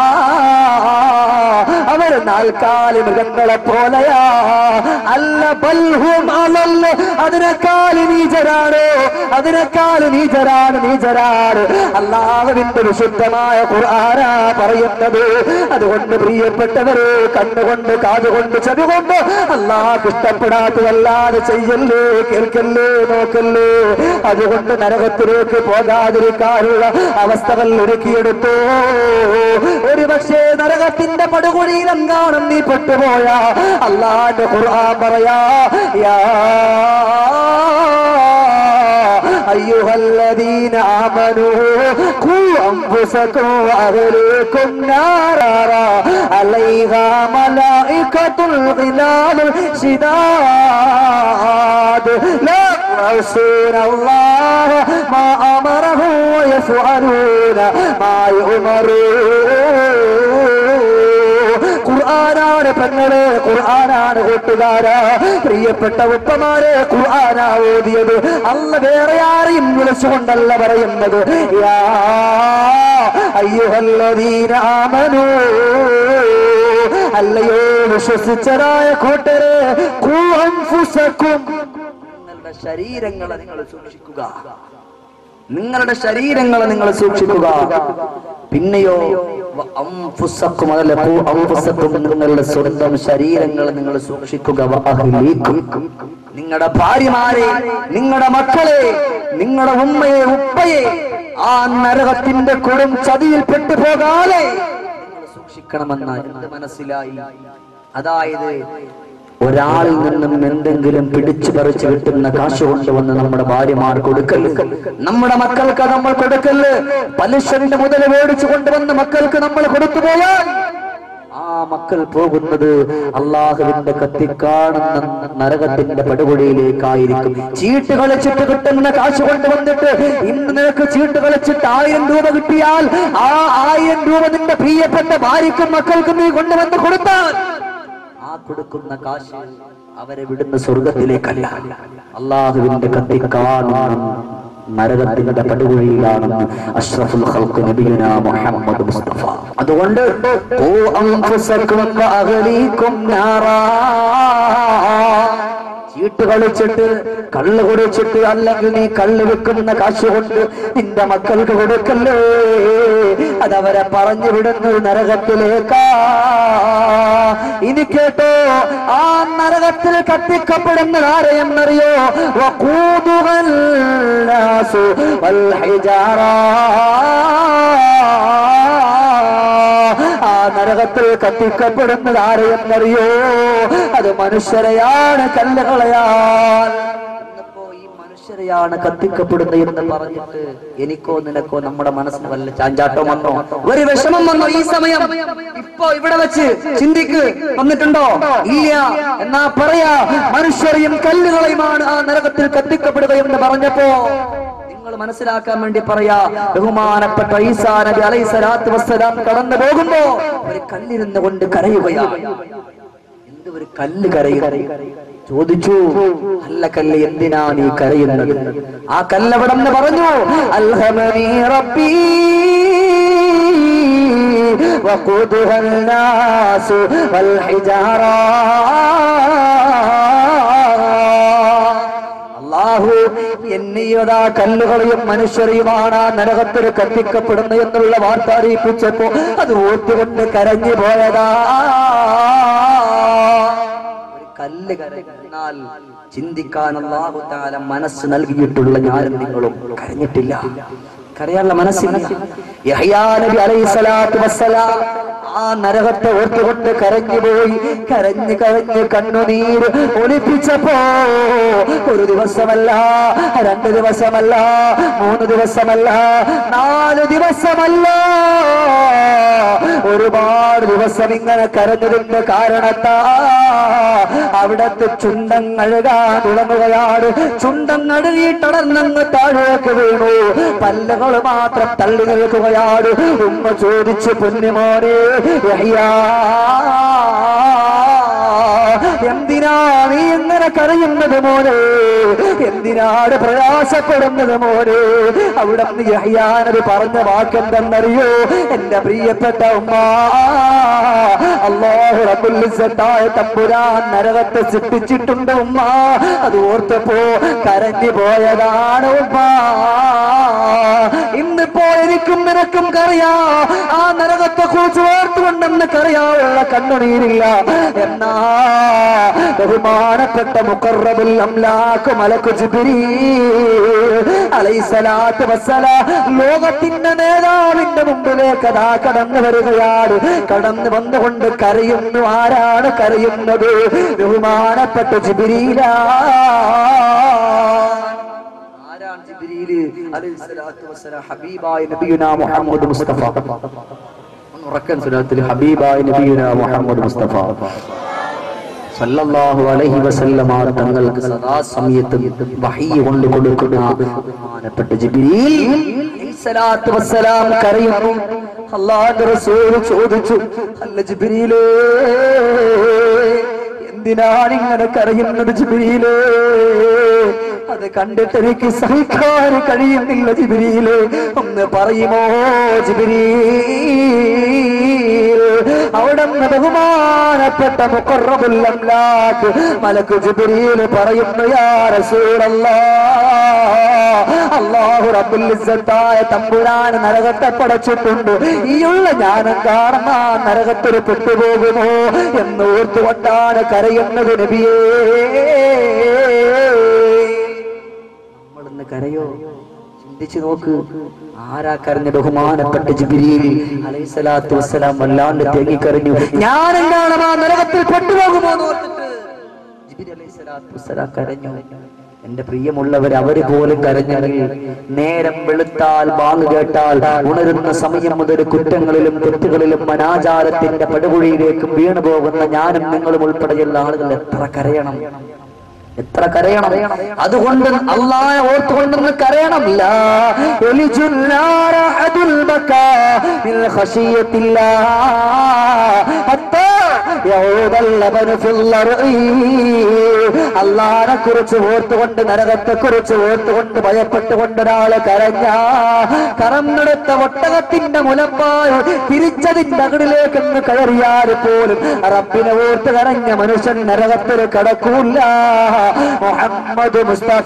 അവർ നാൽക്കാലി മൃഗങ്ങളെ പോലെയാ അല്ല ബൽഹും അളല്ല അതിനേക്കാൾ നീചരാണ് അതിനേക്കാൾ നീചരാണ് നീചരാണ് അള്ളാഹുവിന്റെ വിശുദ്ധമായ ഖുർആനാ പറയുന്നത് അതുകൊണ്ട് പ്രിയപ്പെട്ടവരെ കണ്ണുകൊണ്ട് കാതുകൊണ്ട് ചെവികൊണ്ട് അള്ളാഹ് ഇഷ്ടപ്പെടാത്തതല്ലാതെ ചെയ്യല്ലേ കേൾക്കല്ലേ നോക്കല്ലേ അതുകൊണ്ട് നരകത്തിലേക്ക് പോകാതിരിക്കാനുള്ള അവസ്ഥകൾ ഒരുക്കിയെടുത്തു ഒരു പക്ഷേ നരകത്തിന്റെ പടുകുഴിയിലെങ്കാണം നീ പെട്ടുപോയ അള്ളാന്റെ ഖുർആൻ പറയാ യാ أيها الذين آمنوا قوا أنفسكم وأهليكم نارا عليها ملائكة غلال شداد لا يعصون الله ما أمرهم ويفعلون ما يؤمرون ഖുർആനാണ് പെങ്ങളെ ഖുർആനാണ് കൂട്ടുകാരാ പ്രിയപ്പെട്ട ഉപ്പമാരെ ഖുർആനാ ഓതിയത് അല്ല വേറെ ആരെയും വിളിച്ചുകൊണ്ടല്ല പറയുന്നത് യാ അയ്യുഹല്ലദീന ആമനൂ അല്ലയോ വിശ്വസിച്ചതായ കൂട്ടരെ ഖു അൻഫുസക്കും നിങ്ങളുടെ ശരീരങ്ങളെ നിങ്ങൾ സൂക്ഷിക്കുക നിങ്ങളുടെ ശരീരങ്ങളെ നിങ്ങൾ സൂക്ഷിക്കുക പിന്നെയോ വ അംഫുസക്കും അതല്ല ഖു അംഫുസക്കും നിങ്ങളുടെ സ്വന്തം ശരീരങ്ങളെ നിങ്ങൾ സൂക്ഷിക്കുക വ അഹ്ലീക്കും നിങ്ങളുടെ ഭാര്യമാരെ നിങ്ങളുടെ മക്കളെ നിങ്ങളുടെ ഉമ്മയെ ഉപ്പയെ ആ നരകത്തിന്റെ കൊടും ചതിയിൽ പെട്ടു പോകാതെ നിങ്ങൾ സൂക്ഷിക്കണമെന്ന് എന്ത് മനസ്സിലായി അതായത് ഒരാളിൽ നിന്നും എന്തെങ്കിലും പിടിച്ചു പറിച്ചു കിട്ടുന്ന കാശ് കൊണ്ടുവന്ന് നമ്മുടെ ഭാര്യമാർ കൊടുക്കല് നമ്മുടെ മക്കൾക്ക് നമ്മൾ കൊടുക്കല് പലിശന്റെ മുതൽ മേടിച്ചു കൊണ്ടുവന്ന് മക്കൾക്ക് നമ്മൾ കൊടുത്തുപോയാൽ ആ മക്കൾ പോകുന്നത് അള്ളാഹുവിന്റെ കത്തിക്കാണുന്ന നരകത്തിന്റെ പടുകുഴിയിലേക്കായിരിക്കും ചീട്ട് കളിച്ചിട്ട് കിട്ടുന്ന കാശ് കൊണ്ടുവന്നിട്ട് ഇന്ന് നിനക്ക് ചീട്ട് കളിച്ചിട്ട് ആയിരം രൂപ കിട്ടിയാൽ ആ ആയിരം രൂപ നിന്റെ പ്രിയപ്പെട്ട ഭാര്യക്കും മക്കൾക്കും നീ കൊണ്ടുവന്ന് കൊടുത്താൽ ആ കൊടുക്കുന്ന കാശ് അവരെ വിടുന്ന സ്വർഗത്തിലേക്കല്ല അള്ളാഹുവിന്റെ കത്തിക്കാണുന്ന നരകത്തിന്റെ പടുകുഴിയിലാണെന്ന് അഷ്റഫുൽ ഖൽഖ് നബിയുന മുഹമ്മദ് മുസ്തഫ അതുകൊണ്ട് ഖൂ അൻഫുസക്കും വഅഹ്ലീക്കും നാറാ ചീട്ട് കളിച്ചിട്ട് കള്ള് കുടിച്ചിട്ട് അല്ലെങ്കിൽ നീ കള്ള് വെക്കുന്ന കാശ് കൊണ്ട് നിന്റെ മക്കൾക്ക് കൊടുക്കല്ലേ അതവരെ പറഞ്ഞു വിടുന്നത് നരകത്തിലേക്കാ ഇനി കേട്ടോ ആ നരകത്തിൽ കത്തിക്കപ്പെടുന്നത് ആരെയെന്നറിയോ വഖൂദുഹൽ നാസു വൽ ഹിജാറ ആ നരകത്തിൽ കത്തിക്കപ്പെടുന്നത് ആരെയെന്നറിയോ അത് മനുഷ്യരെയാണ് കല്ലുകളയാൽ ഇന്നിപ്പോ ഈ മനുഷ്യരെയാണ് കത്തിക്കപ്പെടുന്നത് എന്ന് പറഞ്ഞിട്ട് എനിക്കോ നിനക്കോ നമ്മുടെ മനസ്സിന് വല്ല ചാഞ്ചാട്ടം വന്നോ ഒരു വിഷമം വന്നോ ഈ സമയം ഇപ്പോ ഇവിടെ വെച്ച് ചിന്തിക്ക് വന്നിട്ടുണ്ടോ ഇല്ല എന്നാ പറയാ മനുഷ്യരെയും കല്ലുകളെയുമാണ് ആ നരകത്തിൽ കത്തിക്കപ്പെടുക എന്ന് പറഞ്ഞപ്പോ നിങ്ങൾ മനസ്സിലാക്കാൻ വേണ്ടി പറയാ ബഹുമാനപ്പെട്ട ഈസാ നബി അലൈഹി സ്വലാത്തു വസ്സലാം കടന്നു പോകുമ്പോ ഒരു കല്ലിരുന്ന് കൊണ്ട് കരയുകയാണ് ഇത് ഒരു കല്ല് കരയും ചോദിച്ചു അല്ല കല്ല് എന്തിനാ നീ കരയുന്നത് ആ കല്ല് അവിടെ നിന്ന് പറഞ്ഞു അൽഹമനി റബ്ബി وقودها الناس والحجارة അള്ളാഹു എന്നെയതാ കല്ലുകളെയും മനുഷ്യരെയുമാണ് ആ നരകത്തിൽ കത്തിക്കപ്പെടുന്നു എന്നുള്ള വാർത്ത അറിയിപ്പിച്ചപ്പോ അത് ഓർത്തുകൊണ്ട് കരഞ്ഞു പോയതാ ഒരു കല്ല് കരഞ്ഞാൽ ചിന്തിക്കാൻ അള്ളാഹു താല മനസ്സ് നൽകിയിട്ടുള്ള ഞാനും നിങ്ങളും കരഞ്ഞിട്ടില്ല കരയാനുള്ള മനസ്സില്ല യഹ്യാ നബി അലൈഹി സ്വലാത്തു വസ്സലാം ആ നരകത്തെ ഓർത്തുകൊണ്ട് കരഞ്ഞു പോയി കരഞ്ഞ് കരഞ്ഞ് കണ്ണുനീര് ഒലിപ്പിച്ചപ്പോ ഒരു ദിവസമല്ല രണ്ട് ദിവസമല്ല മൂന്ന് ദിവസമല്ല നാല് ദിവസമല്ല ഒരുപാട് ദിവസം ഇങ്ങനെ കരഞ്ഞതിന്റെ കാരണത്താ അവിടത്തെ ചുണ്ടങ്ങഴുകാ തുടങ്ങുകയാണ് ചുണ്ടങ്ങഴുകിട്ടടർന്നങ്ങ് താഴേക്ക് വീണു പല്ലുകൾ മാത്രം തള്ളി നിൽക്കുകയാണ് ഉമ്മ ചോദിച്ചു പൊന്നുമോനെ യഹ്യാ എന്തിനാ നീ എങ്ങനെ കരയുന്നത് മോനെ എന്തിനാണ് പ്രയാസപ്പെടുന്നത് മോനെ അവിടെ നിന്ന് യഹ്യാനത് പറഞ്ഞ വാക്കെന്തെന്നറിയോ എന്റെ പ്രിയപ്പെട്ട ഉമ്മ അള്ളാഹു റബ്ബുൽ ഇസ്സത്തായ തമ്പുരാൻ നരകത്തെ സൃഷ്ടിച്ചിട്ടുണ്ട് ഉമ്മ അത് ഓർത്തപ്പോ കരഞ്ഞു പോയതാണ് ഉമ്മ ഇന്നിപ്പോ എനിക്കും നിനക്കും കറിയാ ആ നരകത്തെ കുറിച്ച് ഓർത്തുകൊണ്ടെന്ന് കറിയാവുള്ള കണ്ണുനീരില്ല എന്നാ ബഹുമാനപ്പെട്ട മുഖറബുൽ അംലാക്ക് മലക്കു അലൈസലാത്ത് വസ്സല ലോകത്തിന്റെ നേതാവിന്റെ മുമ്പിലേക്ക് അതാ കടന്നു വരികയാണ് കടന്നു വന്നുകൊണ്ട് കരയുന്നു ആരാണ് കരയുന്നത് ബഹുമാനപ്പെട്ട ജിബിരിയിലാ ആരാണ് ജിബ്രീല് അലൈഹി സ്വലാത്തു വസ്സലാം ഹബീബായ നബിയുനാ മുഹമ്മദ് മുസ്തഫ ഒന്ന് ഉറക്കൻ സ്വലാത്തിൽ ഹബീബായ നബിയുനാ മുഹമ്മദ് മുസ്തഫ സല്ലല്ലാഹു അലൈഹി വസല്ലമ തങ്ങൾക്ക് സദാ സമയത്തും വഹീ കൊണ്ട് കൊടുക്കുന്ന ബഹുമാനപ്പെട്ട ജിബ്രീൽ അലൈഹി സ്വലാത്തു വസ്സലാം കരയുന്നു അല്ലാഹുവിന്റെ റസൂൽ ചോദിച്ചു അല്ല ജിബ്രീലേ എന്തിനാണ് ഇങ്ങനെ കരയുന്നത് ജിബ്രീലേ അത് കണ്ടിട്ട് എനിക്ക് സഹിക്കാൻ കഴിയുന്നില്ല ജിബിരിയില് ഒന്ന് പറയുമോ ജിബിരി അവിടെ നിന്ന് ബഹുമാനപ്പെട്ട മുക്കറബുല്ലാക്ക് മലക്ക് ജിബിരിയില് പറയുന്നു യാ റസൂലല്ലാ അള്ളാഹു റബ്ബുൽ ഇസ്സത്തായ തമ്പുരാൻ നരകത്തെ പടച്ചിട്ടുണ്ട് ഈയുള്ള ജ്ഞാനം കാരണം ആ നരകത്തിൽ പെട്ടുപോകുമോ എന്ന് ഓർത്തുകൊണ്ടാണ് കരയുന്നത് നബിയേ നമ്മളിന്ന് കരയോ ചിന്തിച്ചു നോക്ക് ആരാ കരഞ്ഞ ബഹുമാനപ്പെട്ട ജിബിരിയിൽ അലൈഹിസ്സലാത്തു വസ്സലാം വല്ലാണ്ട് തേങ്ങിക്കരഞ്ഞു ഞാൻ എന്താണ് ആ നരകത്തിൽ പെട്ടുപോകുമോ എന്ന് ഓർത്തിട്ട് ജിബിരി അലൈഹിസ്സലാത്തു വസ്സലാം കരഞ്ഞു എന്റെ പ്രിയമുള്ളവർ അവര് പോലും കരഞ്ഞെങ്കിൽ നേരം വെളുത്താൽ ബാങ് കേട്ടാൽ ഉണരുന്ന സമയം മുതൽ കുറ്റങ്ങളിലും തെറ്റുകളിലും അനാചാരത്തിന്റെ പടുകുഴിയിലേക്കും വീണു പോകുന്ന ഞാനും നിങ്ങളും ഉൾപ്പെടെയുള്ള ആളുകൾ എത്ര കരയണം എത്ര കരയണം അതുകൊണ്ട് അള്ളാഹെ ഓർത്തുകൊണ്ടെന്ന് കരയണം ലാ യലിജുൽ നാര അദുൽ ബക്കാ മിൻ ഖശിയത്തില്ലാ ഹത്താ യഊദൽ ലബനു ഫിൽ അർഇ അള്ളാഹിനെ കുറിച്ച് ഓർത്തുകൊണ്ട് നരകത്തെ കുറിച്ച് ഓർത്തുകൊണ്ട് ഭയപ്പെട്ടുകൊണ്ട് ഒരാള് കരഞ്ഞ കറന്നെടുത്ത ഒട്ടകത്തിന്റെ മുലപ്പാൽ തിരിച്ചതിന്റെ അകടിലേക്കെന്ന് കയറിയാൽ പോലും റബ്ബിനെ ഓർത്ത് കരഞ്ഞ മനുഷ്യൻ നരകത്തിൽ കടക്കൂല മുഹമ്മദ് മുസ്തഫ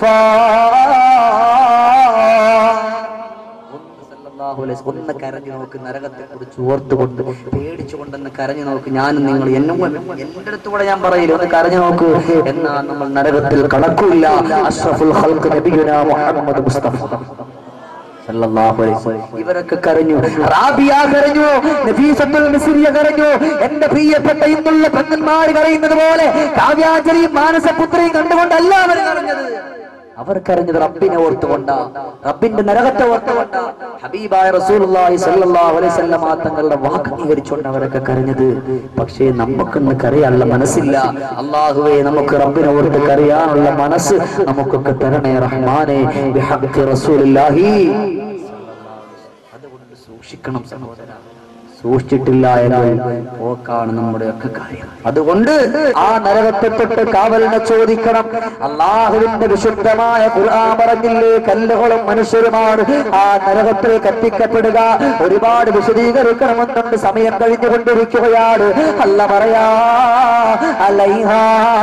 സല്ലല്ലാഹു അലൈഹി വസല്ലം ഒന്ന് കരഞ്ഞു നോക്ക് നരകത്തെ കുറിച്ച് ഓർത്തുകൊണ്ട് പേടിച്ചുകൊണ്ടെന്ന് കരഞ്ഞു നോക്ക് ഞാനും നിങ്ങൾ എന്നും എന്റെ അടുത്തുകൂടെ ഞാൻ പറയില്ല ഒന്ന് കരഞ്ഞു നോക്ക് എന്നാ നമ്മൾ നരകത്തിൽ കടക്കൂല അഷ്റഫുൽ ഖൽഖ് നബിയുനാ മുഹമ്മദ് മുസ്തഫ സല്ലല്ലാഹു അലൈഹി വസല്ലം. ഇവരൊക്കെ കരഞ്ഞു റാബിയ കരഞ്ഞു നഫീസത്തുൽ മിസ്രിയ കരഞ്ഞു എന്റെ പ്രിയപ്പെട്ട ഇന്നുള്ള പെണ്ണന്മാർ കരയുന്നത് പോലെ കാവ്യാഞ്ജലിയും മാനസപുത്രിയും കണ്ടുകൊണ്ടല്ല അവർ കരഞ്ഞത് അവർ കരഞ്ഞത് റബ്ബിനെ ഓർത്തുകൊണ്ടാ റബ്ബിന്റെ നരകത്തെ ഓർത്തുകൊണ്ടാ ഹബീബായ റസൂലുള്ളാഹി സ്വല്ലല്ലാഹു അലൈഹി വസല്ലം തങ്ങളുടെ വാക്ക് അംഗീകരിച്ചുകൊണ്ട് അവരൊക്കെ കരഞ്ഞത് പക്ഷേ നമുക്കൊന്ന് കരയാനുള്ള മനസ്സില്ല അള്ളാഹുവേ നമുക്ക് റബ്ബിനെ ഓർത്ത് കരയാനുള്ള മനസ്സ് നമുക്കൊക്കെ തരണേ റഹ്മാനെ ബിഹഖി റസൂലുള്ളാഹി അതുകൊണ്ട് സൂക്ഷിക്കണം സഹോദര സൂക്ഷിച്ചിട്ടില്ല എങ്കിൽ പോക്കാണ് നമ്മുടെ ഒക്കെ കാര്യം അതുകൊണ്ട് ആ നരകത്തെ തൊട്ട് കാവലിനെ ചോദിക്കണം അള്ളാഹുവിന്റെ വിശുദ്ധമായ ഖുർആൻ പറഞ്ഞില്ലേ കല്ലുകളും മനുഷ്യരുമാണ് ആ നരകത്തിൽ കത്തിക്കപ്പെടുക ഒരുപാട് വിശദീകരിക്കണമെന്നുണ്ട് സമയം കഴിഞ്ഞുകൊണ്ടിരിക്കുകയാണ് അല്ല പറയാ അലൈഹാ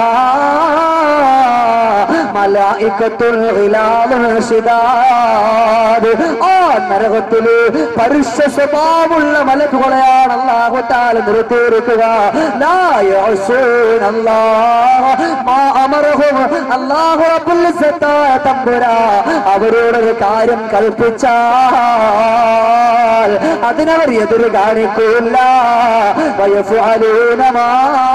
മലായിക്കത്തുൽ ഗിലാലുൽ ശിദാദ്. ആ നരകത്തില് പരുഷ സ്വഭാവമുള്ള മലക്കുകളെയാണ് അല്ലാഹു താല നിർത്തിയിരിക്കുക ലാ യഅസൂനല്ലാഹ മാ അമറഹും അല്ലാഹു റബ്ബുൽ ഇസ്സത്തായ തമ്പുരാ അവരോടൊരു കാര്യം കൽപ്പിച്ചാൽ അതിനവർ എതിര് കാണിക്കൂല വയഫഅലൂന മാ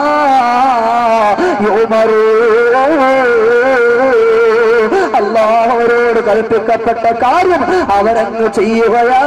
യുമറൂൻ അള്ളാഹുവരോട് കൽപ്പിക്കപ്പെട്ട കാര്യം അവരങ്ങ് ചെയ്യുകയാ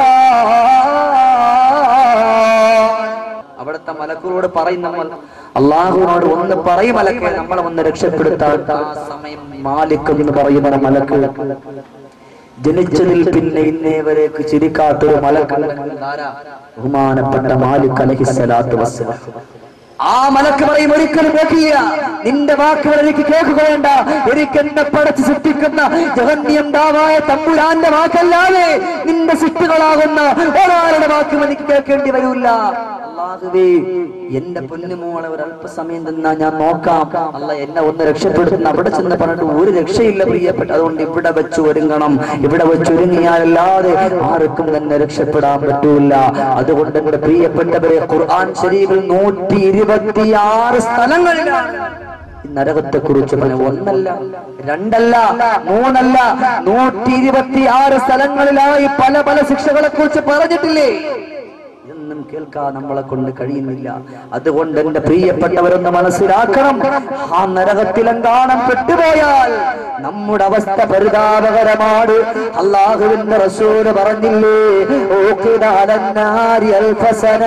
അവിടുത്തെ മലക്കളോട് പറയും നമ്മൾ അള്ളാഹുവിനോട് ഒന്ന് പറയും മലക്കെ നമ്മളെ ഒന്ന് രക്ഷപ്പെടുത്താൻ ആ സമയം മാലിക് എന്ന് പറയുന്ന മലക്ക് ജനിച്ചതിൽ പിന്നെ ഇന്നേ വരേക്ക് ചിരിക്കാത്തൊരു മലക്ക് ബഹുമാനപ്പെട്ട മാലിക് അലഹിസ്സലാത്തു വസ്സലാം ആ മലക്ക് പറയും ഒരിക്കലും കേൾക്കില്ല നിന്റെ വാക്കുകൾ എനിക്ക് കേൾക്കുക വേണ്ട എനിക്ക് എന്നെ പടച്ച് സൃഷ്ടിക്കുന്ന ജഗന്യന്താവായ തമ്പുരാന്റെ വാക്കല്ലാതെ നിന്റെ സൃഷ്ടികളാകുന്ന ഒരാളുടെ വാക്കും എനിക്ക് കേൾക്കേണ്ടി വരൂല്ല അല്ലാഹുവേ എന്റെ പൊന്നുമോളെ ഒരു അല്പസമയം തന്നാ ഞാൻ നോക്കാം അല്ല എന്നെ ഒന്ന് രക്ഷപ്പെടുത്തുന്ന അവിടെ ചെന്ന് പറഞ്ഞിട്ട് ഒരു രക്ഷയില്ല പ്രിയപ്പെട്ട അതുകൊണ്ട് ഇവിടെ വെച്ച് ഒരുങ്ങണം ഇവിടെ വെച്ച് ഒരുങ്ങിയാലല്ലാതെ ആർക്കും തന്നെ രക്ഷപ്പെടാൻ പറ്റൂല അതുകൊണ്ട് എന്റെ പ്രിയപ്പെട്ടവരെ ഖുർആൻ ശരീഫിൽ നൂറ്റി ഇരുപത്തിയാറ് സ്ഥലങ്ങളിലാണ് ഈ നരകത്തെ കുറിച്ച് പറഞ്ഞു ഒന്നല്ല രണ്ടല്ല മൂന്നല്ല നൂറ്റി ഇരുപത്തിയാറ് സ്ഥലങ്ങളിലായി പല പല ശിക്ഷകളെ കുറിച്ച് പറഞ്ഞിട്ടില്ലേ ഇതൊന്നും കേൾക്കാൻ നമ്മളെ കൊണ്ട് കഴിയുന്നില്ല അതുകൊണ്ട് എന്റെ പ്രിയപ്പെട്ടവരൊന്ന് മനസ്സിലാക്കണം ആ നരകത്തിലെങ്കാണം പെട്ടുപോയാൽ നമ്മുടെ അവസ്ഥ പരിതാപകരമാണ് അള്ളാഹുവിന്റെ റസൂല് പറഞ്ഞില്ലേ ഓക്കിദാലന്നാരി അൽഫസന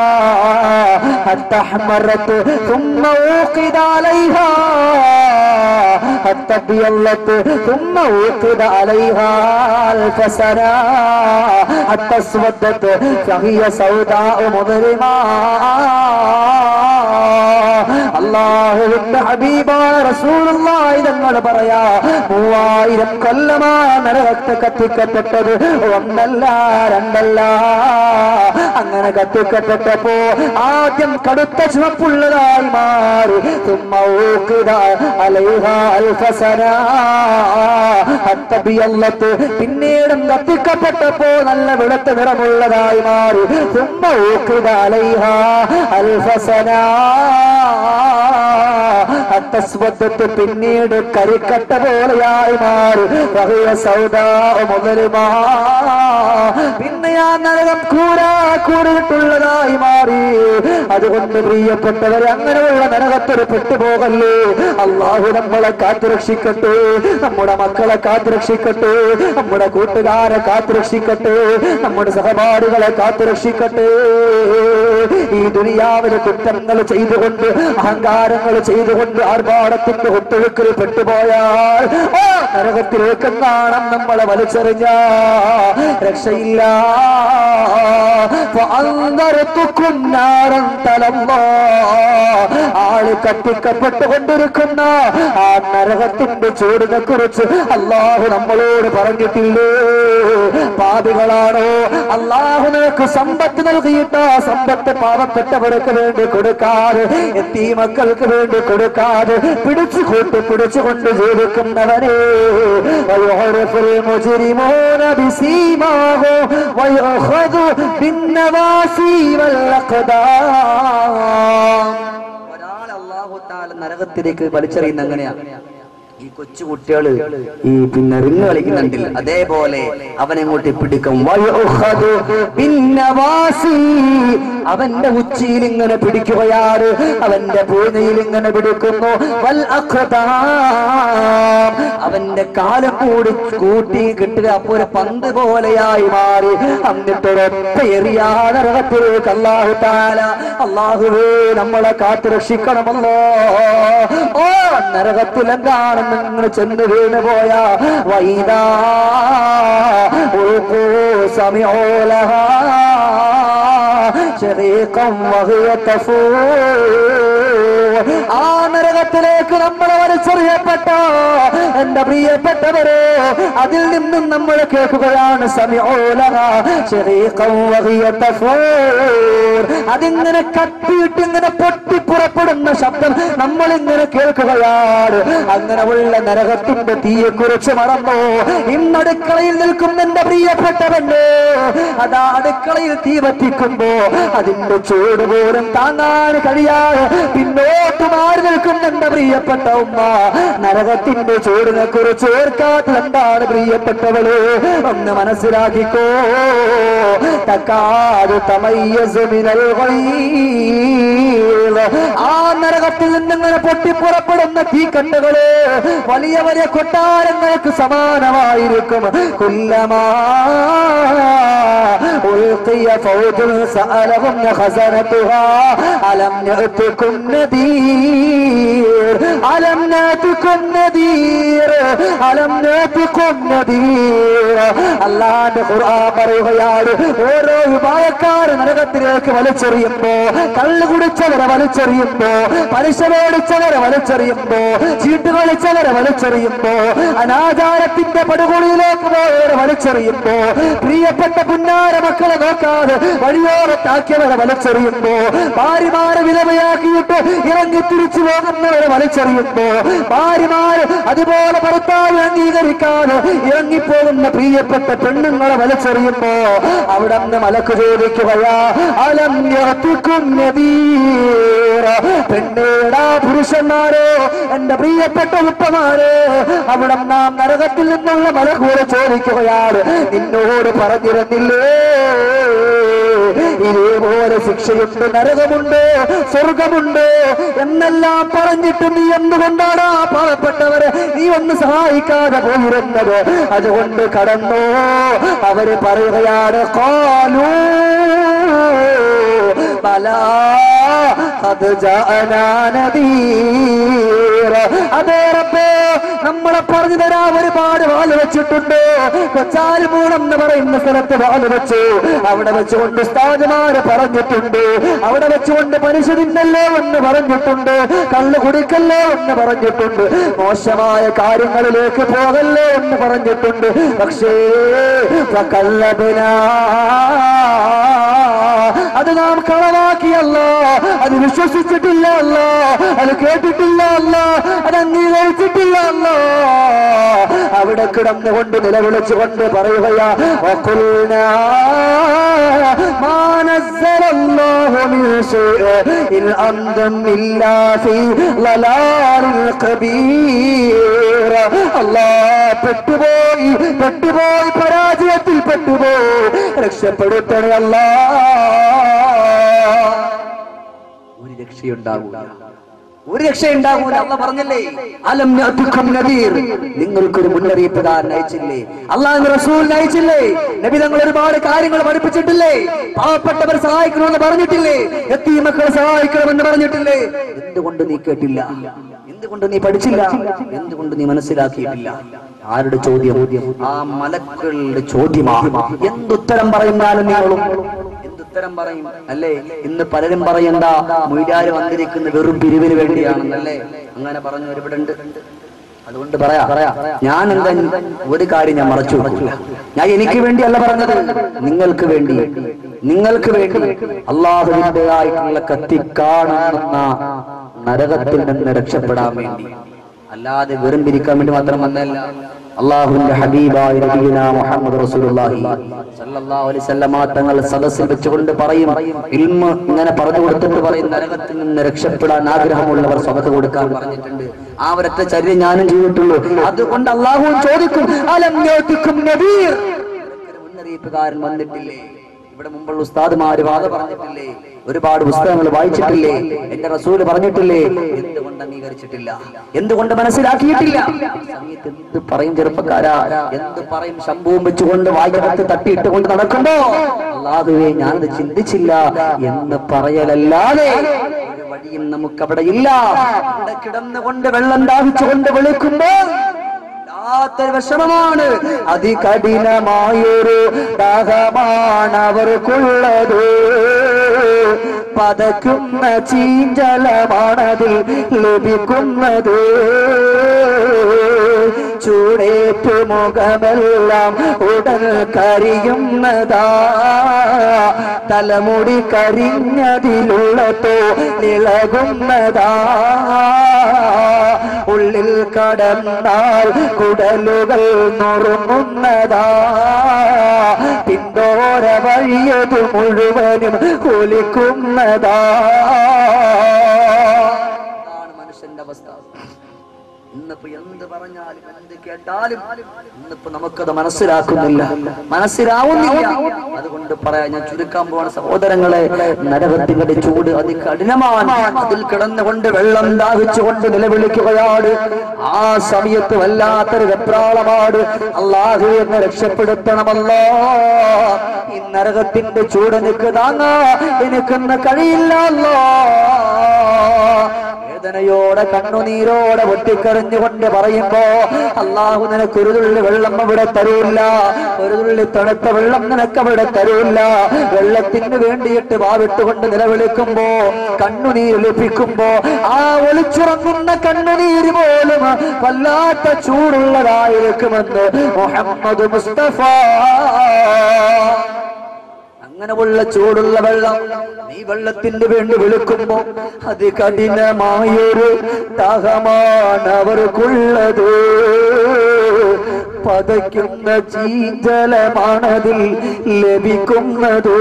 حتى احمرت ثم اوقد عليها حتى ابيضت ثم اوقد عليها الف سنه حتى اسودت فهي سوداء مظلمه അള്ളാഹുവിന്റെ ഹബീബായ റസൂലുള്ളാഹി തങ്ങൾ പറയാ മൂവായിരം കൊല്ലമാ നരകത്ത് കത്തിക്കപ്പെട്ടത് ഒന്നല്ല രണ്ടല്ല അങ്ങനെ കത്തിക്കപ്പെട്ടപ്പോ ആദ്യം കടുത്ത ചുവപ്പുള്ളതായി മാറി ثم أوقد عليها ألف سنة حتى ابيضت. പിന്നീടും കത്തിക്കപ്പെട്ടപ്പോ നല്ല വെളുത്ത നിറമുള്ളതായി മാറി ثم أوقد عليها ألف سنة അത്തസ്വത്വത്ത് പിന്നീട് കരിക്കട്ട പോലെയായി മാറി വഹിയ സൗദാ മുതലുമാ പിന്നെ ആ നരകം കൂരാ കൂടിയിട്ടുള്ളതായി മാറി അതുകൊണ്ട് പ്രിയപ്പെട്ടവർ അങ്ങനെയുള്ള നരകത്തൊരു പെട്ടുപോകല്ലേ അള്ളാഹു നമ്മളെ കാത്തുരക്ഷിക്കട്ടെ നമ്മുടെ മക്കളെ കാത്തുരക്ഷിക്കട്ടെ നമ്മുടെ കൂട്ടുകാരെ കാത്തുരക്ഷിക്കട്ടെ നമ്മുടെ സഹപാഠികളെ കാത്തുരക്ഷിക്കട്ടെ ഈ ദുനിയാവിലെ കുറ്റങ്ങൾ ചെയ്തുകൊണ്ട് അഹങ്കാരങ്ങൾ ചെയ്തുകൊണ്ട് ആർഭാടത്തിന്റെ ഒത്തൊഴുക്കിൽ പെട്ടുപോയാൽ ആ നരകത്തിലേക്ക് കാണാം നമ്മളെ വലിച്ചെറിഞ്ഞ രക്ഷയില്ല فأنذرتكم نارا تلظى. ആള് കത്തിക്കപ്പെട്ടുകൊണ്ടിരിക്കുന്ന ആ നരകത്തിന്റെ ചൂടിനെ കുറിച്ച് അള്ളാഹു നമ്മളോട് പറഞ്ഞിട്ടില്ലേ പാപികളാണോ അള്ളാഹു നിനക്ക് സമ്പത്ത് നൽകിയിട്ട് ആ സമ്പത്ത് പാവപ്പെട്ടവർക്ക് വേണ്ടി കൊടുക്കാതെ എത്തി മക്കൾക്ക് വേണ്ടി കൊടുക്കാതെ പിടിച്ചു കൂട്ടി പിടിച്ചുകൊണ്ട് ജീവിക്കുന്നവനെ ويعرف المجرمون بسيماهم ويؤخذ بالنواسي والأقدام ഒരാളെ അള്ളാഹു താല നരകത്തിലേക്ക് വലിച്ചെറിയുന്ന എങ്ങനെയാ ഈ കൊച്ചു കുട്ടികള് ഈ പിന്നെ റിങ് കളിക്കുന്നുണ്ടില്ല അതേപോലെ അവനെങ്ങോട്ട് പിടിക്കും വയുഖദു ബിന്നവാസി. അവന്റെ ഉച്ചിയിൽ ഇങ്ങനെ പിടിക്കുകയാണ് അവന്റെ പൂനയിൽ ഇങ്ങനെ പിടിക്കുന്നു വൽ അഖ്ദാം. അവന്റെ കാലം കൂടി കൂട്ടി കിട്ടുക അപ്പൊ ഒരു പന്ത് പോലെയായി മാറി എന്നിട്ടൊരൊറ്റ എറിയാതെ നരകത്തിലേക്ക് അള്ളാഹു താല അള്ളാഹുവേ നമ്മളെ കാത്തു രക്ഷിക്കണമല്ലോ ഓ നരകത്തിലെന്താണ് നിങ്ങൾ ചെന്ന് വീണ് പോയ വൈദാ ഉൾക്കൂ സമയോലഹ شريقا وهي تفور ആ നരകത്തിലേക്ക് നമ്മളെ വലിച്ചെറിയപ്പെട്ട എന്റെ പ്രിയപ്പെട്ടവരെ അതിൽ നിന്നും നമ്മൾ കേൾക്കുകയാണ് സമയോലക ശരീഖം വഹിയ തഫൂർ. അതിങ്ങനെ കത്തിയിട്ട് ഇങ്ങനെ പൊട്ടിപ്പുറപ്പെടുന്ന ശബ്ദം നമ്മൾ ഇങ്ങനെ കേൾക്കുകയാണ് അങ്ങനെ ഉള്ള നരകത്തിന്റെ തീയെ കുറിച്ച് മറന്നോ ഇന്ന് അടുക്കളയിൽ നിൽക്കുന്ന എന്റെ പ്രിയപ്പെട്ടവന്റെ അതാ അടുക്കളയിൽ തീ പറ്റിക്കുമ്പോ അതിന്റെ ചൂട് പോലും താങ്ങാൻ കഴിയാതെ പിന്നോട്ട് മാറി നിൽക്കുന്ന എന്റെ പ്രിയപ്പെട്ട ഉമ്മ നരകത്തിന്റെ ചൂടിനെ കുറിച്ച് ഓർക്കാത്ത എന്താണ് പ്രിയപ്പെട്ടവള് ഒന്ന് മനസ്സിലാക്കിക്കോ തക്കാത് തമയ്യസ് മിനൽ ഗൈള്. ആ നരകത്തിൽ നിന്നിങ്ങനെ പൊട്ടിപ്പുറപ്പെടുന്ന തീക്കട്ടുകള് വലിയ വലിയ കൊട്ടാരങ്ങൾക്ക് സമാനമായിരിക്കും കുല്ലമാ ഉൽക്കിയ ഫൗജുൻ സഅലഹും ഖസനതുഹാ അലം യഅതികും നദീർ അലം നാതികും നദീർ അലം നാതികും നദീർ അല്ലാഹുവിന്റെ ഖുർആൻ പറയുകയാണ് ഓരോ വിഭാഗക്കാർ നരകത്തിലേക്ക് വലിച്ചെറിയുമ്പോ കള്ളു കുടിച്ചവരെ വലിച്ചെറിയുമ്പോ പലിശ മേടിച്ചവരെ വലിച്ചെറിയുമ്പോ ചീട്ട് കളിച്ചവരെ വലിച്ചെറിയുമ്പോ അനാചാരത്തിന്റെ പടുകുഴിയിലേക്ക് പോയവരെ വലിച്ചെറിയുമ്പോ പ്രിയപ്പെട്ട പുന്നാര മക്കളെ നോക്കാതെ വഴിയോരത്താക്കിയവരെ വലിച്ചെറിയുമ്പോ ഭാര്യമാരെ വിധവയാക്കിയിട്ട് ഇറങ്ങി തിരിച്ചു പോകുന്നവരെ വലിച്ചെറിയുമ്പോ ഭാര്യമാര് അതുപോലെ ഭർത്താവ് അംഗീകരിക്കാതെ ഇറങ്ങിപ്പോകുന്ന പ്രിയപ്പെട്ട പെണ്ണുങ്ങളെ വലിച്ചെറിയുമ്പോ അവിടെ നിന്ന് മലക്ക് ചോദിക്കുകയാ അലം യഅതികും നദീർ പെണ്ണേടാ പുരുഷന്മാരെ എന്റെ പ്രിയപ്പെട്ട ഉപ്പമാരെ അവിടെ നാം നരകത്തിൽ നിന്നുള്ള മലക്കൂടെ ചോദിക്കുകയാണ് നിന്നോട് പറഞ്ഞിരുന്നില്ലേ ഇതേപോലെ ശിക്ഷയുണ്ട് നരകമുണ്ട് സ്വർഗമുണ്ട് എന്നെല്ലാം പറഞ്ഞിട്ട് നീ എന്തുകൊണ്ടാണ് ആ പാവപ്പെട്ടവരെ നീ ഒന്ന് സഹായിക്കാതെ പോയിരുന്നത് അതുകൊണ്ട് കടന്നോ അവര് പറയുകയാണ് കാലൂ ബലാ ഖദ് ജാഅനാ നദീർ അതേ റബ്ബേ നമ്മളെ പറഞ്ഞു തരാൻ ഒരുപാട് വാല് വെച്ചിട്ടുണ്ട് കൊച്ചാലുമൂളം എന്ന് പറയുന്ന സ്ഥലത്ത് വാല് വെച്ചു അവിടെ വെച്ചുകൊണ്ട് ഉസ്താദുമാര് പറഞ്ഞിട്ടുണ്ട് അവിടെ വെച്ചുകൊണ്ട് മനുഷ്യ തിന്നല്ലേ എന്ന് പറഞ്ഞിട്ടുണ്ട് കള്ള് കുടിക്കല്ലേ എന്ന് പറഞ്ഞിട്ടുണ്ട് മോശമായ കാര്യങ്ങളിലേക്ക് പോകല്ലേ എന്ന് പറഞ്ഞിട്ടുണ്ട് പക്ഷേ അത് നാം കളവാക്കിയല്ല അത് വിശ്വസിച്ചിട്ടില്ല അല്ല അത് കേട്ടിട്ടില്ല അല്ല അത് അംഗീകരിച്ചിട്ടില്ല അല്ല അവിടെ കിടന്നുകൊണ്ട് നിലവിളിച്ചുകൊണ്ട് പറയുകയാ وقلنا ما نزل الله من شيء إن أنتم إلا في ضلال كبير الله പെട്ടുപോയി പെട്ടുപോയി പരാജയത്തിൽ പെട്ടുപോയി രക്ഷപ്പെടുത്തണേ അല്ല ഒരു രക്ഷയുണ്ടാകൂല ഒരു രക്ഷയുണ്ടാകൂല അല്ല പറഞ്ഞല്ലേ അലം നഅതികും നദീർ നിങ്ങൾക്കൊരു മുന്നറിയിപ്പുകാരൻ അയച്ചില്ലേ അള്ളാഹു റസൂൽ അയച്ചില്ലേ നബി തങ്ങൾ ഒരുപാട് കാര്യങ്ങൾ പഠിപ്പിച്ചിട്ടില്ലേ പാവപ്പെട്ടവർ സഹായിക്കണമെന്ന് പറഞ്ഞിട്ടില്ലേ എത്തി മക്കളെ സഹായിക്കണമെന്ന് പറഞ്ഞിട്ടില്ലേ എന്തുകൊണ്ട് നീ കേട്ടില്ല എന്തുകൊണ്ട് നീ പഠിച്ചില്ല എന്തുകൊണ്ട് നീ മനസ്സിലാക്കിയിട്ടില്ല ആരുടെ ചോദ്യം ആ മലക്കളുടെ ചോദ്യമാണ് എന്തുത്തരം പറയുന്നാലും നിങ്ങളും എന്തുത്തരം പറയും അല്ലേ ഇന്ന് പലരും പറയണ്ട മൊയ്ലാര് വന്നിരിക്കുന്ന വെറും പിരിവിന് വേണ്ടിയാണെന്നല്ലേ അങ്ങനെ പറഞ്ഞു ഇവിടെ ഉണ്ട് അതുകൊണ്ട് പറയാ പറയാ ഞാൻ എന്താ ഒരു കാര്യം ഞാൻ മറച്ചു വെക്കില്ല ഞാൻ എനിക്ക് വേണ്ടിയല്ല പറഞ്ഞത് നിങ്ങൾക്ക് വേണ്ടി നിങ്ങൾക്ക് വേണ്ടി അള്ളാഹുവിൻ്റെതായിട്ടുള്ള കത്തി കാണുന്ന നരകത്തിൽ നിന്ന് രക്ഷപ്പെടാൻ വേണ്ടി അല്ലാതെ വെറും പിരിക്കാൻ വേണ്ടി മാത്രം വന്നല്ല അള്ളാഹുവിന്റെ ഹബീബായ നബിയുന മുഹമ്മദ് റസൂലുള്ളാഹി സല്ലല്ലാഹു അലൈഹി വസല്ലമ തങ്ങൾ സദസ്സിൽ വെച്ചുകൊണ്ട് പറയും ഇൽമ ഇങ്ങനെ പറഞ്ഞു കൊടുത്തിട്ട് പറയും നരകത്തിൽ നിന്ന് രക്ഷപ്പെടാൻ ആഗ്രഹമുള്ളവർ സ്വതത്ത് കൊടുക്കാൻ പറഞ്ഞിട്ടുണ്ട് ആ ഒരൊറ്റ ചര്യ ഞാനും ചെയ്തിട്ടുള്ളൂ അതുകൊണ്ട് അള്ളാഹു ചോദിക്കും അലം യോതിക്കും നബീർ നിനക്കൊരു മുന്നറിയിപ്പുകാരൻ വന്നിട്ടില്ലേ ഇവിടെ മുമ്പുള്ള ഉസ്താദുമാര് വാദ പറഞ്ഞിട്ടില്ലേ ഒരുപാട് പുസ്തകങ്ങൾ വായിച്ചിട്ടില്ലേ എന്റെ റസൂല് പറഞ്ഞിട്ടില്ലേ എന്തുകൊണ്ട് അംഗീകരിച്ചിട്ടില്ല എന്തുകൊണ്ട് മനസ്സിലാക്കിയിട്ടില്ല ഈ സമയത്ത് എന്ത് പറയും ചെറുപ്പക്കാരാ എന്ത് പറയും ശംഭുവും വെച്ചുകൊണ്ട് വായിക്കകത്ത് തട്ടിയിട്ടുകൊണ്ട് നടക്കുമ്പോ അല്ലാതുവേ ഞാനത് ചിന്തിച്ചില്ല എന്ന് പറയലല്ലാതെ ഒരു വഴിയും നമുക്കവിടെ ഇല്ല ഇവിടെ കിടന്നുകൊണ്ട് വെള്ളം ദാഹിച്ചുകൊണ്ട് വിളിക്കുമ്പോ വല്ലാത്തൊരു വിഷമമാണ് അതികഠിനമായൊരു ദാഹമാണ് അവർക്കുള്ളത് പതക്കുന്ന ചീഞ്ചലമാണതിൽ ലഭിക്കുന്നത് ചൂടേറ്റു മുഖമെല്ലാം ഉടൻ കരിയുന്നതാ തലമുടി കരിഞ്ഞതിലുള്ളതോ ഇളകുന്നതാ ഉള്ളിൽ കടന്നാൽ കുടലുകൾ നുറുങ്ങുന്നതാ പിന്തോര വഴിയത് മുഴുവനും ഒലിക്കുന്നതാ അതാണ് മനുഷ്യന്റെ അവസ്ഥ ഇന്നിപ്പോ എന്ത് പറഞ്ഞാലും എന്ത് കേട്ടാലും ഇന്നിപ്പോ നമുക്കത് മനസ്സിലാക്കുന്നില്ല മനസ്സിലാവുന്നില്ല അതുകൊണ്ട് പറയാൻ ഞാൻ ചുരുക്കാൻ പോണ സഹോദരങ്ങളെ നരകത്തിന്റെ ചൂട് അതികഠിനമാണ് അതിൽ കിടന്നുകൊണ്ട് വെള്ളം ദാഹിച്ചുകൊണ്ട് നിലവിളിക്കുകയാണ് ആ സമയത്ത് വല്ലാത്തൊരു വെപ്രാളമാണ് അള്ളാഹു എന്നെ രക്ഷപ്പെടുത്തണമല്ലോ ഈ നരകത്തിന്റെ ചൂട് എനിക്ക് താങ്ങാ എനിക്കൊന്ന് കഴിയില്ലല്ലോ വേദനയോടെ കണ്ണുനീരോടെ പൊട്ടിക്കറിഞ്ഞുകൊണ്ട് പറയുമ്പോ അള്ളാഹു നിനക്ക് ഒരു തുള്ളി വെള്ളം അവിടെ തരൂല്ല ഒരു തുള്ളി തണുത്ത വെള്ളം നിനക്ക് അവിടെ തരൂല്ല വെള്ളത്തിന് വേണ്ടിയിട്ട് വാവിട്ടുകൊണ്ട് നിലവിളിക്കുമ്പോ കണ്ണുനീര് ലഭിക്കുമ്പോ ആ ഒളിച്ചുറങ്ങുന്ന കണ്ണുനീര് പോലും വല്ലാത്ത ചൂടുള്ളതായിരിക്കുമെന്ന് മുഹമ്മദ് മുസ്തഫ അങ്ങനെ ഉള്ള ചൂടുള്ള വെള്ളം നീ വെള്ളത്തിന് വേണ്ടി വിളിക്കുമ്പോ അത് കഠിനമായൊരു ദാഹമാണ് അവർക്കുള്ളത് പതയ്ക്കുന്ന ചീഞ്ചലമാണതിൽ ലഭിക്കുന്നത്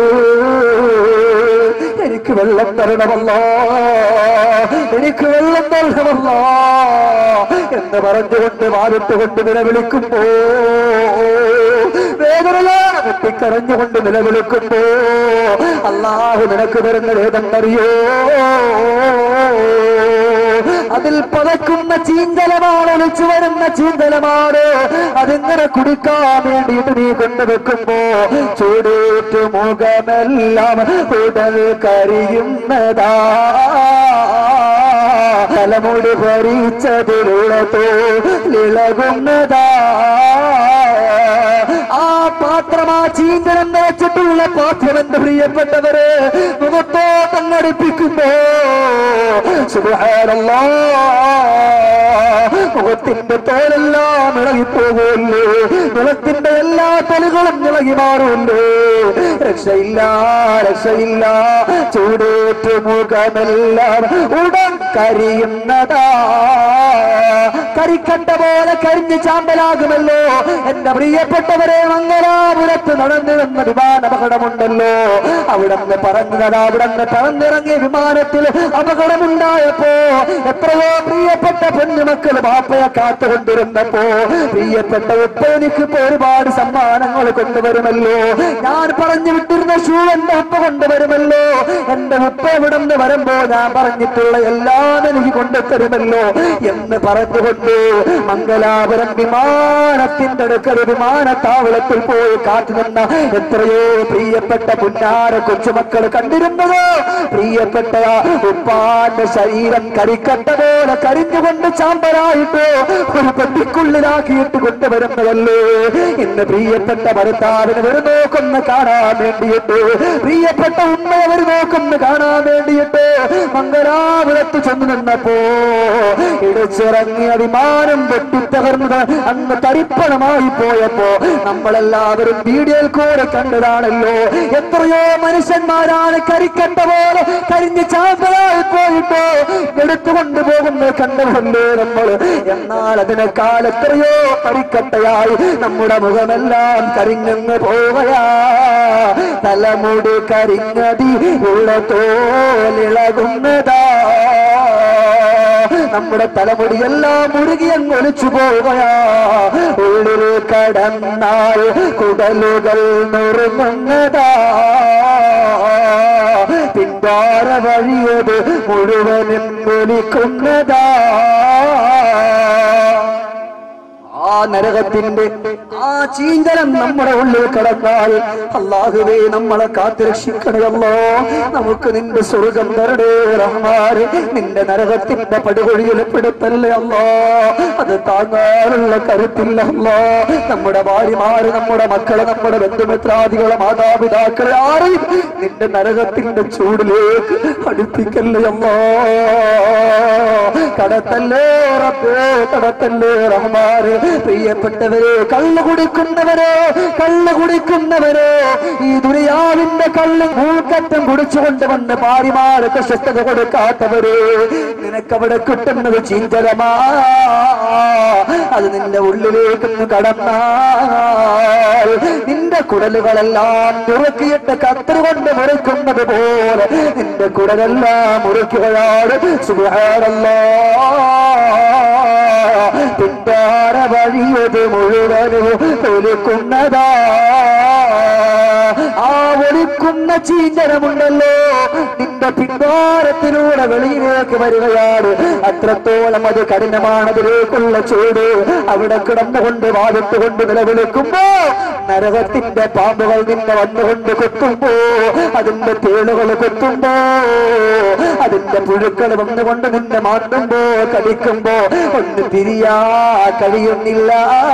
എനിക്ക് വെള്ളം തരണമല്ലോ എനിക്ക് വെള്ളം തരണമല്ലോ എന്ന് പറഞ്ഞുകൊണ്ട് വാരിട്ടുകൊണ്ട് നിലവിളിക്കുമ്പോ വേദനയാണ് പൊട്ടിക്കരഞ്ഞുകൊണ്ട് നിലവിളിക്കുമ്പോ അള്ളാഹു നിനക്ക് തരുന്ന വേദനറിയോ അതിൽ പതക്കുന്ന ചീന്തലമാണ് ഒളിച്ചു വരുന്ന ചീന്തലമാണ് അതിങ്ങനെ കുടിക്കാൻ വേണ്ടിയിട്ട് നീ കൊണ്ടുവെക്കുമ്പോ ചൂടേറ്റു മുഖമെല്ലാം ഉടൽ കരിയുന്നതാ തലമുടി ഭരിച്ചതിലുള്ളതോ ഇളകുന്നതാ ആ പാത്രം ആ ചീന്തനം നിറച്ചിട്ടുള്ള പാത്രം എന്റെ പ്രിയപ്പെട്ടവര് മുഖത്തോ തന്നടിപ്പിക്കുമ്പോ സുബ്ഹാനല്ലാ മുഖത്തിന്റെ തോലെല്ലാം ഇളകിപ്പോകുമല്ലേ മുഖത്തിന്റെ എല്ലാ തൊലികളും ഇളകി മാറുമല്ലേ രക്ഷയില്ല രക്ഷയില്ല ചൂടേറ്റ് മുഖമെല്ലാം ഉടൻ കരിയുന്നതാ കരിക്കട്ട പോലെ കരിഞ്ഞ് ചാമ്പലാകുമല്ലോ എന്റെ പ്രിയപ്പെട്ടവരെ മംഗലാപുരത്ത് നടന്നു വന്ന വിമാന അപകടമുണ്ടല്ലോ അവിടെ നിന്ന് പറഞ്ഞതാ അവിടെ നിന്ന് പറന്നിറങ്ങിയ വിമാനത്തിൽ അപകടമുണ്ടായപ്പോ എത്രയോ പ്രിയപ്പെട്ട പെണ്ണുമക്കൾ ബാപ്പയെ കാത്തുകൊണ്ടിരുന്നപ്പോ പ്രിയപ്പെട്ട ഉപ്പ എനിക്കിപ്പോ ഒരുപാട് സമ്മാനങ്ങൾ കൊണ്ടുവരുമല്ലോ ഞാൻ പറഞ്ഞു വിട്ടിരുന്ന ഷൂ എന്റെ ഉപ്പ കൊണ്ടുവരുമല്ലോ എന്റെ ഉപ്പ ഇവിടെ നിന്ന് വരുമ്പോ ഞാൻ പറഞ്ഞിട്ടുള്ള എല്ലാം എനിക്ക് കൊണ്ടുതരുമല്ലോ എന്ന് പറഞ്ഞുകൊണ്ട് മംഗലാപുരം വിമാനത്തിന്റെ അടുക്കൽ വിമാനത്താവളത്തിൽ പോയി കാത്തുനിന്ന എത്രയോ പ്രിയപ്പെട്ട പുന്നാര കൊച്ചുമക്കൾ കണ്ടിരുന്നത് പ്രിയപ്പെട്ട ഉപ്പാന്റെ ശരീരം കരിക്കട്ട പോലെ കരിഞ്ഞുകൊണ്ട് ചാമ്പലായിട്ട് ഒരു പെട്ടിക്കുള്ളിലാക്കിയിട്ട് കൊണ്ടുവരുന്നതല്ലേ ഇന്ന് പ്രിയപ്പെട്ട ഭർത്താവിന് ഒരു നോക്കൊന്ന് കാണാൻ വേണ്ടിയിട്ട് പ്രിയപ്പെട്ട ഉമ്മയെ ഒരു നോക്കൊന്ന് കാണാൻ വേണ്ടിയിട്ട് മംഗലാപുരത്ത് ചെന്ന് നിന്നപ്പോ ഇടിച്ചിറങ്ങിയ വിമാനം പൊട്ടിത്തകർന്നത് അന്ന് തരിപ്പണമായി പോയപ്പോ നമ്മളെല്ലാവരും വീഡിയോയിൽ കൂടെ കണ്ടതാണല്ലോ എത്രയോ മനുഷ്യന്മാരാണ് കരിക്കട്ട പോലെ കരിഞ്ഞ് ചാമ്പലായി പോയിട്ട് എടുത്തുകൊണ്ട് പോകുന്നത് കണ്ടതല്ലേ നമ്മൾ എന്നാൽ അതിനേക്കാൾ എത്രയോ കരിക്കട്ടയായി നമ്മുടെ മുഖമെല്ലാം കരിഞ്ഞങ്ങ് പോവയാ തലമുടി കരിഞ്ഞതി ഉള്ള തോലിളകുന്നതാ നമ്മുടെ തലമുടിയെല്ലാം മുറുകിയങ്ങ് ഒലിച്ചു പോവുകയാ ഉള്ളിൽ കടന്നാൽ കുടലുകൾ നുറുങ്ങുന്നതാ പിന്താര വഴിയത് മുഴുവനും ഒലിക്കുന്നതാ ആ ആ നരകത്തിന്റെ ആ ചീന്തനം നമ്മുടെ ഉള്ളിൽ കടന്നാൽ അള്ളാഹുവേ നമ്മളെ കാത്തുരക്ഷിക്കണയല്ലോ നമുക്ക് നിന്റെ സ്വർഗം തരടേ റഹ്മാന് നിന്റെ നരകത്തിന്റെ പടുകൊഴിയിൽ പെടുത്തല്ലേ അല്ലോ അത് താങ്ങാനുള്ള കരുത്തില്ല അല്ലോ നമ്മുടെ ഭാര്യമാര് നമ്മുടെ മക്കളെ നമ്മുടെ ബന്ധുമിത്രാദികളെ മാതാപിതാക്കളെ ആരെയും നിന്റെ നരകത്തിന്റെ ചൂടിലേക്ക് അടുപ്പിക്കല്ലേ അല്ലോ കടത്തല്ലേ റബ്ബേ കടത്തല്ലേ റഹ്മാന് പ്രിയപ്പെട്ടവരെ കള്ളു കുടിക്കുന്നവരെ കള്ളു കുടിക്കുന്നവരെ ഈ ദുരിയാവിന്റെ കള്ള് മൂക്കറ്റം കുടിച്ചുകൊണ്ട് വന്ന് ഭാര്യമാർക്ക് സ്വസ്ഥത കൊടുക്കാത്തവരെ നിനക്കവിടെ കിട്ടുന്നത് ചീഞ്ചലമാ അത് നിന്റെ ഉള്ളിലേക്കൊന്ന് കടന്നാൽ നിന്റെ കുടലുകളെല്ലാം മുറുക്കിയിട്ട് കത്തറുകൊണ്ട് മുറിക്കുന്നത് പോലെ നിന്റെ കുടലെല്ലാം മുറിക്കുകയാണ് സുബഹാനല്ലാ പിന്താര വഴിയത് മുഴുവനും ഒലുക്കുന്നതാ ആ ഒലിക്കുന്ന ചീഞ്ചരമുണ്ടല്ലോ നിന്റെ പിന്താരത്തിലൂടെ വെളിയിലേക്ക് വരികയാണ് അത്രത്തോളം അത് കഠിനമാണതിലേക്കുള്ള ചൂട് അവിടെ കിടന്നുകൊണ്ട് വാദിട്ടുകൊണ്ട് നിലവിളിക്കുമ്പോ നരകത്തിന്റെ പാമ്പുകൾ നിന്നെ വന്നുകൊണ്ട് കൊത്തുമ്പോ അതിന്റെ തേളുകൾ കൊത്തുമ്പോ അതിന്റെ പുഴുക്കൾ വന്നുകൊണ്ട് നിന്നെ മാറ്റുമ്പോ കടിക്കുമ്പോ ഒന്ന് തിരിയാ കഴിയുന്നില്ല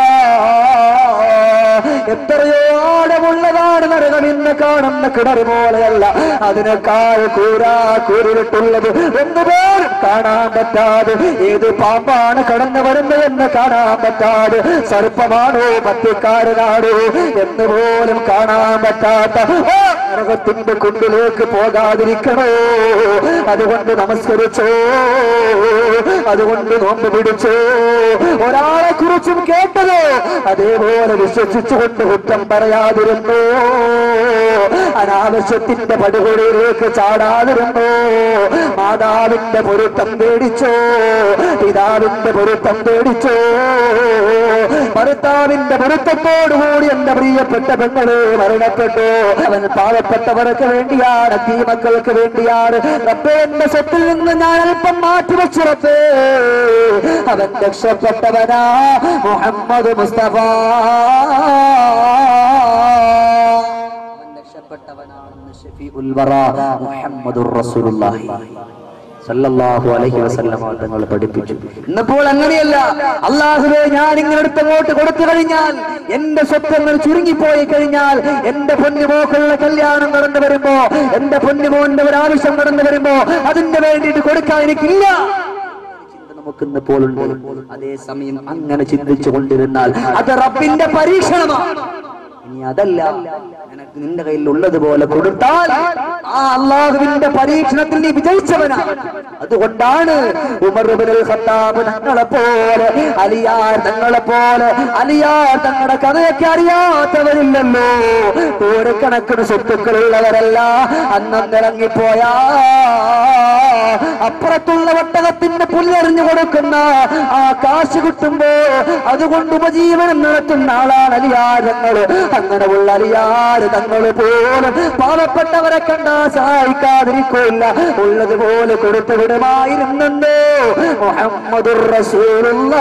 എത്രയോ ആഴമുള്ളതാണ് നരകം ഇന്ന് കാണുന്ന കിണർ പോലെയല്ല അതിനേക്കാൾ കൂരാ കൂരിട്ടുള്ളത് ഒന്നുപോലും കാണാൻ പറ്റാതെ ഏത് പാമ്പാണ് കടന്നു വരുന്നതെന്ന് കാണാൻ പറ്റാതെ സർപ്പമാണോ മത്യക്കാരനാണോ എന്ന് പോലും കാണാൻ പറ്റാത്ത ആ നരകത്തിന്റെ കുണ്ടിലേക്ക് പോകാതിരിക്കണോ അതുകൊണ്ട് നമസ്കരിച്ചോ അതുകൊണ്ട് നോമ്പ് പിടിച്ചോ ഒരാളെ കുറിച്ചും കേട്ടത് അതേപോലെ വിശ്വസിച്ചുകൊണ്ട് കുറ്റം പറയാതിരുന്നു അനാവശ്യത്തിന്റെ പടുകൊടിയിലേക്ക് ചാടാതിരുന്നു മാതാവിന്റെ പൊരുത്തം പേടിച്ചോ പിതാവിന്റെ പൊരുത്തം പേടിച്ചോ ഭർത്താവിന്റെ പൊരുത്തത്തോടുകൂടി എന്റെ പ്രിയപ്പെട്ട പെങ്ങളെ മരണപ്പെട്ടു അവൻ പാവപ്പെട്ടവർക്ക് വേണ്ടിയാണ് തീ മക്കൾക്ക് വേണ്ടിയാണ് റബ്ബേ എന്റെ സ്വത്തിൽ നിന്ന് ഞാൻ അല്പം മാറ്റിവെച്ചുറപ്പേ അവൻ രക്ഷപ്പെട്ടവനാ മുഹമ്മദ് മുസ്തഫ അവൻ രക്ഷപ്പെട്ടവനാണെന്ന് ഷഫീഉൽ വറ മുഹമ്മദുർ റസൂലുള്ളാഹി സല്ലല്ലാഹു അലൈഹി വസല്ലം തങ്ങൾ പഠിപ്പിച്ചു ഇന്നിപ്പോൾ അങ്ങനെയല്ല അള്ളാഹുവേ ഞാൻ ഇങ്ങനെ അടുത്തങ്ങോട്ട് കൊടുത്തു കഴിഞ്ഞാൽ എന്റെ സ്വത്തങ്ങൾ ചുരുങ്ങിപ്പോയി കഴിഞ്ഞാൽ എന്റെ പൊന്നുമോക്കളുടെ കല്യാണം നടന്നു വരുമ്പോ എന്റെ പൊന്നുമോന്റെ ഒരു ആവശ്യം നടന്നു വരുമ്പോ അതിന്റെ വേണ്ടിയിട്ട് കൊടുക്കാൻ എനിക്കില്ല ചിന്ത നമുക്ക് ഇന്നിപ്പോൾ ഉണ്ട് അതേസമയം അങ്ങനെ ചിന്തിച്ചു കൊണ്ടിരുന്നാൽ അത് റബ്ബിന്റെ പരീക്ഷണമാണ് ഇനി അതല്ല നിനക്ക് നിന്റെ കയ്യിൽ ഉള്ളതുപോലെ കൊടുത്താൽ ആ അള്ളാഹുവിന്റെ പരീക്ഷണത്തിൽ നീ വിജയിച്ചവനാണ് അതുകൊണ്ടാണ് ഉമർ ഇബ്നുൽ ഖത്താബ് തങ്ങളെ പോലെ അലിയാർ തങ്ങളെ പോലെ അലിയാർ തങ്ങളുടെ കഥയൊക്കെ അറിയാത്തവരില്ലല്ലോ കോടിക്കണക്കിന് സ്വത്തുക്കളുള്ളവരല്ല അന്നിറങ്ങിപ്പോയാ അപ്പുറത്തുള്ള ഒട്ടകത്തിന്റെ പുല്ലെറിഞ്ഞു കൊടുക്കുന്ന ആ കാശ് കിട്ടുമ്പോ അതുകൊണ്ട് ഉപജീവനം നടത്തുന്ന ആളാണ് അലിയാരങ്ങൾ അങ്ങനെ ഉള്ള അലിയാര് തങ്ങൾ പോലും പാവപ്പെട്ടവരെ കണ്ടാ സഹായിക്കാതിരിക്കില്ല ഉള്ളതുപോലെ കൊടുത്തു വിടുമായിരുന്നല്ലോ മുഹമ്മദുർ റസൂലുള്ള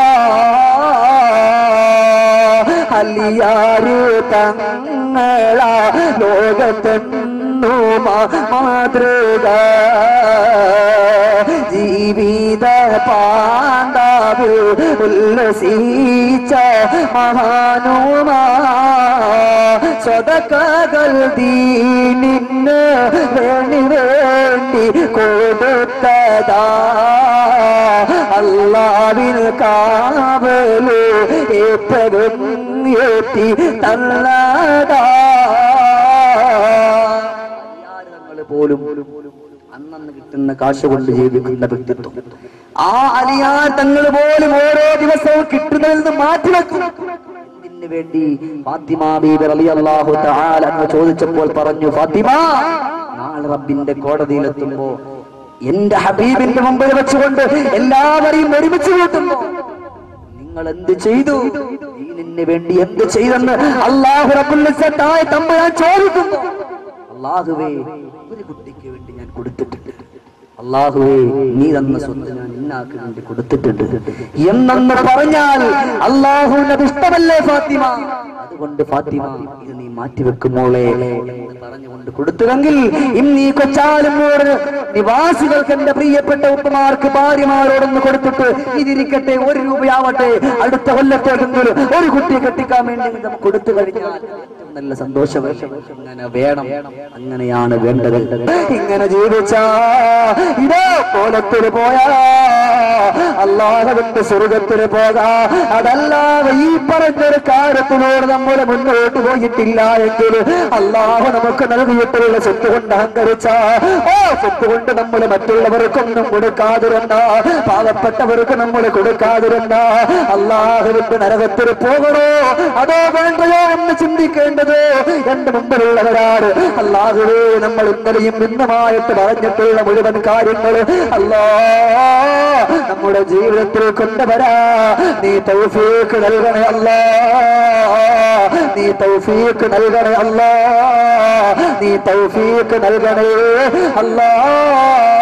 അലിയാര് തങ്ങളാ ലോകത്തെന്നു മാതൃക ജീവിത പാണ്ഡാവ് ഉല്ലസിച്ച മഹാനുമാ സ്വതക്കകൾ ദീനിന് വേണ്ടി വേണ്ടി കൊടുത്തതാ അല്ലാവിൽ കാവല് ഏപ്പരും ഏറ്റി തന്നതാ പോലും അന്നന്ന് കിട്ടുന്ന കാശ് കൊണ്ട് ജീവിക്കുന്ന വ്യക്തിത്വം ആ അലിയാർ തങ്ങൾ പോലും ഓരോ ദിവസവും കിട്ടുന്നതിൽ നിന്ന് മാറ്റിവെക്കും എന്തിനു വേണ്ടി ഫാത്തിമ ബീബി റളിയല്ലാഹു തആല എന്ന് ചോദിച്ചപ്പോൾ പറഞ്ഞു ഫാത്തിമ നാളെ റബ്ബിന്റെ കോടതിയിലെത്തുമ്പോ എന്റെ ഹബീബിന്റെ മുമ്പിൽ വെച്ചുകൊണ്ട് എല്ലാവരെയും ഒരുമിച്ച് കൂട്ടുമ്പോ നിങ്ങൾ എന്ത് ചെയ്തു ദീനിന് വേണ്ടി എന്ത് ചെയ്തെന്ന് അള്ളാഹു റബ്ബുൽ ഇസ്സത്തായ തമ്പുരാൻ ചോദിക്കുന്നു അള്ളാഹുവേ ഒരു കുട്ടിക്ക് വേണ്ടി ഞാൻ കൊടുത്തിട്ടുണ്ട് അള്ളാഹുവേ നീ തന്ന സ്വത്ത് ഞാൻ ഇന്നാക്ക് വേണ്ടി കൊടുത്തിട്ടുണ്ട് എന്നെന്ന് പറഞ്ഞാൽ അള്ളാഹുവിന് അത് ഇഷ്ടമല്ലേ ഫാത്തിമ അതുകൊണ്ട് ഫാത്തിമ ഇത് നീ മാറ്റിവെക്കുമോളെ എന്ന് പറഞ്ഞുകൊണ്ട് കൊടുത്തുവെങ്കിൽ ഇന്ന് ഈ കൊച്ചാലുമൂട് നിവാസികൾക്ക് എന്റെ പ്രിയപ്പെട്ട ഉപ്പമാർക്ക് ഭാര്യമാരോടൊന്ന് കൊടുത്തിട്ട് ഇതിരിക്കട്ടെ ഒരു രൂപയാവട്ടെ അടുത്ത കൊല്ലത്തേക്കെങ്കിലും ഒരു കുട്ടിയെ കെട്ടിക്കാൻ വേണ്ടി നമുക്ക് കൊടുത്തു കഴിഞ്ഞാൽ ഏറ്റവും നല്ല സന്തോഷം അങ്ങനെ വേണം അങ്ങനെയാണ് വേണ്ടത് ഇങ്ങനെ ജീവിച്ചാ ഇതോ കോലത്തിൽ പോയാ അല്ലാഹുവിന്റെ സ്വർഗത്തിന് പോകാ അതല്ലാതെ ഈ പറഞ്ഞൊരു കാര്യത്തിനോട് നമ്മൾ മുന്നോട്ട് പോയിട്ടില്ല എങ്കിൽ അള്ളാഹു നമുക്ക് നൽകിയിട്ടുള്ള സ്വത്ത് കൊണ്ട് അഹങ്കരിച്ച ഓ സ്വത്ത് കൊണ്ട് നമ്മൾ മറ്റുള്ളവർക്കൊന്നും കൊടുക്കാതിരുന്ന പാവപ്പെട്ടവർക്ക് നമ്മൾ കൊടുക്കാതിരുന്ന അള്ളാഹുവിന്റെ നരകത്തിൽ പോകണോ അതോ വേണ്ടയോ എന്ന് ചിന്തിക്കേണ്ടത് എന്റെ മുമ്പിലുള്ളവരാണ് അള്ളാഹുവേ നമ്മൾ ഇന്നലെയും ഇന്നുമായിട്ട് പറഞ്ഞിട്ടുള്ള മുഴുവൻ കാര്യങ്ങൾ അല്ലാ നമ്മുടെ ജീവിതത്തിൽ കൊണ്ടുവരാ നീ തൗഫീഖ് നൽകണേ അല്ലാ നീ തൗഫീഖ് നൽകണേ അല്ലാ നീ തൗഫീഖ് നൽകണേ അല്ലാ